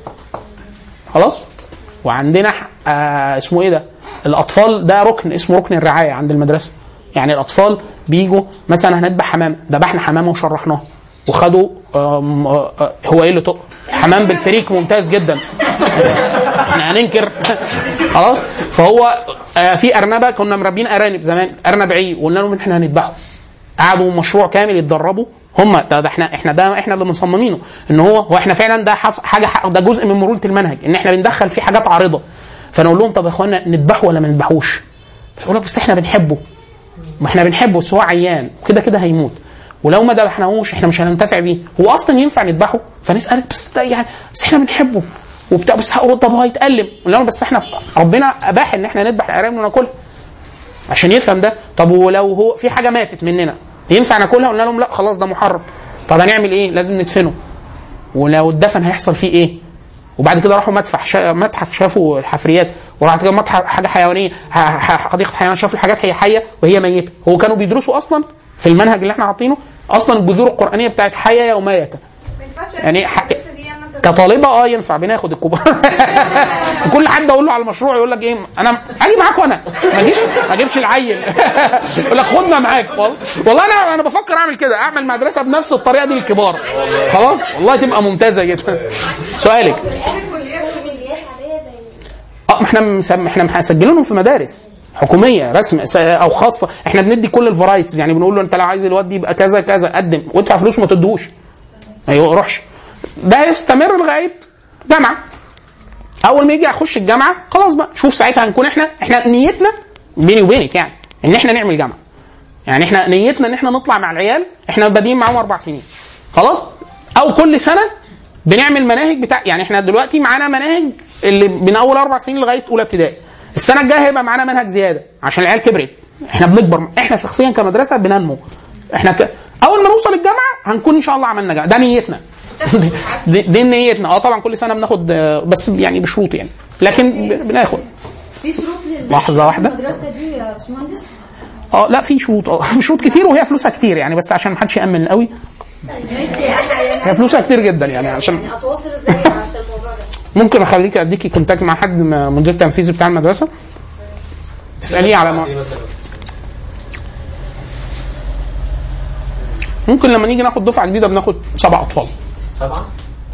خلاص وعندنا آه اسمه ايه ده الاطفال ده ركن اسمه ركن الرعايه عند المدرسه يعني الاطفال بيجوا مثلا هنذبح حمام ذبحنا حمامه وشرحناه وخدوا آم، آه، آه، هو ايه اللي طق حمام بالفريك ممتاز جدا احنا هننكر خلاص فهو آه، في ارنبه كنا مربين ارانب زمان ارنب عي وقلنا لهم احنا هنذبحه قعدوا مشروع كامل يتدربوا هم ده, ده احنا احنا ده احنا اللي مصممينه ان هو هو احنا فعلا ده حص حاجه ح- ده جزء من مرونه المنهج ان احنا بندخل فيه حاجات عارضه فنقول لهم طب يا اخوانا نذبحه ولا ما نذبحوش؟ يقول لك بس احنا بنحبه ما احنا بنحبه بس هو عيان وكده كده هيموت ولو ما ذبحناهوش احنا مش هننتفع بيه هو اصلا ينفع نذبحه فنسال بس ده يعني بس احنا بنحبه وبتاع بس هو- طب هو هيتألم قلنا له بس احنا ربنا اباح ان احنا نذبح الارانب وناكلها عشان يفهم ده طب ولو هو في حاجه ماتت مننا ينفع ناكلها قلنا لهم لا خلاص ده محرم طب هنعمل ايه لازم ندفنه ولو اتدفن هيحصل فيه ايه وبعد كده راحوا متحف شا... متحف شافوا الحفريات وراح كده متحف حاجه حيوانيه ح... ح... حديقه حيوان شافوا الحاجات هي حيه وهي ميته هو كانوا بيدرسوا اصلا في المنهج اللي احنا حاطينه اصلا الجذور القرانيه بتاعت حيه وميته يعني ح... كطالبه اه ينفع بناخد الكبار كل حد اقول له على المشروع يقول لك ايه انا اجي معاك وانا ما اجيش ما اجيبش العيل يقول لك خدنا معاك والله والله انا انا بفكر اعمل كده اعمل مدرسه بنفس الطريقه دي للكبار خلاص والله تبقى ممتازه جدا سؤالك اه ما احنا مسم... احنا مسجلينهم في مدارس حكوميه رسم س- او خاصه احنا بندي كل الفرايتيز يعني بنقول له انت لو عايز الواد يبقى كذا كذا قدم وادفع فلوس وما تدهوش ما يروحش ده يستمر لغايه جامعه اول ما يجي اخش الجامعه خلاص بقى شوف ساعتها هنكون احنا احنا نيتنا بيني وبينك يعني ان احنا نعمل جامعه يعني احنا نيتنا ان احنا نطلع مع العيال احنا بادئين معاهم اربع سنين خلاص او كل سنه بنعمل مناهج بتاع يعني احنا دلوقتي معانا مناهج اللي من اول اربع سنين لغايه اولى ابتدائي السنه الجايه هيبقى معانا منهج زياده عشان العيال كبرت احنا بنكبر احنا شخصيا كمدرسه بننمو احنا ك... اول ما نوصل الجامعه هنكون ان شاء الله عملنا جامعة. ده نيتنا دي, دي نيتنا اه طبعا كل سنه بناخد آه، بس يعني بشروط يعني لكن ب- بناخد في شروط لل- لحظة واحدة. المدرسه دي يا باشمهندس اه لا في شروط اه في شروط كتير وهي فلوسها كتير يعني بس عشان محدش يامن قوي نفسي انا يعني هي فلوسها كتير جدا يعني عشان يعني اتواصل ازاي عشان الموضوع ده ممكن اخليك اديكي كونتاكت مع حد م- مدير تنفيذي بتاع المدرسه تساليه على ما ممكن لما نيجي ناخد دفعه جديده بناخد سبع اطفال سبعة؟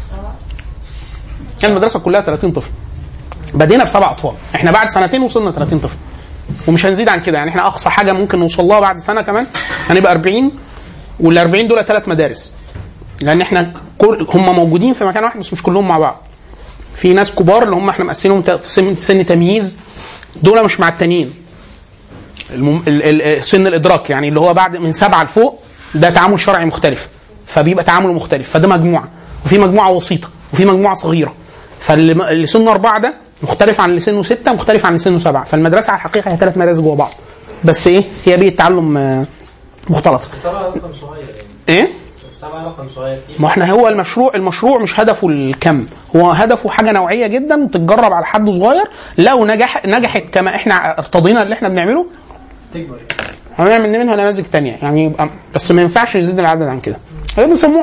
كان المدرسه كلها 30 طفل بدينا بسبع اطفال احنا بعد سنتين وصلنا 30 طفل ومش هنزيد عن كده يعني احنا اقصى حاجه ممكن نوصل لها بعد سنه كمان هنبقى 40 وال 40 دول ثلاث مدارس لان احنا كل هم موجودين في مكان واحد بس مش كلهم مع بعض في ناس كبار اللي هم احنا مقسمينهم ت- في سن, سن تمييز دول مش مع التانيين المم... ال... ال... سن الادراك يعني اللي هو بعد من سبعه لفوق ده تعامل شرعي مختلف فبيبقى تعامله مختلف فده مجموعه وفي مجموعه وسيطه وفي مجموعه صغيره فاللي م- اللي سنه اربعه ده مختلف عن اللي سنه سته مختلف عن اللي سنه سبعه فالمدرسه على الحقيقه هي ثلاث مدارس جوه بعض بس ايه هي بيئه تعلم آه، مختلطه سبعة رقم صغير يعني ايه سبعة رقم صغير ما احنا هو المشروع المشروع مش هدفه الكم هو هدفه حاجه نوعيه جدا وتتجرب على حد صغير لو نجح نجحت كما احنا ارتضينا اللي احنا بنعمله تكبر هنعمل منها نماذج تانية يعني يبقى بس ما ينفعش يزيد العدد عن كده هي بيسموه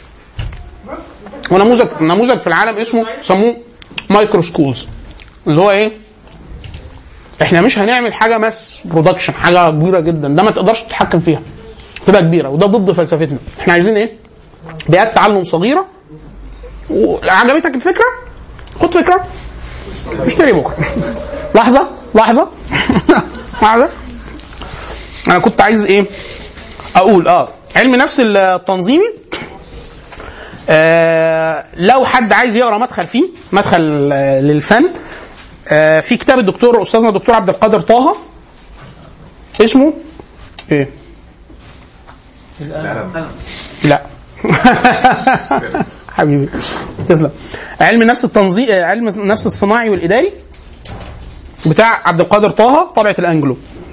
ونموذج نموذج في العالم اسمه سموه مايكرو سكولز اللي هو ايه احنا مش هنعمل حاجه ماس برودكشن حاجه كبيره جدا ده ما تقدرش تتحكم فيها تبقى كبيره وده ضد فلسفتنا احنا عايزين ايه بيئات تعلم صغيره وعجبتك الفكره خد فكره اشتري بكره لحظه لحظه لحظه انا كنت عايز ايه اقول اه علم نفس التنظيمي آه لو حد عايز يقرا مدخل فيه مدخل آه للفن آه في كتاب الدكتور استاذنا الدكتور عبد القادر طه اسمه ايه لا حبيبي تسلم علم نفس التنظيم آه، علم النفس الصناعي والاداري بتاع عبد القادر طه طبعه الانجلو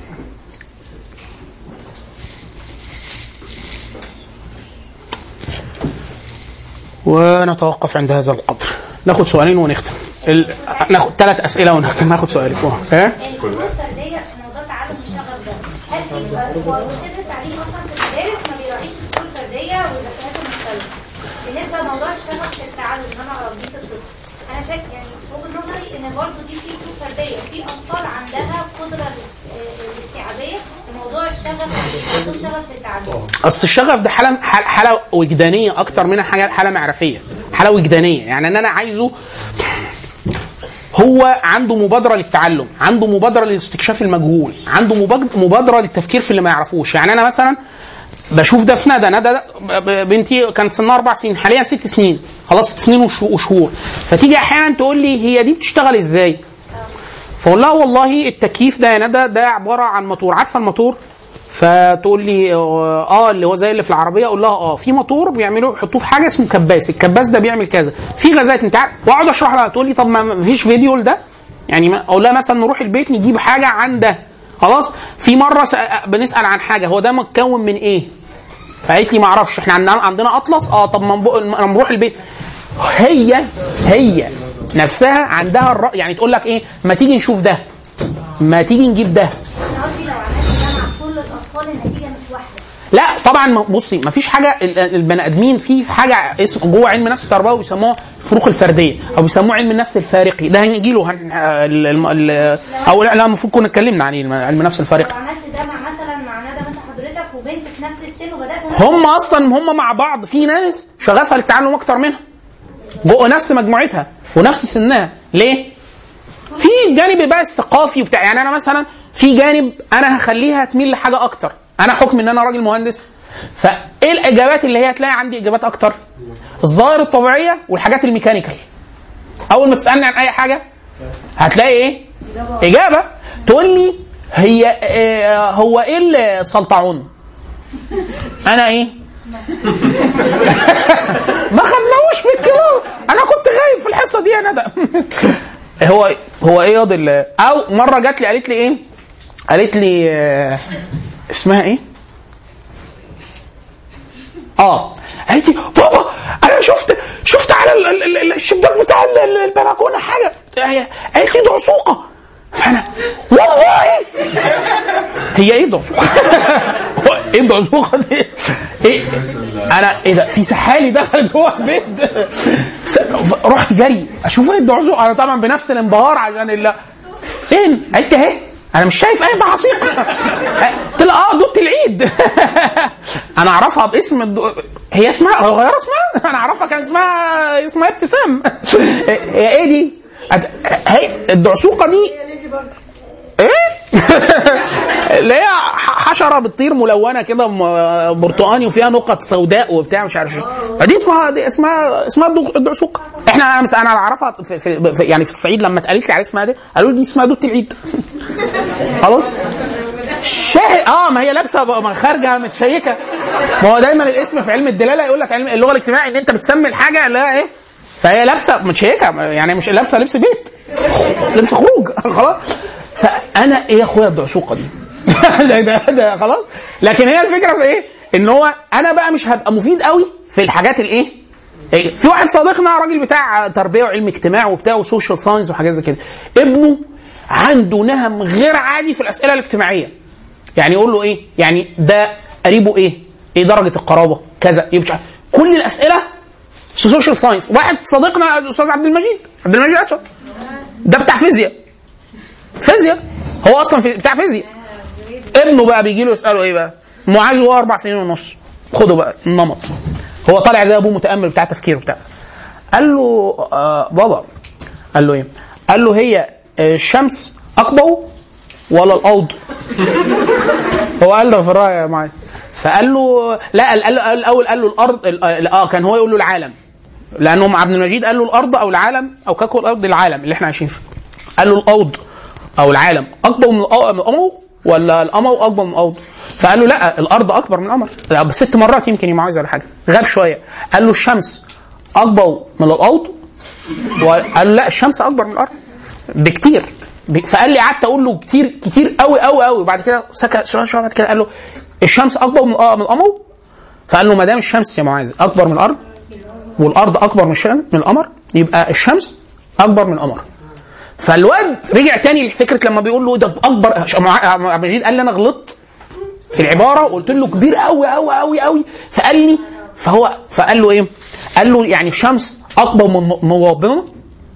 ونتوقف عند هذا القدر ناخد سؤالين ونختم ال... ناخد ثلاث اسئله ونختم ناخد سؤالين ايه الفنون الفرديه في موضوع تعلم الشغف ده هل في هو وزير التعليم اصلا في المدارس ما بيراعيش الفنون الفرديه والذكاءات المختلفه بالنسبه لموضوع الشغف في التعلم ان انا اربيه في الطفل انا شايف يعني في وجهه نظري ان برضه دي في فنون فرديه في اطفال عندها قدره آه، الاستيعابيه لموضوع الشغف عندهم شغف في التعلم اصل الشغف ده حاله حاله حالة وجدانيه اكتر منها حاجه حاله معرفيه حاله وجدانيه يعني ان انا عايزه هو عنده مبادره للتعلم عنده مبادره لاستكشاف المجهول عنده مباد- مبادره للتفكير في اللي ما يعرفوش يعني انا مثلا بشوف ده في ندى ندى ده ب- بنتي كانت سنها اربع سنين حاليا ست سنين خلاص ست سنين وشهو- وشهور فتيجي احيانا تقول لي هي دي بتشتغل ازاي فاقول لها والله التكييف ده يا ندى ده عباره عن موتور عارفه الموتور فتقول لي اه اللي هو زي اللي في العربيه اقول لها اه في موتور بيعملوه يحطوه في حاجه اسمه كباس الكباس ده بيعمل كذا في غازات انت عارف واقعد اشرح لها تقول لي طب ما فيش فيديو لده يعني ما اقول لها مثلا نروح البيت نجيب حاجه عن ده خلاص في مره س- بنسال عن حاجه هو ده متكون من ايه فقالت لي ما اعرفش احنا عندنا عندنا اطلس اه طب ما نبو- ما نروح البيت هي هي نفسها عندها الرأي يعني تقول لك ايه ما تيجي نشوف ده ما تيجي نجيب ده انا قصدي لو عملت ده مع كل الاطفال النتيجه مش واحده لا طبعا ما- بصي ما فيش حاجه ال- البني ادمين في حاجه اسم جوه علم النفس التربوي بيسموها الفروق الفرديه او بيسموه علم النفس الفارقي ده هنجي له هن... ال- الم- ال- او لا لا، المفروض كنا اتكلمنا عن الم- علم النفس لو الفارقي عملت ده مع مثلا مع ندى مثلا حضرتك وبنت في نفس السن وبدات هم اصلا هم مع بعض في ناس شغفها للتعلم اكتر منها جوه نفس مجموعتها ونفس سنها ليه في الجانب بقى الثقافي وبتاع يعني انا مثلا في جانب انا هخليها تميل لحاجه اكتر انا حكم ان انا راجل مهندس فايه الاجابات اللي هي هتلاقي عندي اجابات اكتر الظاهر الطبيعيه والحاجات الميكانيكال اول ما تسالني عن اي حاجه هتلاقي ايه اجابه تقول لي هي آه، هو ايه السلطعون انا ايه ما خدناهوش في الكلام انا كنت غايب في الحصه دي يا ندى هو هو ايه ياض ال- او مره جات لي قالت لي ايه قالت لي آه، اسمها ايه اه قالت لي بابا انا شفت شفت على ال- ال- ال- الشباك بتاع ال- ال- البلكونه حاجه هي- قالت لي دعسوقه فانا والله هي ايه دعسوقه؟ هو ايه الدعسوقه دي؟ ايه انا ايه ده في سحالي دخل جوه البيت س- رحت جري اشوف ايه الدعسوقه انا طبعا بنفس الانبهار عشان ال فين؟ قالت لي اهي انا مش شايف اي بعصيق قلت لها اه دوت العيد انا اعرفها باسم الدو... هي اسمها هو غير اسمها انا اعرفها كان اسمها اسمها ابتسام هي ايه دي؟ أد- هي الدعسوقه دي ايه؟ اللي هي ح- حشره بتطير ملونه كده م- برتقاني وفيها نقط سوداء وبتاع مش عارف ايه فدي اسمها دي اسمها اسمها الدو- الدعسوقه احنا انا انا اعرفها في, في, في يعني في الصعيد لما اتقالت لي على اسمها دي قالوا لي دي اسمها دوت العيد خلاص شاهد اه ما هي لابسه بقى- ما خارجه متشيكه ما هو دايما الاسم في علم الدلاله يقول لك علم اللغه الاجتماعيه ان انت بتسمي الحاجه اللي هي ايه فهي لابسه متشيكه يعني مش لابسه لبس بيت لبس خروج خلاص فانا ايه يا اخويا الدعسوقه دي ده, ده, ده خلاص لكن هي الفكره في ايه ان هو انا بقى مش هبقى مفيد قوي في الحاجات الايه إيه؟ في واحد صديقنا راجل بتاع تربيه وعلم اجتماع وبتاع وسوشيال ساينس وحاجات زي كده ابنه عنده نهم غير عادي في الاسئله الاجتماعيه يعني يقول له ايه يعني ده قريبه ايه ايه درجه القرابه كذا يبقى كل الاسئله سوشيال ساينس واحد صديقنا الاستاذ عبد المجيد عبد المجيد اسود ده بتاع فيزياء فيزياء هو اصلا في بتاع فيزياء ابنه بقى بيجي له يساله ايه بقى معاذ وهو اربع سنين ونص خدوا بقى النمط هو طالع زي ابوه متامل بتاع تفكير بتاع قال له آه بابا قال له ايه قال له هي آه، الشمس اقبو ولا الارض هو قال له في الراي يا معاذ فقال له لا قال قال له قال الاول قال له الارض ال- اه كان هو يقول له العالم لانه عبد المجيد قال له الارض او العالم او كوكب الارض العالم اللي احنا عايشين فيه قال له الارض او العالم اكبر من الأ- من القمر ولا القمر اكبر من الارض فقال له لا الارض اكبر من القمر لا، بست مرات يمكن يا معاذ ولا حاجه غاب شويه قال له الشمس اكبر من الارض وقال له لا الشمس اكبر من الارض بكتير ب- فقال لي قعدت اقول له كتير كتير قوي قوي قوي بعد كده سكت شويه شويه بعد كده قال له الشمس اكبر من آه، من القمر فقال له ما دام الشمس يا معاذ اكبر من الارض والارض اكبر من الشمس من القمر يبقى الشمس اكبر من القمر فالواد رجع تاني لفكره لما بيقول له ده اكبر ش- مع- عبد المجيد قال لي انا غلطت في العباره وقلت له كبير قوي قوي قوي قوي فقال لي فهو فقال له ايه؟ قال له يعني الشمس اكبر من من ربنا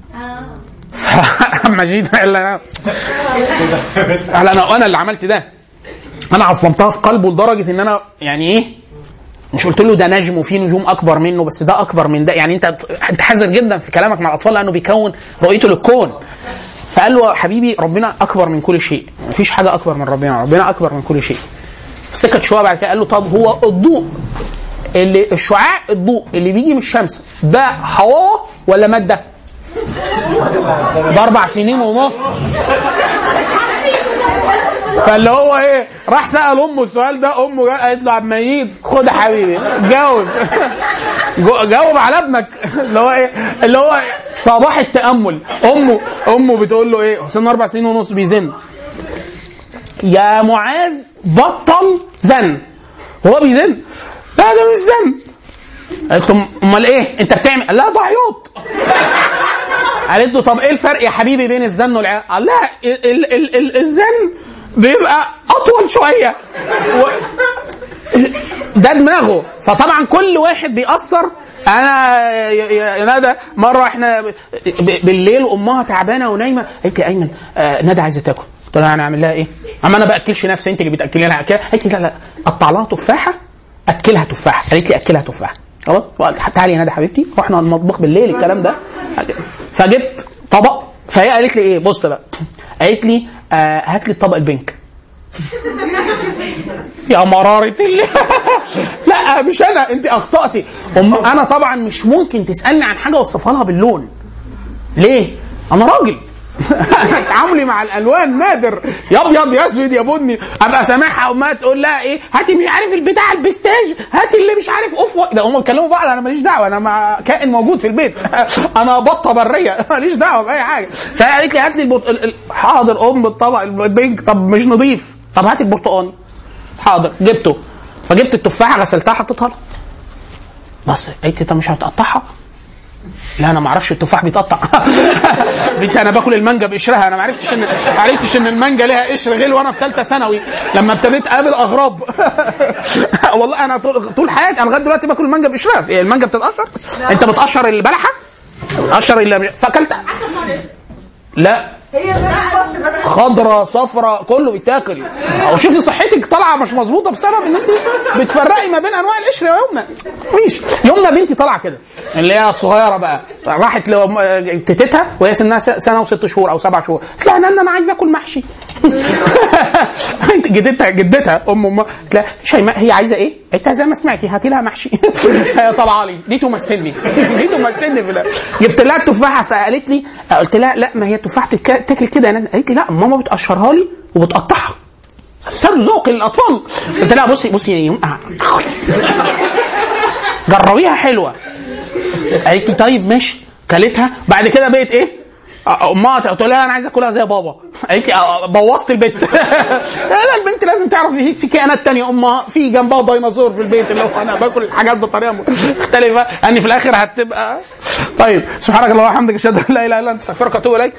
مجيد قال لي انا قال انا انا اللي عملت ده انا عظمتها في قلبه لدرجه ان انا يعني ايه مش قلت له ده نجم وفي نجوم اكبر منه بس ده اكبر من ده يعني انت انت حذر جدا في كلامك مع الاطفال لانه بيكون رؤيته للكون فقال له يا حبيبي ربنا اكبر من كل شيء مفيش حاجه اكبر من ربنا ربنا اكبر من كل شيء سكت شويه بعد كده قال له طب هو الضوء اللي الشعاع الضوء اللي بيجي من الشمس ده هواء ولا ماده؟ ده اربع سنين ونص فاللي هو ايه راح سال امه السؤال ده امه جا- قالت له عبد المجيد خد يا حبيبي جاوب جو- جاوب على ابنك اللي هو ايه اللي هو صباح التامل امه امه بتقول له ايه حسين اربع سنين ونص بيزن يا معاذ بطل زن هو بيزن لا ده مش زن قالت له امال ايه انت بتعمل قال لها ده عياط قالت له طب ايه الفرق يا حبيبي بين الزن والعياط قال لها ال- ال- ال- ال- الزن بيبقى اطول شويه و... ده دماغه فطبعا كل واحد بيأثر انا يا- يا يا ندى مره احنا ب- ب- بالليل امها تعبانه ونايمه قالت لي ايمن آه ندى عايزه تاكل قلت لها انا اعمل لها ايه؟ اما انا باكلش نفسي انت اللي بتاكلي لها أكلها. قالت لي لا لا قطع لها تفاحه اكلها تفاحه قالت لي اكلها تفاحه خلاص تعالي يا ندى حبيبتي رحنا المطبخ بالليل الكلام ده فجبت طبق فهي قالت لي ايه بص بقى قالت لي آه هات لي الطبق البنك يا مرارة اللي لا مش انا انت اخطأتي أم انا طبعا مش ممكن تسالني عن حاجه اوصفها لها باللون ليه؟ انا راجل تعاملي مع الالوان نادر يا ابيض يا اسود يا بني ابقى سامعها امها تقول لها ايه هاتي مش عارف البتاع البستاج هاتي اللي مش عارف اوف و- ده هم بيتكلموا بعض انا ماليش دعوه انا مع كائن موجود في البيت انا بطه بريه ماليش دعوه باي حاجه فقالت لي هات لي البط... ال- ال- حاضر ام الطبق البينك طب مش نظيف طب هات البرتقاني حاضر جبته فجبت التفاحه غسلتها حطيتها لها بس قالت لي طب مش هتقطعها لا انا ما اعرفش التفاح بيتقطع بنت انا باكل المانجا بقشرها انا ما عرفتش ان ما عرفتش ان المانجا ليها قشر غير وانا في ثالثه ثانوي لما ابتديت اقابل اغراب والله انا طول, طول حياتي انا لغايه دلوقتي باكل المانجا بقشرها إيه، المانجا بتتقشر انت بتقشر البلحه بتقشر اللي فاكلت لا هي زي الفصل بس خضرة صفرة كله بيتاكل او شوفي صحتك طالعه مش مظبوطه بسبب ان انت بتفرقي ما بين انواع القشر يا يمنى مفيش يمنى بنتي طالعه كده اللي هي الصغيره بقى راحت لو- تيتتها وهي سنها س- سنه وست شهور او سبع شهور قلت لها نانا انا عايزه اكل محشي جدتها جدتها ام امها قلت لها شيماء هي عايزه ايه؟ قلت لها زي ما سمعتي هاتي لها محشي هي طالعه لي دي تمثلني دي تمثلني في ال- جبت لها التفاحه فقالت لي قلت لها لا ما هي التفاحه بتتك- تاكل كده يا نانا قالت لي لا ماما بتقشرها لي وبتقطعها افسدوا ذوق الاطفال قلت لها بصي بصي يا يم- جربيها حلوه قالت لي طيب ماشي كلتها بعد كده بقت ايه امها تقول لها انا عايز اكلها زي بابا قالت لي آه، بوظت البيت لا لا البنت لازم تعرف في في كائنات تانية امها في جنبها ديناصور في البيت اللي هو انا باكل الحاجات بطريقه مختلفه اني في الاخر هتبقى طيب سبحانك اللهم وبحمدك اشهد ان لا اله الا انت استغفرك واتوب اليك